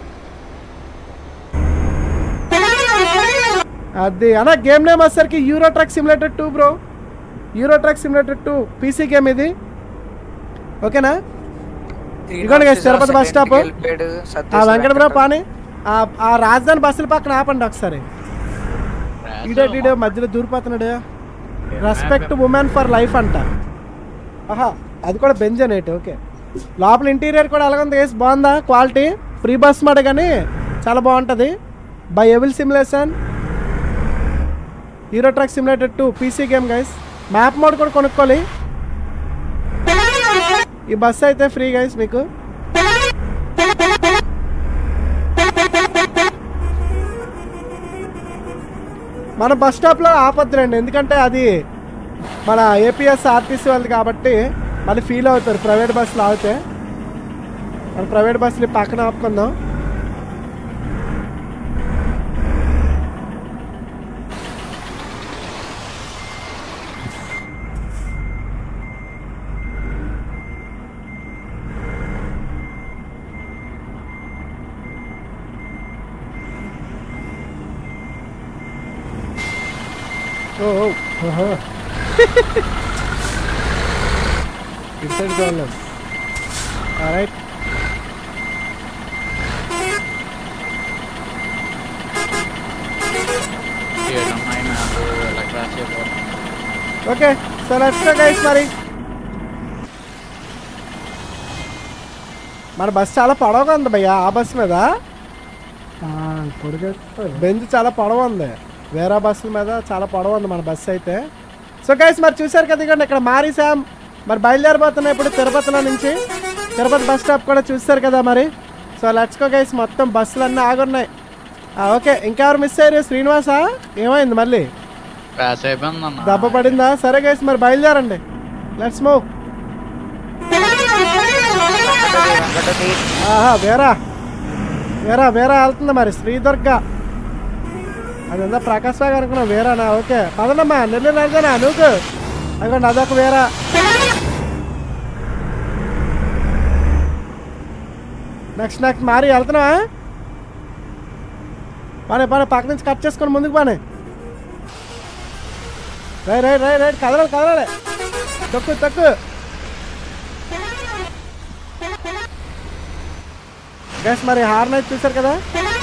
అది అన్న గేమ్ నేమ్ వచ్చేసరికి Euro Truck simulator two bro Euro Truck simulator two PC game ఇది ఓకేనా ఇదిగోండి guys, తిరుపతి బస్ స్టాప్. వెళ్ళిపోయాడు ఆ వెంకట బ్రో పాని ఆ ఆ రాజధాని బస్సుల పక్కన ఆపండి ఒకసారి ఈడో ఈడో మధ్యలో దూరిపోతున్నాడు రెస్పెక్ట్ ఉమెన్ ఫర్ లైఫ్ అంట ఆహా అది కూడా బెంజ్ అనేటి ఓకే లోపల ఇంటీరియర్ కూడా ఎలాగుంది గైస్ బాగుందా క్వాలిటీ ఫ్రీ బస్ మాట కానీ చాలా బాగుంటుంది by evil simulation hero truck simulator two PC game guys map mod కూడా కొనుక్కోవాలి ఈ బస్ అయితే ఫ్రీ గైస్ మీకు మన బస్ స్టాప్లో ఆపొద్దురండి ఎందుకంటే అది మన ఏపీఎస్ ఆర్టీసీ వాళ్ళది కాబట్టి మళ్ళీ ఫీల్ అవుతారు ప్రైవేట్ బస్సులు ఆగితే మన ప్రైవేట్ బస్సులు ఈ పక్కన ఆపుకుందాం ఓ ఓ, ఓహో ఇటు సైడ్ కావాలి రైట్ క్రాష్ అయిపోవాలి okay so let's go guys మరి మన బస్ చాలా పొడవుగా ఉంది భయ్య ఆ బస్ మీద పొడిగెత్తుంది బెంచ్ చాలా పొడవు ఉంది వేరే బస్సుల మీద చాలా పొడవు ఉంది మన బస్సు అయితే సో గైస్ మరి చూసారు కదా ఇదిగోండి ఇక్కడ మారిసాం మరి బయలుదేరిపోతున్నాయి ఇప్పుడు తిరుపతిలో నుంచి తిరుపతి బస్ స్టాప్ కూడా చూస్తారు కదా మరి సో లెట్స్ గో గైస్ మొత్తం బస్సులు అన్నీ ఆగున్నాయి ఆ, ఓకే ఇంకెవరు మిస్ అయ్యారు శ్రీనివాసా ఏమైంది మళ్ళీ క్రాష్ అయిపోయింది అన్న దెబ్బ పడిందా సరే గైస్ మరి బయలుదేరండి లెట్స్ మూవ్ వెంకటది ఆహా వేరా వేరా వేరా వెళ్తుంది మరి శ్రీదుర్గ అదంతా ప్రకాశ్ బాగా అనుకున్నా వేరానా ఓకే పదనమ్మా నెల్లూరు రాజానా నువ్వు అదిగోండి అదొక వేరా నెక్స్ట్ నెక్స్ట్ మారి వెళ్తున్నావా పని పని పక్క నుంచి కట్ చేసుకొని ముందుకు పని రై రై రై రైట్ కదలాలి కదలాలి తక్కువ తక్కువ గైస్ మరి హార్న్ అయితే చూసారు కదా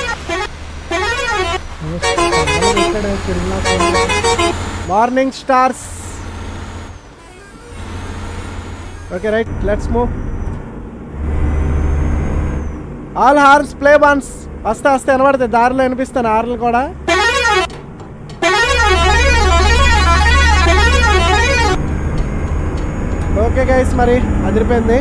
morning stars okay right let's move all horns play బాన్స్ వస్తే వస్తే వినబడతాయి దారిలో వినిపిస్తాను హార్న్లు కూడా ఓకే గైస్ మరి అదిరిపోయింది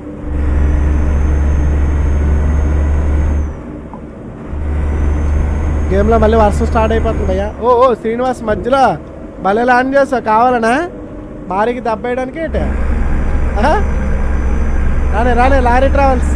గేమ్లో మళ్ళీ వర్షం స్టార్ట్ అయిపోతుంది భయ్యా ఓ ఓ శ్రీనివాస్ మధ్యలో భలే ల్యాండ్ చేసావు కావాలనా మారికి దబ్బేయడానికి ఏంటి ఆహా? రానే రానే lorry travels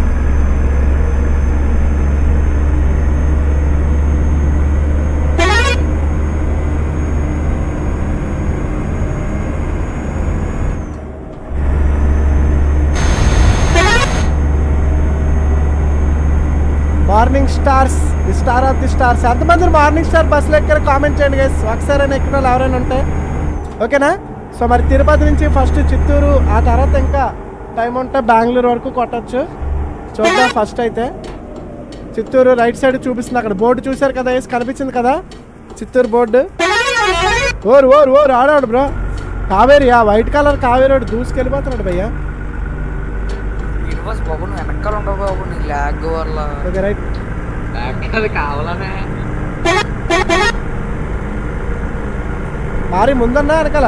morning stars the star of the stars ఎంతమంది మార్నింగ్ స్టార్ బస్సులు ఎక్కారు కామెంట్ చేయండి గైస్ ఒకసారి ఎక్కిన వాళ్ళు ఎవరైనా ఉంటే ఓకేనా సో మరి తిరుపతి నుంచి ఫస్ట్ చిత్తూరు ఆ తర్వాత ఇంకా టైం ఉంటే బెంగళూరు వరకు కొట్టచ్చు చూద్దాం ఫస్ట్ అయితే చిత్తూరు రైట్ సైడ్ చూపిస్తుంది అక్కడ బోర్డు చూశారు కదా వేసి కనిపించింది కదా చిత్తూరు బోర్డు ఓరు ఓరు ఓరు ఆడాడు బ్రో కావేరి ఆ వైట్ కలర్ కావేరి వాడు దూసుకెళ్ళిపోతున్నాడు భయ్యా యూనివర్స్ బాబు నువ్వు వెనకాల ఉండవు బాబు నీ ల్యాగ్ వల్ల ఓకే రైట్ అది కావాలనే మారి ముందన్నా వెనకాల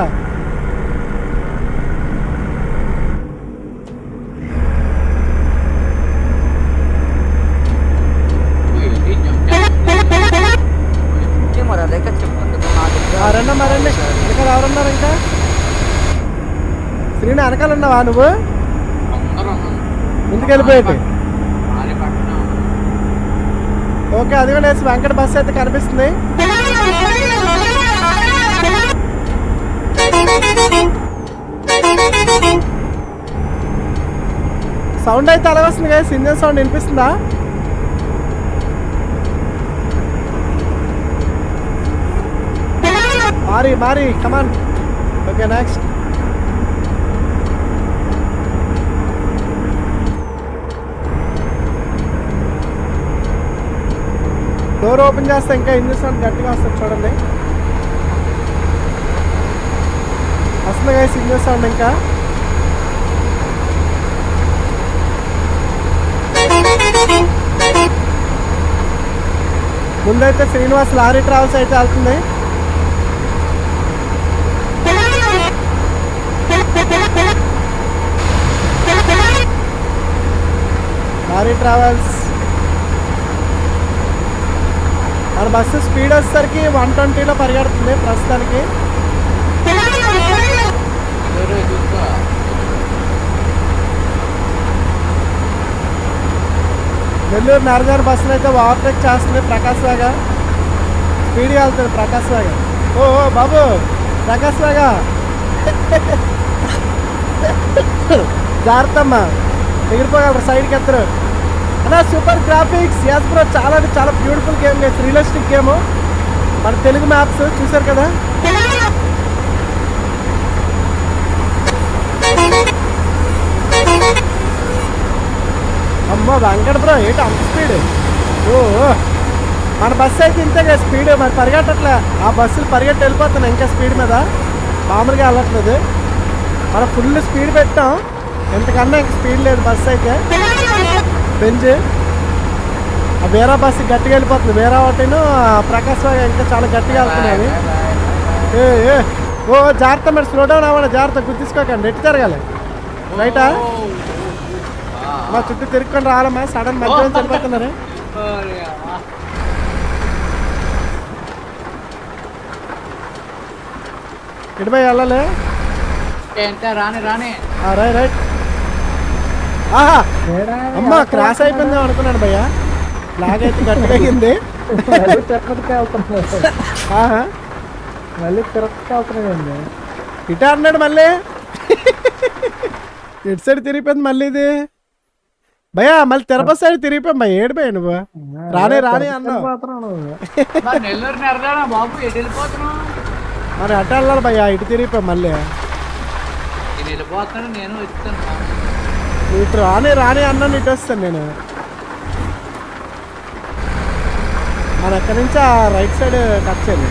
ఏ మరి అదే కదా చెప్తుంది నా దగ్గర ఎవరన్నా మరండి వెనకాల ఎవరున్నారు ఇంకా శ్రీని వెనకాల ఉన్నావా నువ్వు అందరూ ముందుకు వెళ్ళిపోయేటి మారి పక్కన ఓకే అది కూడా వేసి వెంకట బస్ అయితే కనిపిస్తుంది సౌండ్ అయితే అలా వస్తుంది కదా ఇంజన్ సౌండ్ వినిపిస్తుందా మారి మారి come on okay next door open చేస్తే ఇంకా ఇంజిన్ సౌండ్ గట్టిగా వస్తుంది చూడండి వస్తుంది కదా ఇంజిన్ సౌండ్ ఇంకా ముందైతే శ్రీనివాస్ లారీ ట్రావెల్స్ అయితే వెళ్తుంది లారీ ట్రావెల్స్ మన బస్సు స్పీడ్ వచ్చేసరికి వన్ ట్వంటీలో పరిగెడుతుంది ప్రస్తుతానికి ఎవరో చూసుకో నెల్లూరు నరజార్ బస్సులు అయితే ఓవర్టేక్ చేస్తుంది ప్రకాశ్ వేగా స్పీడ్గా వెళ్తుంది ప్రకాశ్ వేగా ఓ ఓ బాబు ప్రకాశ్ వేగా జాగ్రత్తమ్మా ఎగిరిపోగలరు సైడ్కి ఎత్తరు అలా సూపర్ గ్రాఫిక్స్ ఎస్ బ్రో చాలా అంటే చాలా beautiful game guys realistic game మన తెలుగు మ్యాప్స్ చూసారు కదా అమ్మో వెంకట బ్రో ఏంటి అంత స్పీడ్ ఓ ఓ. మన బస్సు అయితే ఇంతేగా స్పీడ్ మరి పరిగెట్టట్లే ఆ బస్సులు పరిగెట్టి వెళ్ళిపోతున్నాయి ఇంకా స్పీడ్ మీద మామూలుగా వెళ్ళట్లేదు మనం ఫుల్ స్పీడ్ పెట్టాం ఎంతకన్నా ఇంక స్పీడ్ లేదు బస్సు అయితే బెంజ్ ఆ వేరే బస్సు గట్టిగా వెళ్ళిపోతుంది వేరే ఒకటిను ప్రకాశ్ రావు ఇంకా చాలా గట్టిగా వెళ్తున్నాయి ఏ ఏ ఓ జాగ్రత్త మరి స్లో డౌన్ అవ్వండి జాగ్రత్త గుర్తించుకోకండి ఎట్టి తిరగాలి రైటా మా చుట్టూ తిరుక్కొని రావాలమ్మా సడన్ మధ్యలో వెళ్ళిపోతున్నారు ఇటుపై వెళ్ళాలి ఏంటా రాని రాని ఆ, రై రైట్ ఆహా ఏడా, అమ్మా క్రాస్ అయిపోయింది అనుకున్నాను భయ్య లాగ్ అయితే గట్టిగా అయింది మళ్ళీ తిరుపతికి వెళ్తున్నాడు ఆహా మళ్ళీ తిరుపతికి వెళ్తున్నాడండి ఇటు అన్నాడు మళ్ళీ ఇటు సైడ్ తిరిగిపోయింది మళ్ళీ ఇది భయ్యా మళ్ళీ తిరుపతి సైడ్ తిరిగిపోయాం భయ్య ఏడు భయ్య నువ్వు రానే రానే అన్నావు పోతున్నాడు మరి నెల్లూరు నెరదానా బాబు ఎటు వెళ్ళిపోతున్నావు మరి అటు వెళ్ళాలి భయ్యా ఇటు తిరిగిపోయాం మళ్ళీ నేను వెళ్ళిపోతున్నాను నేను వచ్చాను ఇటు రాని రాని అన్నాను ఇటు వస్తాను నేను మన అక్కడి నుంచి ఆ రైట్ సైడ్ కట్ చేయాలి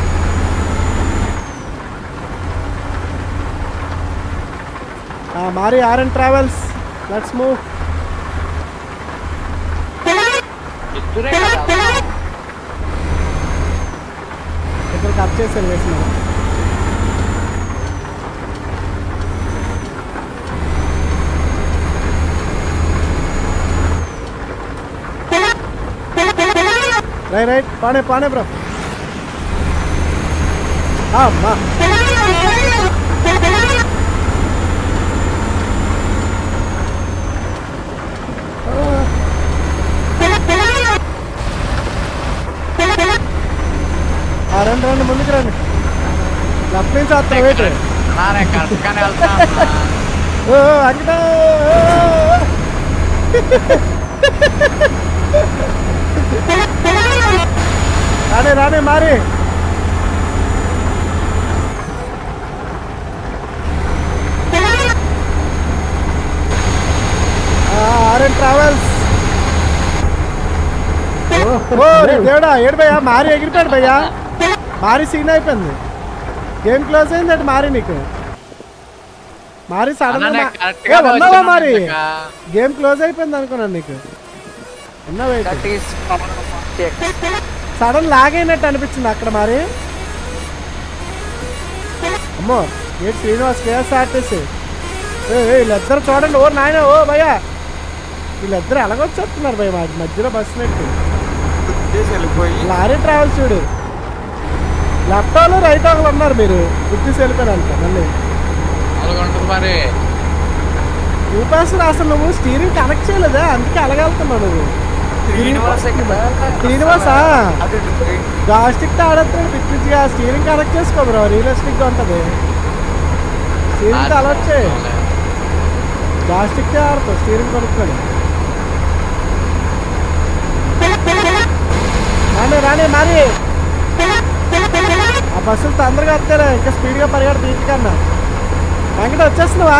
ఆ, మారి R and travels let's move చిత్తూరే కదా ఇక్కడ కట్ చేసాను వేసిన రైట్ రైట్ పానే పానే బ్రో అమ్మా ఆ, రండి రండి ముందుకు రండి లెఫ్ట్ నుంచి వస్తా వెయిట్ నానే కరెక్ట్గానే వెళ్తాను ఓ అంకిత రానే రానే మారి ఆర్ఎన్ ట్రావెల్స్ ఓ రే దేవుడా ఏడు భయ్యా మారి ఎగిరిపోయాడు భయ్యా మారి సీన్ అయిపోయింది గేమ్ క్లోజ్ అయింది అంటే మారి నీకు మారి సడన్ అన్ననే గా correct ఏ, గానే ఉన్నావా వచ్చాను మరి ఇంకా. గేమ్ క్లోజ్ అయిపోయింది అనుకున్నాను నీకు ఉన్నావా దట్ ఈస్ సడన్ లాగ్ అయినట్టు అనిపించింది అక్కడ మరి అమ్మో ఏంటి శ్రీనివాస్ కేఎస్ఆర్టీసీ ఏ ఏ, వీళ్ళిద్దరు చూడండి ఓ నాయన ఓ భయ్యా వీళ్ళిద్దరు ఎలాగొచ్చేస్తున్నారు భయ్య మా మధ్యలో బస్సు నెట్టి వెళ్ళిపోయి లారీ ట్రావెల్స్ చూడు లెఫ్ట్ వాళ్ళు రైట్ వాళ్ళు ఉన్నారు మీరు గుర్తిసి వెళ్ళిపోయారంట మళ్ళీ అలాగ ఉంటుంది మరి యూపాస్ అసలు నువ్వు స్టీరింగ్ కనెక్ట్ చేయలేదా అందుకే అలగలుతున్నావు నువ్వు శ్రీనివాసే కదా శ్రీనివాసా అది జాస్టిక్ తో ఆడేస్తున్నాడు పిచ్చి పిచ్చిగా స్టీరింగ్ కనెక్ట్ చేసుకో బ్రో రియలిస్టిక్ గా ఉంటది స్టీరింగ్ తో అలర్ట్ చేయి జాస్టిక్ తో ఆడుతావు స్టీరింగ్ కొనుక్కోండి రాని రాని మరి ఆ బస్సులు తొందరగా వస్తారా ఇంకా స్పీడ్గా పరిగెడతా ఇంటికన్నా వెంకట వచ్చేస్తున్నావా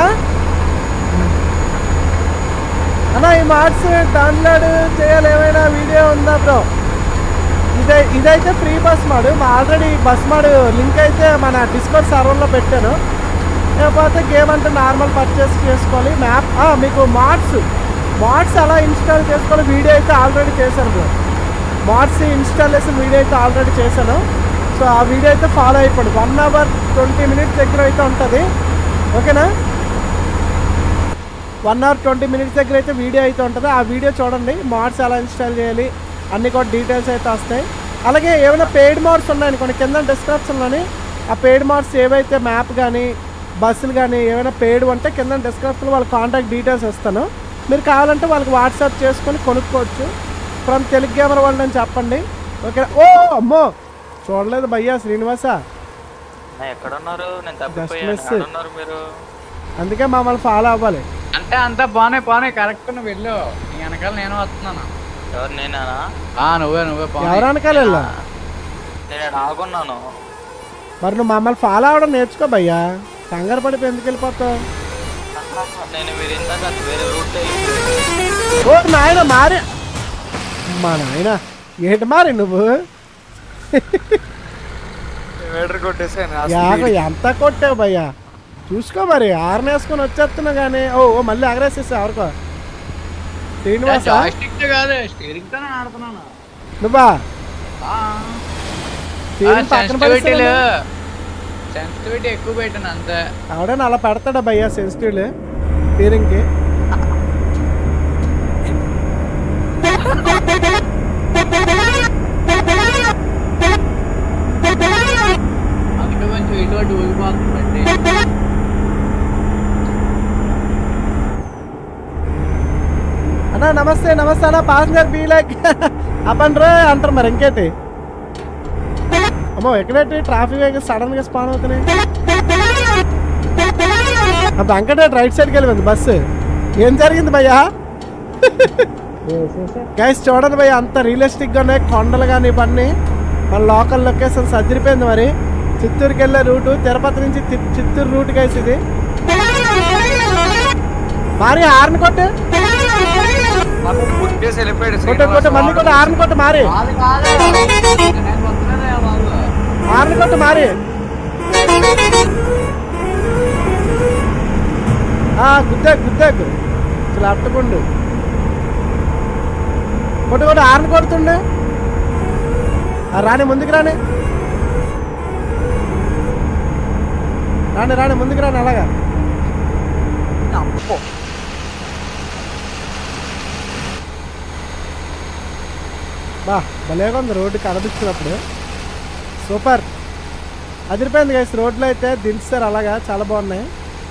అన్న ఈ మార్క్స్ డౌన్లోడ్ చేయాలి ఏమైనా వీడియో ఉందా బ్రో ఇదే ఇదైతే ఫ్రీ బస్ మాడు మా ఆల్రెడీ బస్ మాడు లింక్ అయితే మన డిస్కౌంట్ సర్వర్లో పెట్టాను లేకపోతే గేమ్ అంటే నార్మల్ పర్చేస్ చేసుకోవాలి మ్యాప్ మీకు మాడ్స్ మాడ్స్ ఎలా ఇన్స్టాల్ చేసుకోవాలి వీడియో అయితే ఆల్రెడీ చేశాను బ్రో మాడ్స్ ఇన్స్టాలేషన్ వీడియో అయితే ఆల్రెడీ చేశాను సో ఆ వీడియో అయితే ఫాలో అయిపోండి వన్ అవర్ ట్వంటీ మినిట్స్ దగ్గర అయితే ఉంటుంది ఓకేనా వన్ అవర్ ట్వంటీ మినిట్స్ దగ్గర అయితే వీడియో అయితే ఉంటుంది ఆ వీడియో చూడండి మోడ్స్ ఎలా ఇన్స్టాల్ చేయాలి అన్ని కూడా డీటెయిల్స్ అయితే వస్తాయి అలాగే ఏమైనా పెయిడ్ మోడ్స్ ఉన్నాయని కొన్ని కింద డిస్క్రిప్షన్లోని ఆ పెయిడ్ మోడ్స్ ఏవైతే మ్యాప్ కానీ బస్సులు కానీ ఏమైనా పెయిడ్ ఉంటే కింద డిస్క్రిప్షన్లో వాళ్ళ కాంటాక్ట్ డీటెయిల్స్ ఇస్తాను మీరు కావాలంటే వాళ్ళకి వాట్సాప్ చేసుకొని కొనుక్కోవచ్చు ఫ్రమ్ తెలుగు గేమర్ వరల్డ్ అని చెప్పండి ఓకే ఓ అమ్మో చూడలేదు భయ్యా శ్రీనివాసా నా ఎక్కడున్నారు నేను Just తప్పిపోయాను miss. ఎక్కడున్నారు మీరు అందుకే మమ్మల్ని ఫాలో అవ్వాలి అంటే అంతా బానే బానే కరెక్ట్ నువ్వు వెళ్ళు నీ వెనకాల నేను వస్తున్నాను ఎవరు నేనేనా ఆ నువ్వే నువ్వే పోనీ. ఎవరు అనకాల వెళ్ళా నేను ఈడ ఆగున్నాను మరి నువ్వు మమ్మల్ని ఫాలో అవడం నేర్చుకో భయ్యా కంగారు పడిపోయి ఎందుకు వెళ్ళిపోతావు నేను మీరు ఇందాక వేరే రూట్ ఓ నాయన మారి మా నాయన ఏంటి మరి నువ్వు డివైడర్ కొట్టేసాను ఆ యాగ speed. ఎంత కొట్టావు భయ్యా చూసుకో మరి ఆరని వేసుకొని వచ్చేస్తున్నా కానీ ఓ ఓ మళ్ళీ ఎగరేసేసా ఎవరికో శ్రీనివాస జాయిస్టిక్ కాదు స్టీరింగ్ తోనే ఆడుతున్నాను నువ్వా ఆ. స్టీరింగ్ పక్కన సెన్సిటివిటీలు పడేసావా? సెన్సిటివిటీ ఎక్కువ పెట్టాను అంతే ఆవిడని అలా పెడతాడా భయ్యా సెన్సిటివ్ స్టీరింగ్కి అందుకే కొంచెం ఇటు అటు ఊగిపోతుందండి అన్నా నమస్తే నమస్తే అన్న పాసెంజర్ బీ లైక్ అప్పండ్రా అంటారు మరి ఇంకేంటి అమ్మో ఎక్కడేంటి ట్రాఫిక్ వెహికల్స్ సడన్ గా స్పాన్ అవుతున్నాయి ఆ వెంకటేట్ రైట్ సైడ్కి వెళ్ళింది బస్సు ఏం జరిగింది భయ్యా వేసేసా గైస్ చూడండి భయ్య అంత రియలిస్టిక్ గా ఉన్నాయి కొండలు కానీ ఇవన్నీ మన లోకల్ లొకేషన్ సదిరిపోయింది మరి చిత్తూరుకి వెళ్ళే రూటు తిరుపతి నుంచి తి- చిత్తూరు రూట్ గైస్ ఇది మరి హార్న్ కొట్టు పాపం గుద్దేసి వెళ్ళిపోయాడు కొట్టు కొట్టు శ్రీనివాస్ మళ్ళీ కొట్టు హార్న్ కొట్టు మారి కాదు కాదు నేను వస్తున్నానే బాబు హార్న్ కొట్టు మారి ఆ, గుద్దాకు గుద్దాకు అసలు అట్టుకుండు కొట్టు కొట్టు హార్న్ కొడుతుండు ఆ, రాని ముందుకు రాని రాని రాని ముందుకు రాని అలాగా అమ్మో. బా భలేగా ఉంది రోడ్డు కనిపించినప్పుడు సూపర్ అదిరిపోయింది గైస్ రోడ్లు అయితే దించుతారు అలాగా చాలా బాగున్నాయి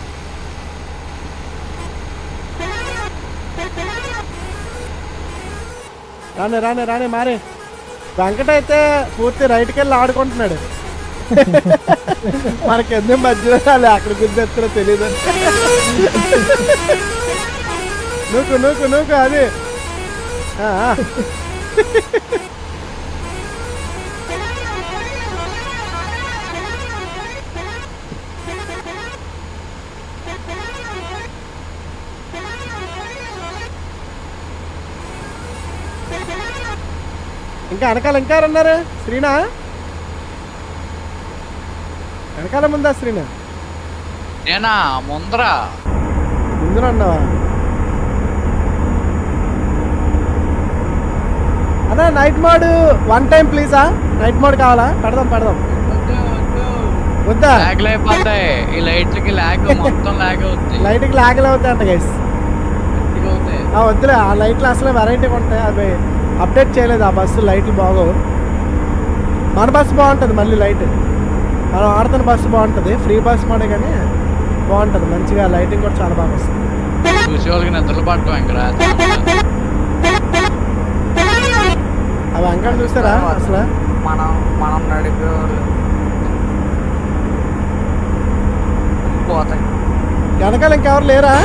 రాని రాని రాని మారి వెంకట అయితే పూర్తి రైట్కి వెళ్ళి ఆడుకుంటున్నాడు మనకి ఎందుకు మధ్యలో రాలే అక్కడ గుర్తెత్తులో తెలియదు నూకు నూకు నూకు అది ఆ, ఆ. ఇంకా వెనకాల ఇంకా ఎవరు ఉన్నారు శ్రీనా వెనకాల ముందా శ్రీనా నేనా ముందర ముందున ఉన్నావా అదే నైట్ మోడ్ వన్ టైం ప్లీజా నైట్ మోడ్ కావాలా పెడదాం పెడదాం వద్దా లాగ్లు అయిపోతాయి ఈ లైట్లకి లాగ్ మొత్తం లాగ్ అవుతాయి లైట్కి లాగలు అవుతాయి అంట గైస్ గట్టిగా అవుతాయి ఆ వద్దులే ఆ లైట్లు అసలు వెరైటీగా ఉంటాయి అవి అప్డేట్ చేయలేదు ఆ బస్సు లైట్లు బాగోవు మన బస్సు బాగుంటుంది మళ్ళీ లైట్ మనం ఆడుతున్న బస్సు బాగుంటుంది ఫ్రీ బస్ మోడే కానీ బాగుంటుంది మంచిగా లైటింగ్ కూడా చాలా బాగా వస్తుంది చూసే వాళ్ళకి నిద్రలు పట్టం ఇంకా రాత్రి అవి అంకల్ చూసారా అసలు మనం మనం నడిపేవాళ్ళు పోతాయి వెనకాల ఇంకెవరు లేరా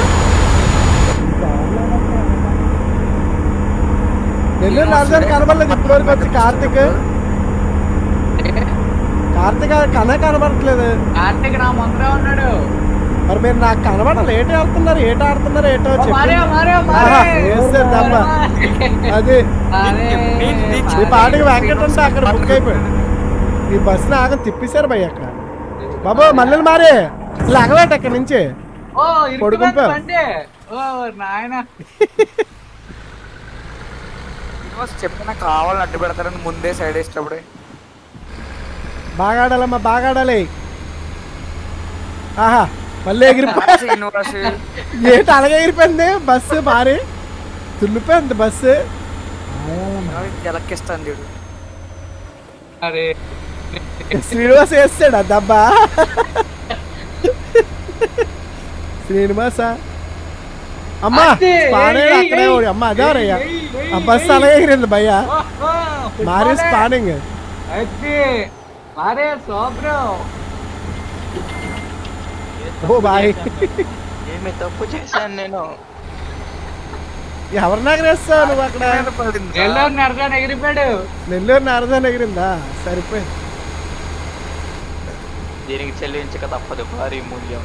నెల్లూరు రాజధాని కనబడలేదు ఇప్పటివరకు వచ్చి కార్తిక్ కార్తిక్ కన కనబడట్లేదు కార్తీక్ నా ముందరే ఉన్నాడు మరి మీరు నాకు కనబడాలి ఏటి ఆడుతున్నారు ఏటి ఆడుతున్నారు ఏటో ఓ, మారియో, చెప్పి మారియో, ఆహా, మారియో. వేస్తారు దెబ్బ. అది అరే, ఈ పాటికి వెంకట అంటే అక్కడ బుక్ అయిపోయాడు ఈ బస్సుని ఆగం తిప్పేశారు భయ్య అక్కడ బాబు మల్లెలు మారే ఇలా అగవేట అక్కడి నుంచి ఓ పడుకుంటా. ఇరుక్కుపోయింది బండి. ఓ నాయన శ్రీనివాస్ చెప్పిన కావాలని అడ్డు పెడతారని ముందే సైడ్ వేసేటప్పుడే బాగా ఆడాలమ్మా బాగా ఆడాలి ఆహా మళ్ళీ ఎగిరిపోయా శ్రీనివాస్ ఏంటి అలాగే ఎగిరిపోయింది బస్సు మారి తుల్లిపోయింది బస్సు జలక్కిస్తాను చూడు అరే శ్రీనివాస్ వేస్తాడు ఆ దెబ్బ శ్రీనివాస అమ్మా అదే, స్పానింగ్ ఏయ్, అక్కడే ఏయ్, ఓడి. అమ్మ అదేవరయ్యా ఏయ్, ఏయ్, ఆ బస్సు ఏయ్. అలాగే ఎగిరింది భయ్య ఓ, ఓ, మారి పుట్టాలే. స్పానింగ్ అది మారే సోబ్రం ఓ బాయ్ ఏమి తప్పు చేశాను నేను ఎవరిని ఎగరేస్తావు నువ్వు అక్కడ మీద పడిందా? నెల్లూరు నరసాన్ని ఎగిరిపోయాడు నెల్లూరు నారదాని ఎగిరిందా సరిపోయింది దీనికి చెల్లించక తప్పదు భారీ మూల్యం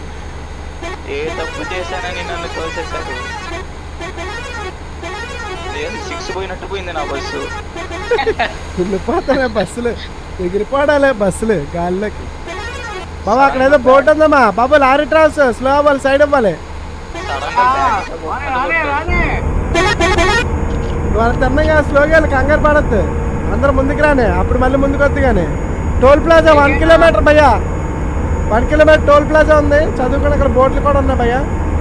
ఏ తప్పు చేశానని నన్ను తోసేశాడు ఏంది సిక్స్ పోయినట్టు పోయింది నా బస్సు వెళ్ళిపోతానే బస్సులు ఎగిరిపోవడాలే బస్సులు గాల్లోకి బాబా అక్కడ ఏదో బోర్డు ఉందమ్మా బాబా లారీ ట్రావెల్స్ స్లో అవ్వాలి సైడ్ అవ్వాలి సడన్ గా నువ్వు అంత తిన్నగా స్లోగా వెళ్ళి కంగారు పడద్దు అందరు ముందుకు రానే అప్పుడు మళ్ళీ ముందుకు వద్దు కానీ టోల్ ప్లాజా వన్ కిలోమీటర్ భయ్యా వన్ కిలోమీటర్ టోల్ ప్లాజా ఉంది చదువుకుని అక్కడ బోట్లు కూడా ఉన్నాయి భయ్యా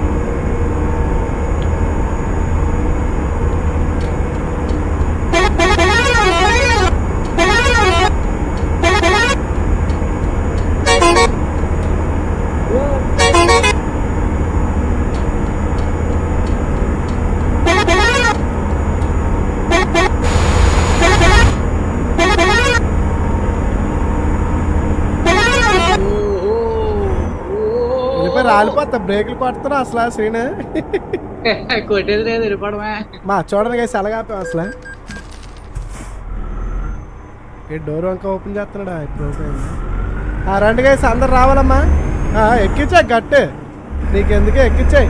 వెళ్ళిపోయి రాలిపోతా బ్రేకులు కొడుతున్నా అసలు శ్రీను కొట్టేది లేదు వెళ్ళిపోవడమే మా చూడండి గైస్ ఎలాగాపాం అసలు ఏ డోర్ వంక ఓపెన్ చేస్తున్నాడా ఇప్పుడు ఓపెన్ అయింది. ఆ రండి గైస్ అందరు రావాలమ్మా ఆ, ఎక్కించా గట్టు నీకెందుకే ఎక్కించాయి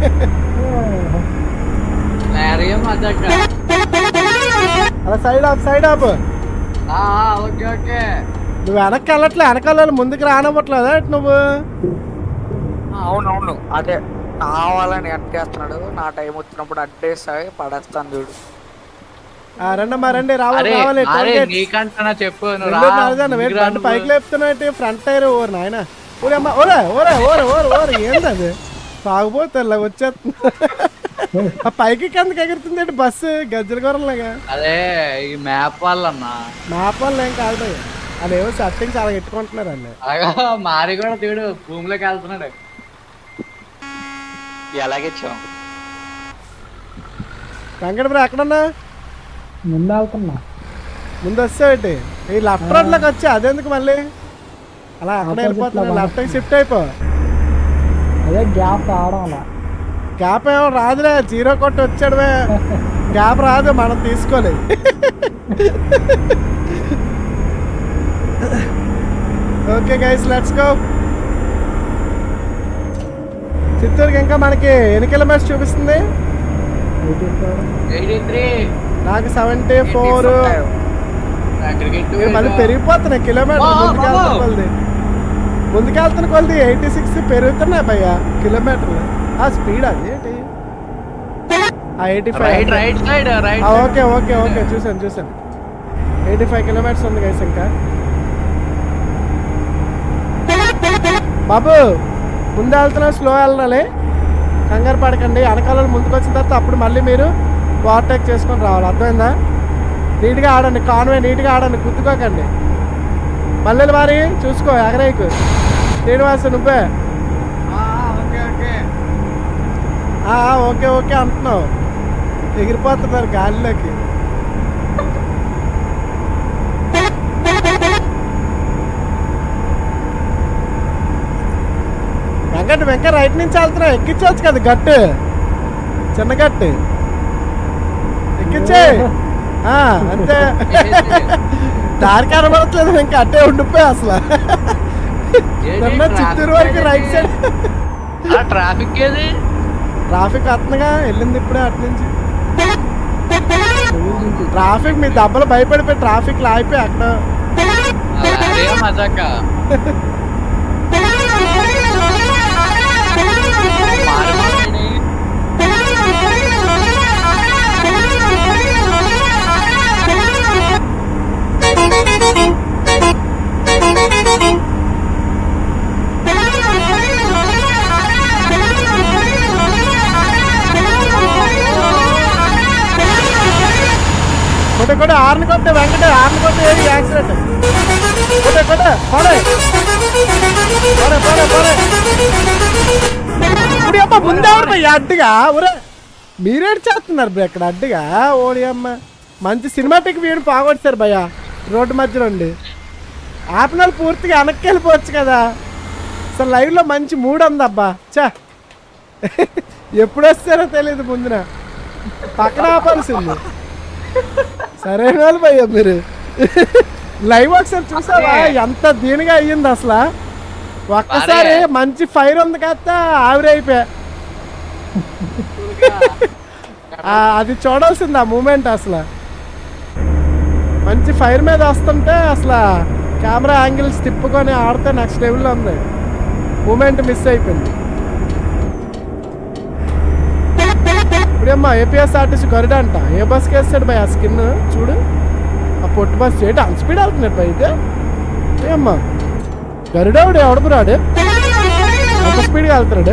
లారీ మజాక అలా side off side off okay okay నువ్వు వెనక్కి వెళ్ళట్లే వెనకాల ముందుకు రానవ్వట్లేదా ఇటు నువ్వు అవునవును అదే కావాలని అడ్డేస్తున్నాడు నా టైం వచ్చినప్పుడు అడ్డేస్తాయి పడేస్తాను చూడు ఆ, రండమ్మా రండి రావాలి అరే రావాలి అరే టోల్ గేట్స్. నీకంటున్నా చెప్పు నువ్వు రెండు రా, నరజాను, ముందుకు వెయిట్ రా బండి నువ్వు. పైకి లేపుతున్నట్టు ఫ్రంట్ టైర్ ఓరు నాయన ఓరే అమ్మ ఓరే ఓరే ఓరే ఓరే ఓరే ఏంది అది తాగుపోతే ఇలా వచ్చేస్తుంది ఆ పైకి కిందకి ఎగురుతుంది ఏంటి బస్సు గజ్జల గొర్రెలాగా అదే ఈ మ్యాప్ వాళ్ళన్నా మ్యాప్ వల్ల ఏం కాదు భయ్య. అది ఏవో సెట్టింగ్స్ అలా పెట్టుకుంటున్నారు అండి అలాగా మారి కూడా తీడు భూమిలోకి వెళ్తున్నాడు ఎలాగిచ్చాం వెంకట బ్రో ఎక్కడన్నా ముందు వెళ్తున్నా ముందు వచ్చేటి ఈ లెఫ్ట్ రోడ్ లోకి వచ్చా అదెందుకు మళ్ళీ అలా అక్కడ Opposite వెళ్ళిపోతున్నా లో లెఫ్ట్ షిఫ్ట్ అయిపో అదే గ్యాప్ రావడం అలా గ్యాప్ ఏమో రాదులే జీరో కొట్టి వచ్చాడువే గ్యాప్ రాదు మనం తీసుకోలే ఓకే గైస్ లెట్స్ గో చిత్తూరుకి ఇంకా మనకి ఎన్ని కిలోమీటర్స్ చూపిస్తుంది ఎయిటీ త్రీ నాకు సెవెంటీ ఫోర్ క్రికెట్ మళ్ళీ పెరిగిపోతున్నాయి కిలోమీటర్ ఓ, ముందుకెళ్తున్న బాబు. కొలది ముందుకెళ్తున్న కొలది ఎయిటీ సిక్స్ పెరుగుతున్నాయి భయ్య కిలోమీటర్లు ఆ స్పీడ్ అది ఏంటి ఆ eighty right five right side right okay okay okay చూసాను చూసాను ఎయిటీ ఫైవ్ కిలోమీటర్స్ ఉంది గైస్ ఇంకా బాబు ముందు వెళ్తున్నా స్లో వెళ్ళాలి కంగారు పడకండి వెనకాల ముందుకు వచ్చిన తర్వాత అప్పుడు మళ్ళీ మీరు ఓవర్టేక్ చేసుకొని రావాలి అర్థమైందా నీట్గా ఆడండి కాన్వే నీట్గా ఆడండి గుద్దుకోకండి మళ్ళీ వారి చూసుకో ఎగరేకు శ్రీనివాస్ నువ్వే ఓకే ఓకే ఆ, ఓకే ఓకే అంటున్నావు ఎగిరిపోతున్నారు గాలిలోకి వెంకట వెంకట రైట్ నుంచి వెళ్తున్నావు ఎక్కించవచ్చు కదా గట్టు చిన్న గట్టు ఎక్కించే ఆ, అంతే దారి కనబడట్లేదు ఇంకా అట్టే ఉండిపోయి అసలు నిన్న చిత్తూరు వరకు రైట్ సైడ్ ట్రాఫిక్ ఏది ట్రాఫిక్ వస్తుందిగా వెళ్ళింది ఇప్పుడే అటు నుంచి ట్రాఫిక్ మీ దెబ్బలు భయపడిపోయి ట్రాఫిక్ లాగిపోయి అక్కడ లారీ మజాక మారి మాట్లాడి కొట్టే కొట్టే ఆర్ని కొట్టే వెంకటే ఆర్ని కొట్టే ఏది యాక్సిడెంట్ కొట్టే కొట్టే పోడే పోడే పోడే పోడే ఇప్పుడు అమ్మ ముందేవాడు పోయి అడ్డుగా ఒరే మీరేడు చేస్తున్నారు బ్రో ఇక్కడ అడ్డుగా ఓడి అమ్మ మంచి సినిమాటిక్ వీడిని పోగొట్టారు భయ్య రోడ్డు మధ్యలో ఉండి ఆపినలు పూర్తిగా వెనక్కి వెళ్ళిపోవచ్చు కదా అసలు లైవ్లో మంచి మూడ్ ఉందబ్బా చా ఎప్పుడు వస్తారో తెలియదు ముందున పక్కన ఆపాల్సింది సరైన వాళ్ళు భయ్య మీరు లైవ్ ఒకసారి చూసావా ఎంత దీనిగా అయ్యింది అసలు ఒక్కసారి బానే. మంచి ఫైర్ ఉంది కదా ఆవిరైపోయా ఆ, అది చూడాల్సింది ఆ మూమెంట్ అసలు మంచి ఫైర్ మీద వస్తుంటే అసలు కెమెరా యాంగిల్స్ తిప్పుకొని ఆడితే నెక్స్ట్ లెవెల్లో ఉంది మూమెంట్ మిస్ అయిపోయింది ఇప్పుడేమ్మా ఏపీఎస్ఆర్టీసీ గరుడ అంట ఏ బస్కి వేస్తాడు భయ్ ఆ స్కిన్ చూడు ఆ పొట్టు బస్ ఏంటి అంత స్పీడ్ వెళ్తున్నాడు భయ్ ఇది ఏమ్మా గరుడావుడు ఎవడపు రాడు అంత స్పీడ్గా వెళ్తున్నాడు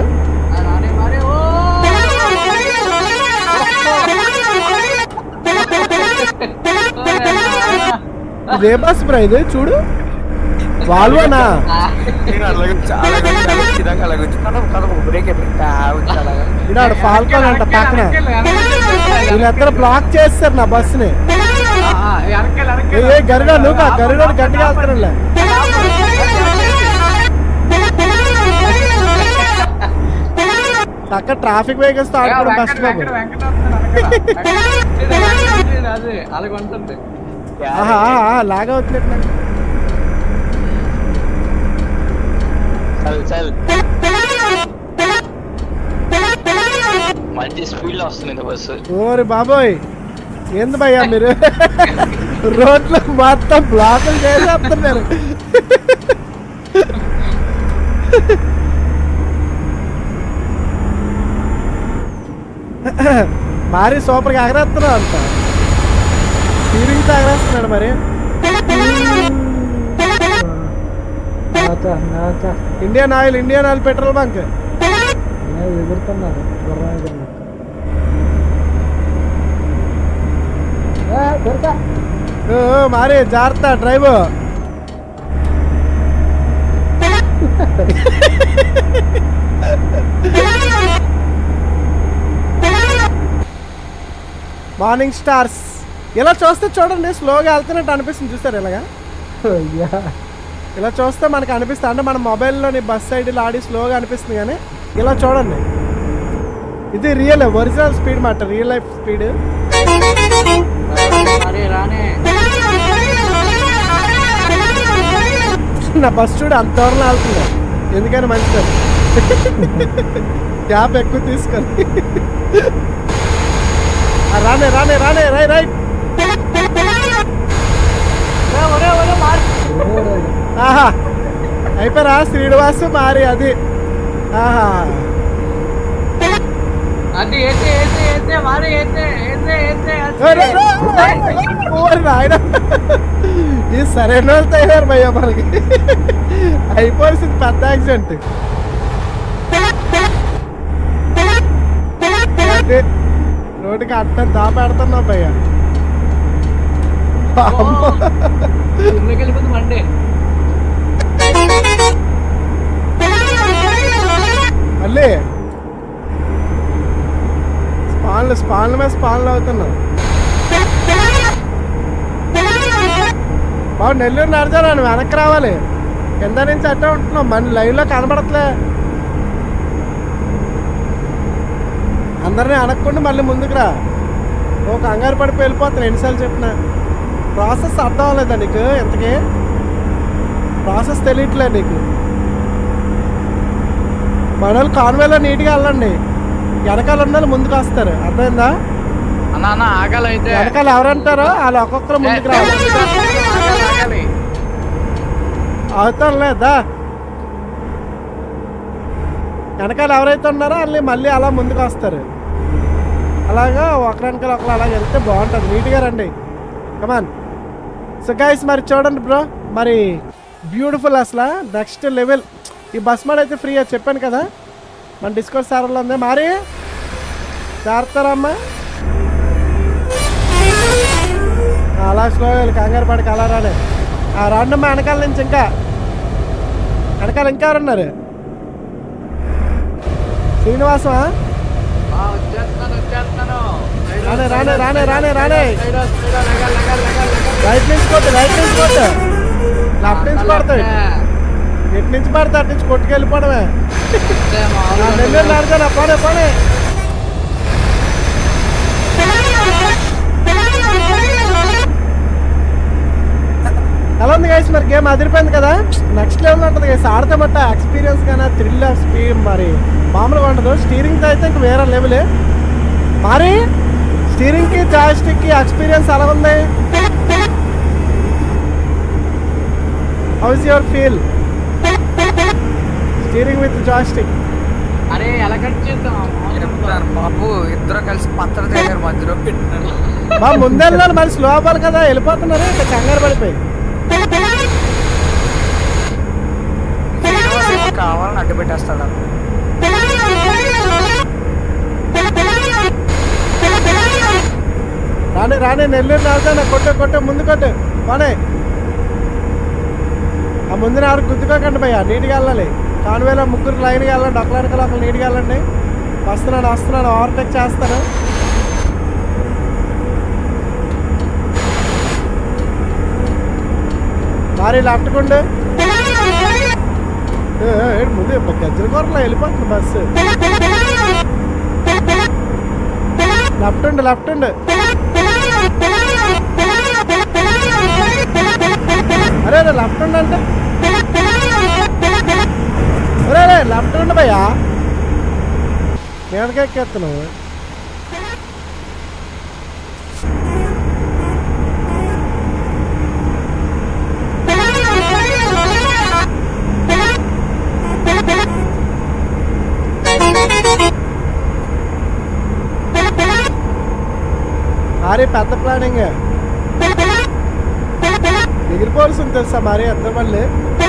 ఇదే బస్ బ్రా ఇది చూడు వాల్వోనా నేను అలాగే చాలా చిరాకు అలాగే వచ్చి కదం కదం బ్రేక్ అయిపోయింది వచ్చి అలాగా ఇడాడు ఫాల్కాన్ అంట పక్కన వీళ్ళు ఎక్కడ బ్లాక్ చేస్తారు నా బస్సుని ఏ ఏ గరుడ నువ్వు కా గరుడ గట్టిగా వెళ్తున్నాడులే అక్కడ ట్రాఫిక్ వెహికల్స్ తో ఆడుకోవడం బస్ బాబు అదే అలాగ ఉంటుంది ఆహా ఆహా, లాగా అవుతున్నట్టు నాకు. చల్ చల్ మంచి స్పీడ్ లో వస్తుంది బస్సు ఓరి బాబోయ్ ఏంది భయ్యా మీరు రోడ్లు మొత్తం బ్లాకులు చేసేస్తున్నారు మారి సూపర్గా ఎగరేస్తున్నావు అంట స్టీరింగ్ ఎగరేస్తున్నాడు మరి నాచా నాచా Indian Oil Indian Oil petrol bunk నేను ఎగురుతున్నారు గుర్రం ఎగురున్నారు ఏ, దొరకా ఓ, ఓ, మారి జాగ్రత్త డ్రైవర్ మార్నింగ్ స్టార్స్ ఇలా చూస్తే చూడండి స్లోగా వెళ్తున్నట్టు అనిపిస్తుంది చూస్తారు ఇలాగా అయ్యా ఇలా చూస్తే మనకు అనిపిస్తుంది అంటే మన మొబైల్లోని బస్ సైడ్లో ఆడి స్లోగా అనిపిస్తుంది కానీ ఇలా చూడండి ఇది రియల్ ఒరిజినల్ స్పీడ్ మాట రియల్ లైఫ్ స్పీడ్ అరే రానే నా బస్ చూడు అంత దూరం వెళ్తుంది ఎందుకని మంచిది క్యాబ్ ఎక్కువ తీసుకొని ఆ, రానే రానే రానే రై రైట్ ఆహా అయిపోయారా శ్రీనివాస్ మారి అది ఆహా అది ఏతే ఏతే ఏతే మారే ఏతే ఏతే ఏతే ఓరే, ఓరే నాయన ఈ సరైన వాళ్ళతో అయ్యారు భయ్య మనకి అయిపోయింది పెద్ద యాక్సిడెంట్ ఏంటి? రోడ్డుకి అట్టం దాపెడుతున్నావు భయ్య అమ్మో. ఊర్లోకి వెళ్ళిపోతుంది మండే మళ్ళీ స్పాన్లు స్పాన్ల మీద స్పాన్లు అవుతున్నావు బాబు నెల్లూరు నడిచాను నువ్వు వెనక్కి రావాలి కింద నుంచి అట్టే ఉంటున్నావు మన లైవ్లో కనబడట్లే అందరినీ అనకుండా మళ్ళీ ముందుకు రా ఓ కంగారు పడిపోయి వెళ్ళిపోతాను ఎన్నిసార్లు చెప్పినా ప్రాసెస్ అర్థం అవ్వలేదా నీకు ఇంతకీ ప్రాసెస్ తెలియట్లే నీకు మనోళ్ళు కాన్వేలో నీట్గా వెళ్ళండి వెనకాల ఉన్న వాళ్ళు ముందుకు వస్తారు అర్థమైందా అన్న అన్న ఆగాలి అయితే వెనకాల ఎవరంటారో వాళ్ళు ఒక్కొక్కరు ముందుకు రావాలి ఆగాలి, ఆగాలి. అవుతాం లేదా వెనకాల ఎవరైతే ఉన్నారో వాళ్ళు మళ్ళీ అలా ముందుకు వస్తారు అలాగా ఒకరి వెనకాల ఒకరు అలా వెళ్తే బాగుంటుంది నీట్గా రండి కమాన్ సో గైస్ మరి చూడండి బ్రో మరి బ్యూటిఫుల్ అసలు నెక్స్ట్ లెవెల్ ఈ బస్ మాడ్ అయితే ఫ్రీ అని చెప్పాను కదా మన డిస్కౌంట్ సార్లో ఉంది మరి జాగ్రత్తరమ్మా అలా స్లో కంగారు పడికి అలా రాలే ఆ రాండమ్మా వెనకాల నుంచి ఇంకా వెనకాల ఇంకా ఎవరున్నారు శ్రీనివాసమా ఆ, వచ్చేస్తున్నాను వచ్చేస్తున్నాను రానే, రానే, రానే, రానే, రానే. సైడ్ వా, సైడ్ వా, లగాలి, లగాలి, లగాలి, లగాలి. రైట్ నుంచి కొట్టు రైట్ నుంచి కొట్టు లెఫ్ట్ నుంచి పడతాయి ఎటు నుంచి పడతా అటు నుంచి కొట్టుకెళ్ళిపోవడమే అంతే, నా మామూలుగా నెల్లూరు నడతాను పోనే పోనే ఎలా ఉంది గైస్ మరి గేమ్ అదిరిపోయింది కదా నెక్స్ట్ లెవెల్ ఉంటుంది గైస్ ఆడితే మట్ట ఎక్స్పీరియన్స్ కానీ థ్రిల్ ఆఫ్ స్పీడ్ మరి మామూలుగా ఉండదు స్టీరింగ్ తో అయితే ఇంక వేరే లెవెల్ మరి స్టీరింగ్ కి జాయిస్టిక్ కి ఎక్స్పీరియన్స్ ఎలా ఉంది how's your feel steering with joystick అరే ఎలా కట్ చేద్దాం చెప్తాను బాబు ఇద్దరు కలిసి పత్ర తేగారు మధ్యలో పెట్టినారు మా ముందెళ్ళాలి మరి స్లో అవ్వాలి కదా వెళ్ళిపోతున్నారు ఇక్కడ కంగారు పడిపోయి శ్రీనివాస్ ఏమో కావాలని అడ్డు పెట్టేస్తాడు అన్న. రాని రాని నెల్లూరు రాజధాని కొట్టు కొట్టు ముందు కొట్టు పోనే ఆ ముందు ఆరు గుద్దుకోకండి భయ్యా నీట్గా వెళ్ళాలి కాన్వేలో ముగ్గురు లైన్గా వెళ్ళండి ఒకలానికి ఒకరు నీట్గా వెళ్ళండి వస్తున్నాను వస్తున్నాను ఓవర్టేక్ చేస్తాను మరి లెఫ్ట్ కొండు ఏ, ఏ, ఏడు ముందు గజ్జల కూరలో వెళ్ళిపోతుంది బస్సు లెఫ్ట్ ఉండు లెఫ్ట్ ఉండు అరే అరే లెఫ్ట్ ఉండు అంటే అరే అరే లెఫ్ట్ ఉండు భయ్యా మీదకి ఎక్కేస్తున్నావు మరి పెద్ద ప్లానింగ్ ఎగిరిపోవాల్సింది తెలుసా మరి ఎంత మళ్ళీ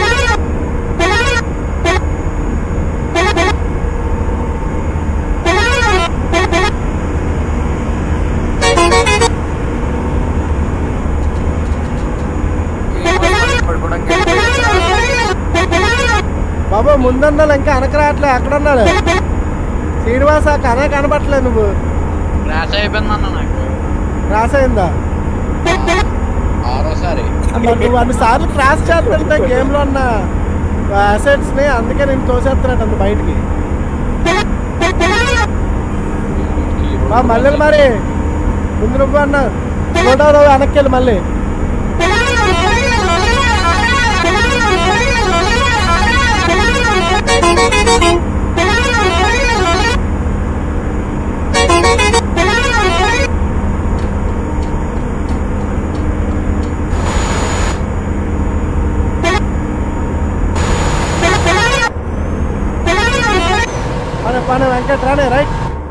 శ్రీనివాస్ పడుకోవడానికి వెళ్ళిపోయాడు. బాబా ముందన్నాను ఇంకా వెనక రావట్లే ఎక్కడ ఉన్నాడు శ్రీనివాస కనే కనబట్టలే నువ్వు క్రాష్ అయిపోయింది అన్న నాకు రాసైందా ఆరోసారి మరి నువ్వు అన్ని సార్లు క్రాస్ చేస్తుంటే గేమ్ లో ఉన్న అసెట్స్ ని అందుకే నేను తోసేస్తున్నట్టు అంత బయటికి బా మళ్ళీ మరి ముందు నువ్వు అన్న ఫోటో వెనక్కి వెళ్ళి మళ్ళీ పని పని వెంకట్ రానే రైట్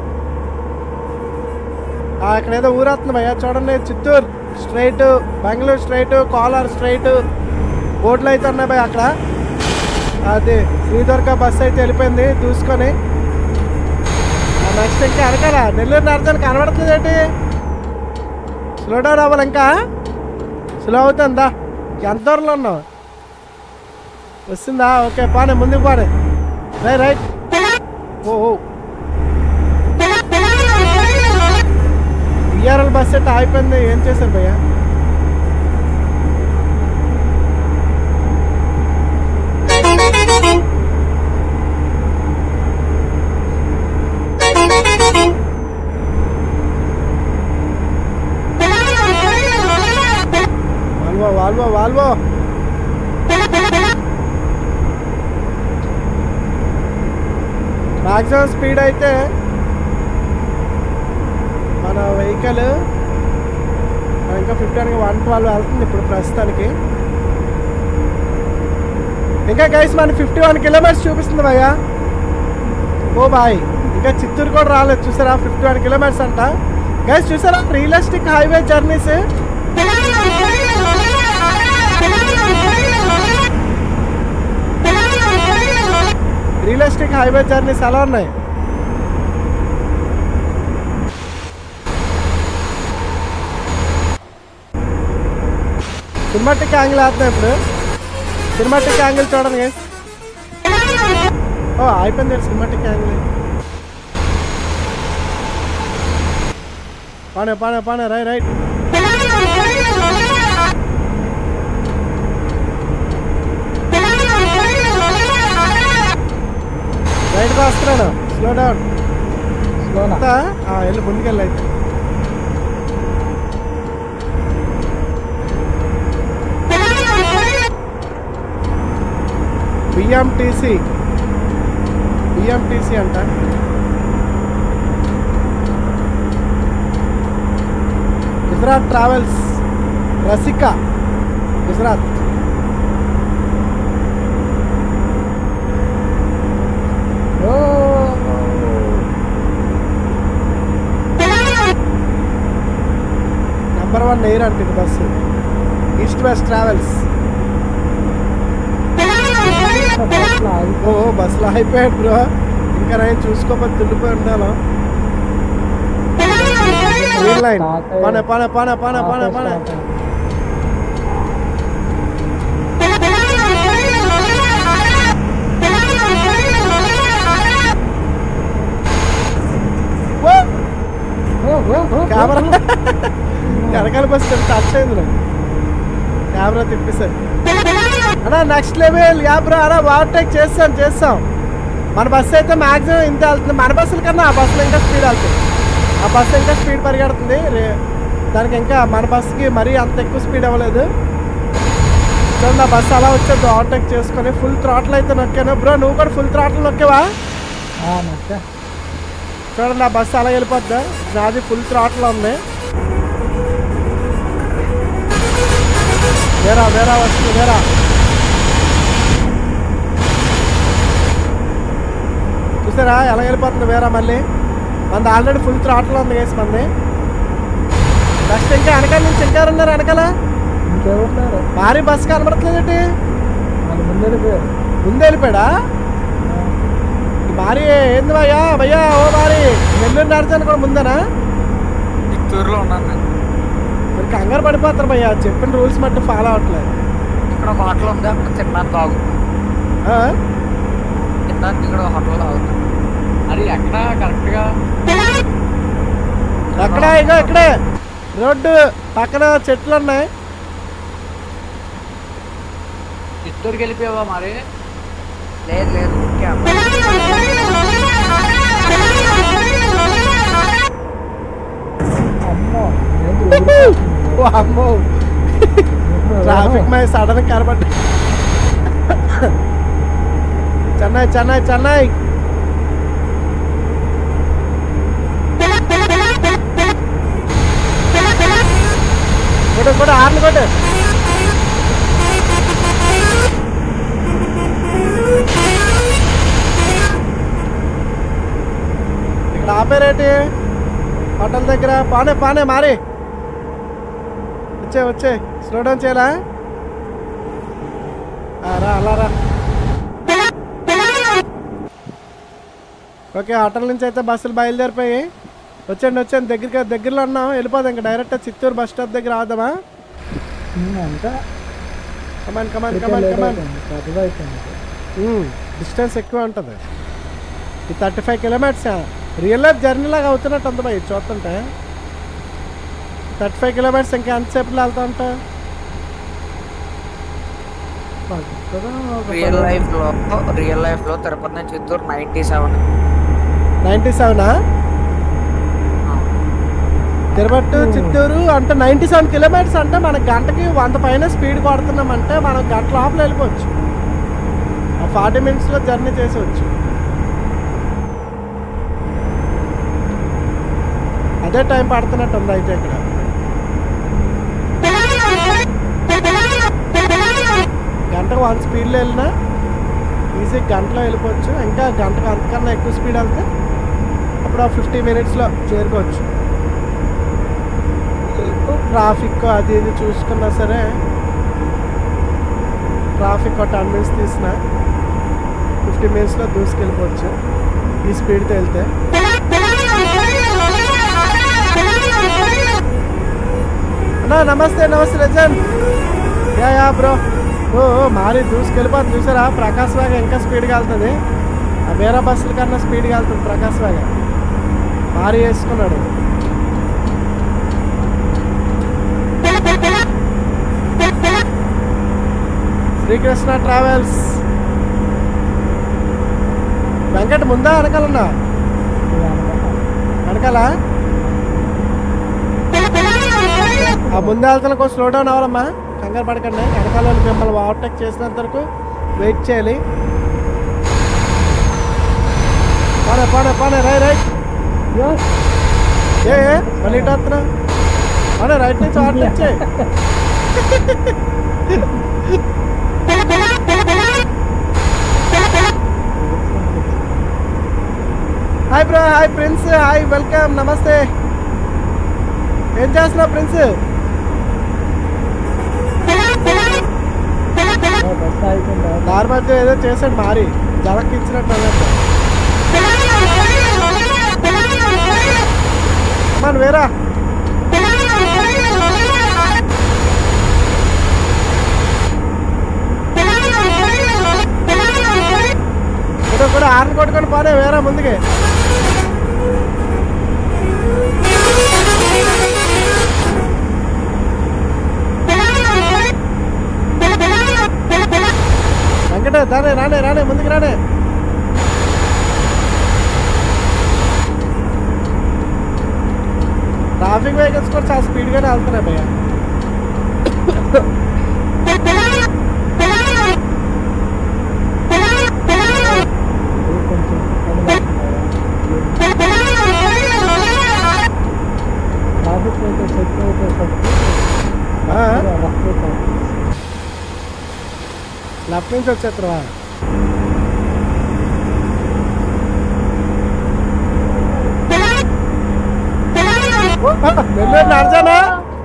ఆ, ఇక్కడ ఏదో ఊరేస్తుంది భయ్యా చూడండి Chittoor straight Bengaluru straight Kolar straight బోర్డులు అయితే ఉన్నాయి భయ్య అక్కడ అది శ్రీదుర్గ బస్ అయితే వెళ్ళిపోయింది చూసుకొని నెక్స్ట్ ఇంకా వెనకాల నెల్లూరు నరసానికి కనబడుతుంది ఏంటి స్లో డౌన్ అవ్వాలి ఇంకా స్లో అవుతుందా ఎంత దూరంలో ఉన్నావు వస్తుందా ఓకే పానే ముందుకు పానే రైట్ రైట్ ఓ ఓ బిఆర్ఎల్ బస్ సెట్ అయిపోయింది ఏం చేశారు భయ్య Volvo Volvo Volvo maximum speed అయితే మన వెహికల్ ఇంకా ఫిఫ్టీన్కి వన్ ట్వెల్వ్ వెళ్తుంది ఇప్పుడు ప్రస్తుతానికి ఇంకా గైస్ మన ఫిఫ్టీ వన్ కిలోమీటర్స్ చూపిస్తుంది భయ్యా ఓ బాయ్ ఇంకా చిత్తూరు కూడా రాలేదు చూసారా ఫిఫ్టీ వన్ కిలోమీటర్స్ అంట గైస్ చూసారా realistic highway journeys realistic highway journeys ఎలా ఉన్నాయి సినిమాటిక్ యాంగిల్ వేస్తున్నాయి ఇప్పుడు సినిమాటిక్ యాంగిల్ చూడండి గైస్ ఓ అయిపోయింది సినిమాటిక్ యాంగిల్ పానే పానే పానే రై రైట్ రైట్గా వస్తున్నాను స్లో డౌన్ స్లోనా అంతా ఆ, వెళ్ళి ముందుకెళ్ళి అయితే బిఎంటీసీ బిఎంటీసీ అంట గుజరాత్ ట్రావెల్స్ రసిక గుజరాత్ ఓ నంబర్ వన్ ఎయిర్ అంటే ఇది బస్సు ఈస్ట్ వెస్ట్ ట్రావెల్స్ బస్సులో ఆగి ఓ బస్సులో అయిపోయాడు బ్రో ఇంకా నేను చూసుకోకపోతే తుల్లిపోయి ఉండాలి గ్రీన్ లైన్ పన పన పన పన పన పన ఓ! ఓ, ఓ, ఓ, కెమెరా వెనకాల బస్సు టచ్ అయింది నాకు కెమెరా తిప్పేసారు అన్నా నెక్స్ట్ లెవెల్ యా బ్రో అన్నా ఓవర్టేక్ చేస్తాం చేస్తాం మన బస్సు అయితే మాక్సిమం ఇంత వెళ్తుంది మన బస్సుల కన్నా ఆ బస్సులో ఇంకా స్పీడ్ వెళ్తుంది ఆ బస్సు ఇంకా స్పీడ్ పరిగెడుతుంది రే దానికి ఇంకా మన బస్సుకి మరీ అంత ఎక్కువ స్పీడ్ అవ్వలేదు చూడండి ఆ బస్సు అలా వచ్చేది ఓవర్టేక్ చేసుకొని ఫుల్ థ్రాట్లు అయితే నొక్కాను బ్రో నువ్వు కూడా ఫుల్ థ్రాట్లు నొక్కేవా ఆ, నచ్చా. చూడండి ఆ బస్సు అలా వెళ్ళిపోద్దా నాది ఫుల్ థ్రాట్లో ఉంది వేరా వేరా వస్తుంది వేరా చూసారా ఎలా వెళ్ళిపోతుంది వేరా మళ్ళీ మనది ఆల్రెడీ ఫుల్ థ్రాట్లో ఉంది వేసి మంది నెక్స్ట్ ఇంకా వెనకాల నుంచి ఇంకా ఎవరు ఉన్నారు వెనకాల ఇంకెవరున్నారు భారీ బస్సు కనబడట్లేదేంటి వాళ్ళు ముందు పేరు ముందు వెళ్ళిపోయాడా ఈ భారీ ఏంది భయ్యా భయ్యా ఓ భారీ నెల్లూరు నడిచాను కూడా ముందేనా చిత్తూరులో ఉన్నాను నేను మరి కంగారు పడిపోతారు భయ్యా చెప్పిన రూల్స్ మట్టి ఫాలో అవ్వట్లేదు ఇక్కడ ఒక హోటల్ ఉంది అక్కడ తిన్నాను తాగు ఆ? తిన్నాను ఇక్కడ ఒక హోటల్ తాగుతాను అది ఎక్కడ కరెక్ట్ గా ఎక్కడ ఇగో ఇక్కడే రోడ్డు పక్కన చెట్లు ఉన్నాయి చిత్తూరుకి వెళ్ళిపోయావా మరి లేదు లేదు ఊరికే అన్నా. అమ్మో ఏంటి ఊరిపోతుంది? ఓ అమ్మో ట్రాఫిక్ మై సడన్ కనబడ్డ చెన్నై చెన్నై చెన్నై కొట్టు కొట్టు ఆర్ని కొట్టు ఇక్కడ ఆపేరేటి హోటల్ దగ్గర పానే పానే మారి వచ్చే వచ్చే స్లో డౌన్ చేయాలా ఆ, రా అలా రా ఓకే హోటల్ నుంచి అయితే బస్సులు బయలుదేరిపోయి వచ్చండి వచ్చండి దగ్గరికి దగ్గరలో ఉన్నాం వెళ్ళిపోదాం ఇంకా డైరెక్ట్ చిత్తూరు బస్ స్టాప్ దగ్గర ఆదామా ఉమ్, అంతా కమాన్ కమాన్ ఇప్పటికే కమాన్ లేట్ కమాన్ అయిపోయింది, పెద్దది అయిపోయింది. డిస్టెన్స్ ఎక్కువ ఉంటుంది ఈ thirty five kilometres real life journey లాగా అవుతున్నట్టు ఉంది భయ్ చూస్తుంటే థర్టీ ఫైవ్ కిలోమీటర్స్ ఇంకా ఎంతసేపులో వెళ్తా ఉంటా పెద్దగా ఒక రియల్ పది- లైఫ్ లో రియల్ లైఫ్ లో తిరుపతి నుంచి చిత్తూరు నైన్టీ సెవెన్ నైంటీ సెవెనా తిరుపతి చిత్తూరు అంటే నైంటీ సెవెన్ కిలోమీటర్స్ అంటే మన గంటకి వంద పైన స్పీడ్ కొడుతున్నామంటే మనం గంట లోపల వెళ్ళిపోవచ్చు ఫార్టీ మినిట్స్లో జర్నీ చేసేవచ్చు అదే టైం పడుతున్నట్టు ఉంది అయితే ఇక్కడ గంటకు వన్ స్పీడ్లో వెళ్ళినా ఈజీ గంటలో వెళ్ళిపోవచ్చు ఇంకా గంటకు అంతకన్నా ఎక్కువ స్పీడ్ వెళ్తే అప్పుడు ఆ ఫిఫ్టీ మినిట్స్లో చేరుకోవచ్చు ట్రాఫిక్ అది ఇది చూసుకున్నా సరే ట్రాఫిక్ ఒక టెన్ మినిట్స్ తీసిన ఫిఫ్టీ మినిట్స్లో దూసుకెళ్ళిపోవచ్చు ఈ స్పీడ్తో వెళ్తే అన్నా నమస్తే నమస్తే రజన్ యా యా బ్రో ఓ ఓ, మారి దూసుకెళ్ళిపోతుంది చూసారా ప్రకాశ్ వేగ ఇంకా స్పీడ్గా వెళ్తుంది ఆ వేరే బస్సుల కన్నా స్పీడ్గా వెళ్తుంది ప్రకాశ్ వేగ మారి వేసుకున్నాడు శ్రీకృష్ణ ట్రావెల్స్ వెంకట ముందా వెనకాలన్నా వెనకాల ఆ ముందు వెళ్తున్న కొంచెం స్లో డౌన్ అవ్వాలమ్మా కంగారు పడకండి వెనకాల వాళ్ళు మిమ్మల్ని ఓవర్టేక్ చేసినంత వరకు వెయిట్ చేయాలి పాడే పాడే పాడే రై రైట్ Yes. ఏ ఏ, మళ్ళీ ఇటు వస్తున్నా అదే రైట్ నుంచి ఆర్ట్ నుంచి hi bro hi Prince hi welcome నమస్తే ఏం చేస్తున్నావు ప్రిన్స్ బస్ అయిపోయింది దారి మధ్య ఏదో చేశాడు మారి జలక్కిచ్చినట్టు అన్నట్టు మన వేరా కూడా కూడా ఆర్ని కొట్టుకొని పోనే వేరా ముందుకి వెంకట దానే రానే రానే ముందుకు రానే ట్రాఫిక్ వెహికల్స్ కూడా చాలా స్పీడ్గానే వెళ్తున్నాయి భయ్య ట్రాఫిక్ అయితే చెక్ అయిపోతుంది ఆ? రఫ్ అయిపోతుంది లెఫ్ట్ నుంచి వచ్చేస్తావా నెల్లూరు నడిచానా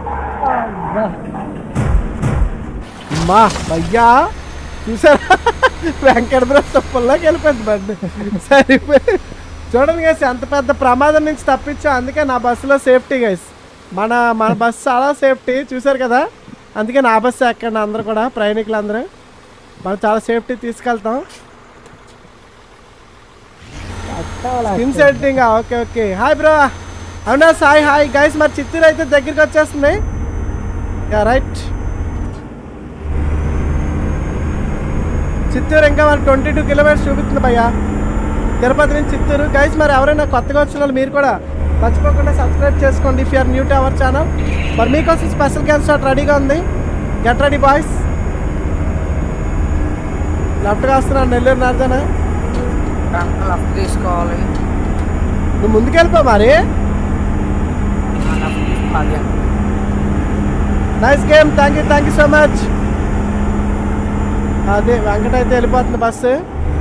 మా భయ్యా చూసారా వెంకటపురం తప్పుల్లోకి వెళ్ళిపోయింది బండి సరిపోయి చూడండి గైస్ ఎంత పెద్ద ప్రమాదం నుంచి తప్పించా అందుకే నా బస్సులో సేఫ్టీ గైస్ మన మన బస్సు చాలా సేఫ్టీ చూసారు కదా అందుకే నా బస్సు ఎక్కండి అందరూ కూడా ప్రయాణికులు అందరూ మనం చాలా సేఫ్టీ తీసుకెళ్తాం skin setting okay okay hi bro అవునా సాయి హాయ్ గైస్ మరి చిత్తూరు అయితే దగ్గరికి వచ్చేస్తుంది రైట్ చిత్తూరు ఇంకా మరి ట్వంటీ టూ కిలోమీటర్స్ చూపిస్తుంది భయ్యా తిరుపతి నుంచి చిత్తూరు గైస్ మరి ఎవరైనా కొత్తగా వచ్చిన వాళ్ళు మీరు కూడా మర్చిపోకుండా సబ్స్క్రైబ్ చేసుకోండి if you're new to our channel మరి మీకోసం స్పెషల్ గేమ్ షాట్ రెడీగా ఉంది గెట్ రెడీ బాయ్స్ లెఫ్ట్గా వస్తున్నాను నెల్లూరు నార్జన లెఫ్ట్ తీసుకోవాలి నువ్వు ముందుకెళ్ళిపో మరి లెఫ్ట్ తీసుకోవాలి nice game thank you thank you so much అదే వెంకట అయితే వెళ్ళిపోతుంది బస్సు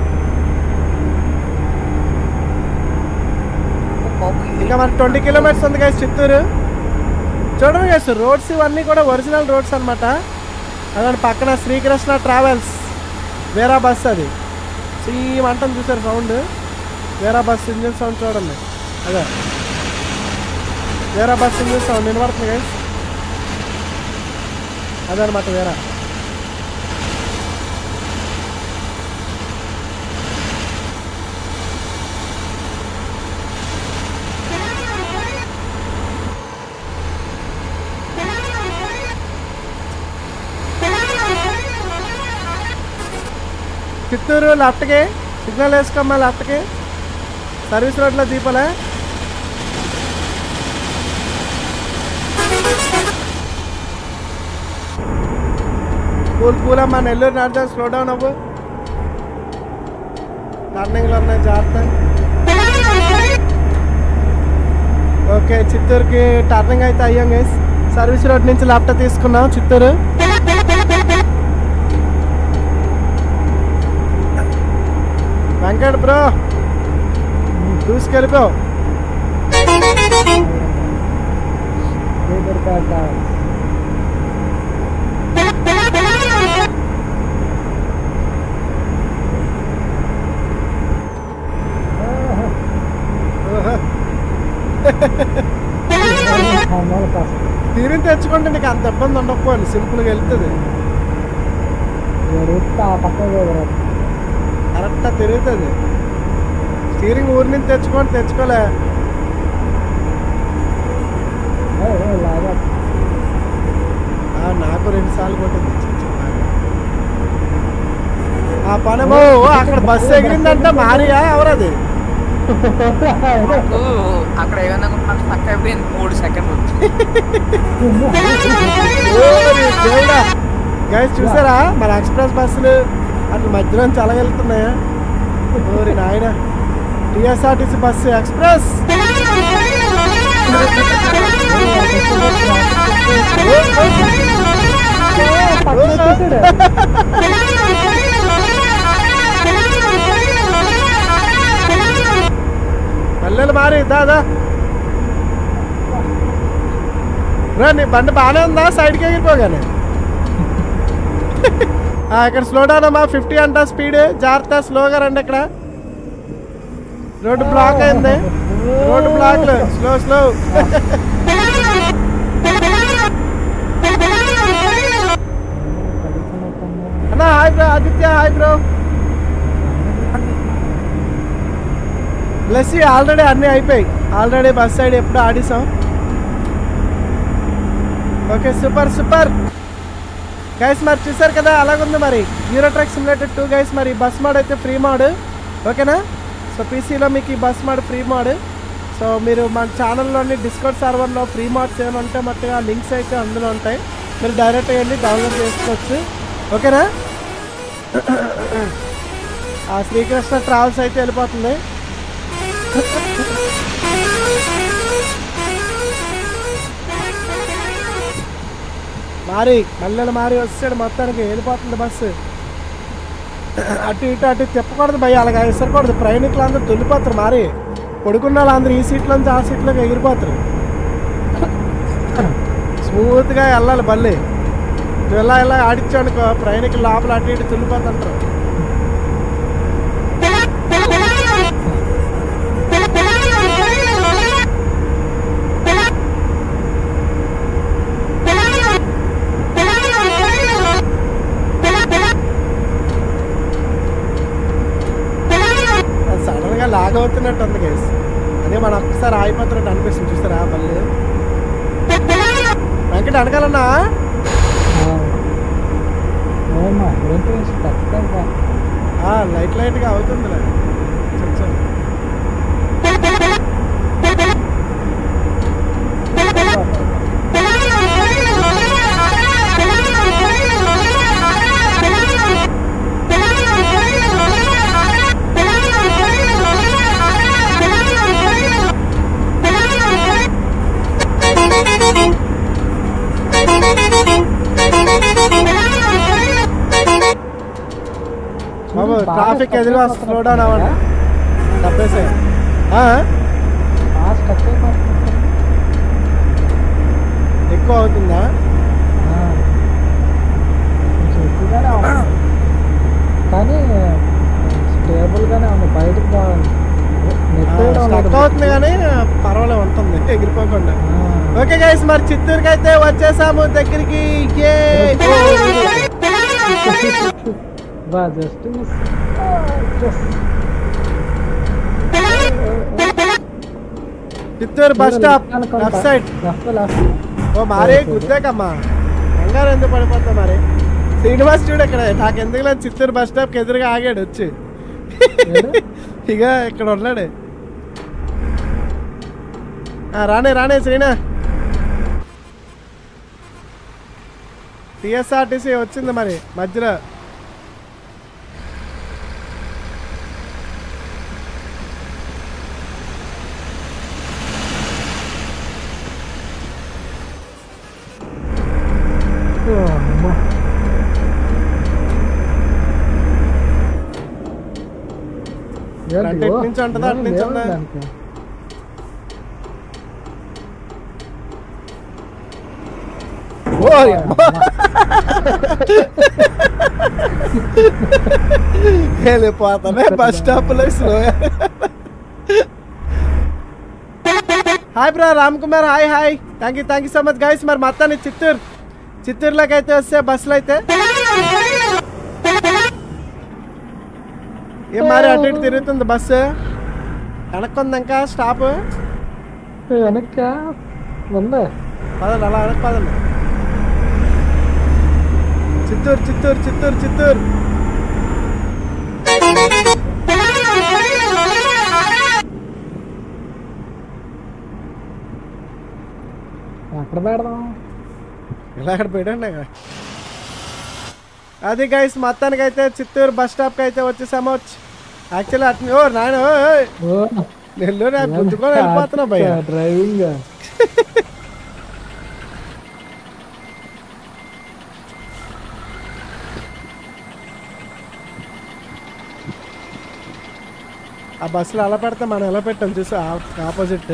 ఇంకా మనకి ట్వంటీ కిలోమీటర్స్ ఉంది కదా చిత్తూరు చూడండి గైస్ రోడ్స్ ఇవన్నీ కూడా ఒరిజినల్ రోడ్స్ అనమాట అదే పక్కన శ్రీకృష్ణ ట్రావెల్స్ వేరా బస్ అది సీమ్ అంటాం చూసారు సౌండ్ వేరా బస్ ఇంజిన్ సౌండ్ చూడండి అదే వేరా బస్ ఇంజిన్ సౌండ్ వినబడుతుంది గైస్ అదనమాట వేరా చిత్తూరు లెఫ్ట్కి సిగ్నల్ వేసుకోమ్మా లెఫ్ట్కి సర్వీస్ రోడ్లో దీపాలే కూల్ కూల్ అమ్మా నెల్లూరు నడిచా స్లో డౌన్ అవ్వు టర్నింగ్లు ఉన్నాయి జాగ్రత్త ఓకే చిత్తూరుకి టర్నింగ్ అయితే అయ్యాం గైస్ సర్వీస్ రోడ్ నుంచి లెఫ్ట్ తీసుకున్నాం చిత్తూరు వెంకట్ బ్రో దూసుకెళ్ళిపో పేదరికాట అమ్మాయి కష్టం తీరిని తెచ్చుకుంటే నీకు అంత ఇబ్బంది ఉండకపోవాలి సింపుల్గా వెళ్తుంది రూట్ ఆ పక్క పోదురా కరెక్ట్గా తిరుగుతుంది స్టీరింగ్ ఊరి నుంచి తెచ్చుకొని తెచ్చుకోలే లాగా ఆ, నాకు రెండు సార్లు కొట్టింది చి, చి, బాగా. ఆ పనమో అక్కడ బస్సు ఎగిరిందంట మారియా ఎవరది నాకు అక్కడ ఏమైనా నాకు స్టక్ అయిపోయింది మూడు సెకండ్లు దేవుడా గైస్ చూసారా మన ఎక్స్ప్రెస్ బస్సులు అట్లా మధ్యలో నుంచి అలగెళ్తున్నాయా ఓరి నాయన టిఎస్ఆర్టీసీ బస్సు ఎక్స్ప్రెస్ పక్కన వచ్చేసాడు పల్లెలు మారి దాదా రా నీ బండి బాగానే ఉందా సైడ్కి ఎగిరిపోగానే ఆ, ఇక్కడ స్లో డౌన్ అమ్మా ఫిఫ్టీ అంట స్పీడ్ జాగ్రత్త స్లోగా రండి ఇక్కడ రోడ్డు బ్లాక్ అయింది రోడ్డు బ్లాక్ స్లో స్లో అన్నా hi bro Aditya hi bro plus already అన్నీ అయిపోయాయి ఆల్రెడీ బస్ సైడ్ ఎప్పుడు ఆడిసాం ఓకే సూపర్ సూపర్ గైస్ మరి చూసారు కదా అలాగుంది మరి Euro Truck simulator two guys మరి బస్ మోడ్ అయితే ఫ్రీ మోడ్ ఓకేనా సో పీసీలో మీకు ఈ bus mod free mod so మీరు మన ఛానల్లోని డిస్కౌంట్ సర్వర్లో ఫ్రీ మోడ్స్ ఏమైనా ఉంటే మొత్తం ఆ లింక్స్ అయితే అందులో ఉంటాయి మీరు డైరెక్ట్గా వెళ్ళి డౌన్లోడ్ చేసుకోవచ్చు ఓకేనా ఆ శ్రీకృష్ణ ట్రావెల్స్ అయితే వెళ్ళిపోతుంది మారి మల్లెలు మారి వచ్చాడు మొత్తానికి వెళ్ళిపోతుంది బస్సు అటు ఇటు అటు తిప్పకూడదు భయ్య అలాగా విసరకూడదు ప్రయాణికులు అందరూ తొలిపోతారు మారి పడుకున్న వాళ్ళు అందరూ ఈ సీట్లోంచి ఆ సీట్లోకి ఎగిరిపోతారు స్మూత్గా వెళ్ళాలి బల్లి నువ్వు ఇలా ఇలా ఆడిచ్చానుకో ప్రయాణికులు లోపల అటు ఇటు తుల్లిపోతుంటారు అది సడన్ గా లాగ్ అవుతున్నట్టు ఉంది గైస్ అదే మన ఒక్కసారి ఆగిపోతున్నట్టు అనిపిస్తుంది చూస్తారా మళ్ళీ వెంకట అనకాలన్నా ఏమా ఏంటి స్పెక్టర్ ఆ, లైట్ లైట్ గా అవుతుందిలే చిన్న చిన్న. బాబు ట్రాఫిక్ ఎదురుగా స్లో డౌన్ అవ్వండి తప్పేసే స్టక్ అయిపోతుంది ఎక్కువ అవుతుందా కొంచెం ఎక్కువగానే ఉంది కానీ స్టేబుల్ గానే ఉంది బయటకు పోవాలి నెట్టేయడం స్టక్ లేదు. అవుతుంది కానీ పర్వాలేదు ఉంటుంది ఎగిరిపోకుండా ఆ. ఓకే గైస్ మరి చిత్తూరుకి అయితే వచ్చేసాము దగ్గరికి ఏ బా just miss Chittoor bus stop left side left left ఓ మారే గుద్దాకమ్మా కంగారు ఎందుకు పడిపోతా మరి శ్రీనివాస్ చూడు ఇక్కడ నాకు ఎందుకు లేదు చిత్తూరు బస్ స్టాప్కి ఎదురుగా ఆగాడు వచ్చి ఇక ఇక్కడ ఉన్నాడు ఆ, రానే రానే శ్రీనా టిఎస్ఆర్టీసీ వచ్చింది మరి మధ్యలో అంటే ఇటు నుంచి ఉంటుందా, అటు నుంచి ఉందా? ఓ అమ్మా. వెళ్ళిపోతానే బస్ స్టాప్ లో slow hi bro Ram Kumar hi hi thank you thank you so much guys మరి మొత్తాన్ని చిత్తూరు చిత్తూరులోకి అయితే వస్తే బస్సులు అయితే ఏం మరి అటు ఇటు తిరుగుతుంది బస్సు వెనక్కుంది ఇంకా స్టాప్ వెనక్క ఉందా పదండి అలా వెనక్కి పదండి చిత్తూరు చిత్తూరు చిత్తూరు చిత్తూరు ఎక్కడ పెడదాం ఇలా అక్కడ పెట్టండి ఇక. అది గైస్ మొత్తానికి అయితే చిత్తూరు బస్ స్టాప్కి అయితే వచ్చేసాము యాక్చువల్లీ అట్ని ఓ నాయన ఓ, ఓయ్. ఓ నెల్లూరు గుద్దుకొని వెళ్ళిపోతున్నా భయ్య డ్రైవింగ్ ఆ బస్సులో అలా పెడితే మనం ఎలా పెట్టాం చూసి ఆపోజిట్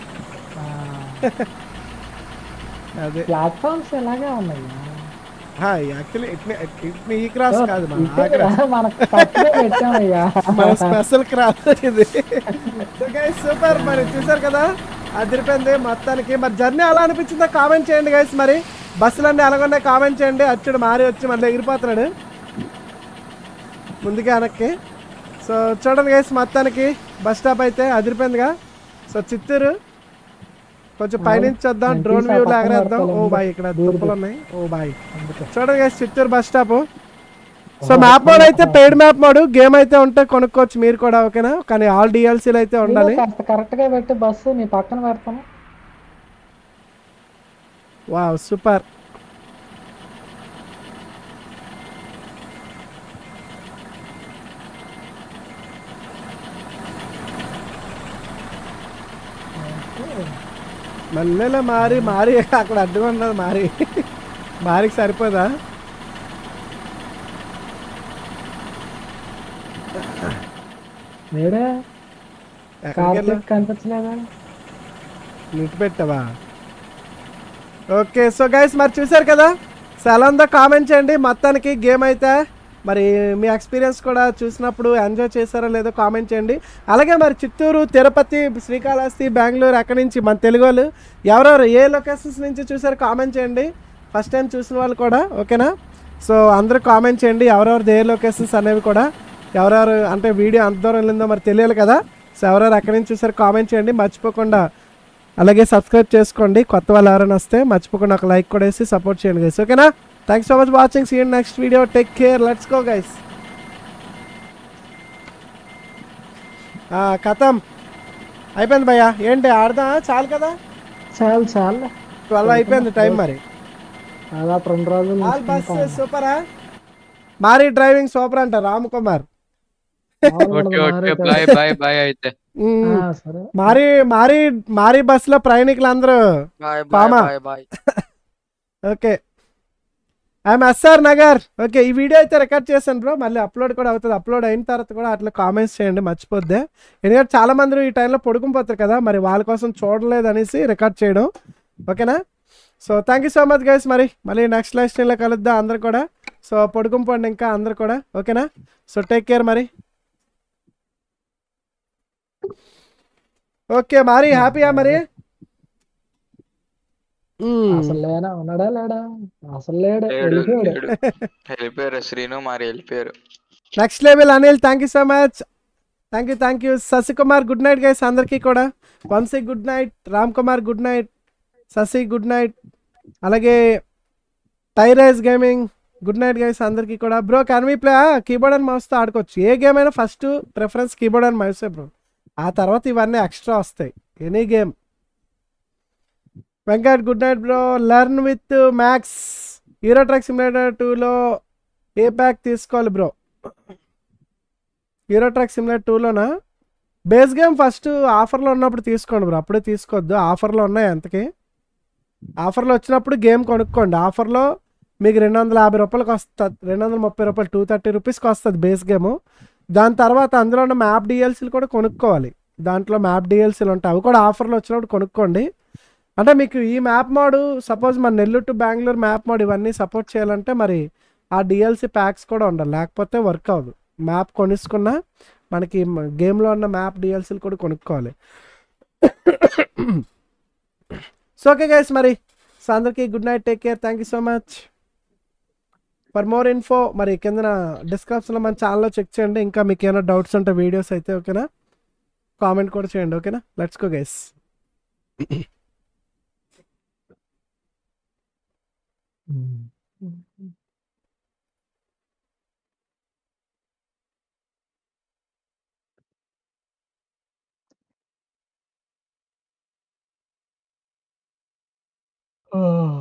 అదే ప్లాట్ఫామ్స్ ఎలాగే ఉన్నాయి యాక్చువల్లీ ఇట్ని ఈ క్రాస్ కాదు మన ఆ క్రాస్ మనకు తక్కువ పెట్టామయ్యా మన స్పెషల్ క్రాస్ ఇది సూపర్ మరి చూసారు కదా అదిరిపోయింది మొత్తానికి మరి జర్నీ ఎలా అనిపించిందో కామెంట్ చేయండి గైస్ మరి బస్సులన్నీ ఎలాగున్నాయి కామెంట్ చేయండి అచ్చుడు మారి వచ్చి మళ్ళీ ఎగిరిపోతున్నాడు ముందుగా వెనక్కి సో చూడండి గైస్ మొత్తానికి బస్ స్టాప్ అయితే అదిరిపోయిందిగా సో చిత్తూరు కొంచెం పైనుంచి వద్దాం నేను డ్రోన్ తీసా వ్యూ పక్కన ఎగరేద్దాం ఓ పెడతాను. బాయ్ ఇక్కడ దూరం తుప్పలు ఉన్నాయి ఓ బాయ్ అందుకే. చూడండి guys Chittoor bus stop so map mod అయితే పెయిడ్ మ్యాప్ మోడ్ గేమ్ అయితే ఉంటే కొనుక్కోవచ్చు మీరు కూడా ఓకేనా కానీ ఆల్ డిఎల్సీలు అయితే ఉండాలి కాస్త కరెక్ట్ గా పెట్టి బస్సు నీ పక్కన పెడతాను వావ్ సూపర్ మల్లెల మారి మారి అక్కడ అడ్డుగా ఉన్నది మారి మారికి సరిపోదా నేడే ఎక్కడికి వెళ్ళా కార్తీక్ కనిపించలేదా నీటి పెట్టవా ఓకే సో గైస్ మరి చూసారు కదా సో ఎలా ఉందో కామెంట్ చేయండి మొత్తానికి గేమ్ అయితే మరి మీ ఎక్స్పీరియన్స్ కూడా చూసినప్పుడు ఎంజాయ్ చేశారో లేదో కామెంట్ చేయండి అలాగే మరి చిత్తూరు తిరుపతి శ్రీకాళహస్తి బెంగళూరు అక్కడి నుంచి మన తెలుగు వాళ్ళు ఎవరెవరు ఏ లొకేషన్స్ నుంచి చూసారో కామెంట్ చేయండి ఫస్ట్ టైం చూసిన వాళ్ళు కూడా ఓకేనా సో అందరూ కామెంట్ చేయండి ఎవరెవరు ఏ లొకేషన్స్ అనేవి కూడా ఎవరెవరు అంటే వీడియో అంత దూరం వెళ్ళిందో మరి తెలియాలి కదా సో ఎవరెవరు ఎక్కడి నుంచి చూసారో కామెంట్ చేయండి మర్చిపోకుండా అలాగే సబ్స్క్రైబ్ చేసుకోండి కొత్త వాళ్ళు ఎవరైనా వస్తే మర్చిపోకుండా ఒక లైక్ కూడా వేసి సపోర్ట్ చేయండి గైస్ ఓకేనా thanks so much watching see next video take care let's go guys కథం అయిపోయింది భయ్యా ఏంటి ఆడదా చాలు కదా చాలు చాలు ట్వెల్వ్ అయిపోయింది టైం మరి దాదాపు రెండు రోజులు ఆల్ బస్ చూసుకుంటాం. సూపరా మారీ డ్రైవింగ్ సూపర్ అంట రామ్ కుమార్ అవును, ఓకే మరి ఓకే బాయ్ బాయ్ బాయ్ అయితే మ్మ్. ఆ, సరే మారీ మారీ మారీ బస్సులో ప్రయాణికులు అందరూ బాయ్ పామా. Bye bye bye okay I am SR Nagar okay ఈ వీడియో అయితే రికార్డ్ చేశాను బ్రో మళ్ళీ అప్లోడ్ కూడా అవుతుంది అప్లోడ్ అయిన తర్వాత కూడా అట్లా కామెంట్స్ చేయండి మర్చిపోద్దే ఎందుకంటే చాలా మంది ఈ టైంలో పడుకుని కదా మరి వాళ్ళ కోసం చూడలేదు అనేసి రికార్డ్ చేయడం ఓకేనా so thank you so much guys మరి మళ్ళీ నెక్స్ట్ లైఫ్ స్టైల్లో కలుద్దాం అందరు కూడా సో పడుకుని పోండి ఇంకా అందరు కూడా ఓకేనా సో టేక్ కేర్ మరి ఓకే మరి హ్యాపీయా మరి మ్మ్. అసలు లేనా ఉన్నాడా లేడా అసలు లేడు లేడు వెళ్ళిపోయాడు లేడు వెళ్ళిపోయారు శ్రీను మరి వెళ్ళిపోయారు next level Anil thank you so much thank you thank you Sasikumar good night guys అందరికీ కూడా Vamsi good night Ram Kumar good night Sasi good night అలాగే టైరైజ్ గేమింగ్ గుడ్ నైట్ గైస్ అందరికీ కూడా bro can me play keyboard and మౌస్తో ఆడుకోవచ్చు ఏ గేమ్ అయినా first preference keyboard and మౌసే బ్రో ఆ తర్వాత ఇవన్నీ ఎక్స్ట్రా వస్తాయి any game Venkat good night bro learn with max hero Truck Simulator టూలో ఏ ప్యాక్ తీసుకోవాలి బ్రో హీరో ట్రాక్ సిమ్యులేటర్ టూలోనా బేస్ గేమ్ ఫస్ట్ ఆఫర్లో ఉన్నప్పుడు తీసుకోండి బ్రో అప్పుడే తీసుకోవద్దు ఆఫర్లో ఉన్నాయి ఎంతకి ఆఫర్లో వచ్చినప్పుడు గేమ్ కొనుక్కోండి ఆఫర్లో మీకు రెండు వందల యాభై రూపాయలకి వస్తుంది రెండు వందల ముప్పై రూపాయలు టూ థర్టీ రూపీస్కి వస్తుంది బేస్ గేమ్ దాని తర్వాత అందులో ఉన్న మ్యాప్ డిఎల్సీలు కూడా కొనుక్కోవాలి దాంట్లో మ్యాప్ డిఎల్సీలు ఉంటాయి అవి కూడా ఆఫర్లో వచ్చినప్పుడు కొనుక్కోండి అంటే మీకు ఈ మ్యాప్ మోడ్ సపోజ్ మన Nellore to Bengaluru map mod ఇవన్నీ సపోర్ట్ చేయాలంటే మరి ఆ డిఎల్సీ ప్యాక్స్ కూడా ఉండాలి లేకపోతే వర్క్ అవ్వదు మ్యాప్ కొనుక్కున్నా మనకి గేమ్లో ఉన్న మ్యాప్ డిఎల్సీలు కూడా కొనుక్కోవాలి సో ఓకే గైస్ మరి సో అందరికీ good night take care thank you so much for more info మరి కింద డిస్క్రిప్షన్లో మన ఛానల్లో చెక్ చేయండి ఇంకా మీకు ఏమైనా డౌట్స్ ఉంటే వీడియోస్ అయితే ఓకేనా కామెంట్ కూడా చేయండి ఓకేనా లెట్స్ గో గైస్ Oh.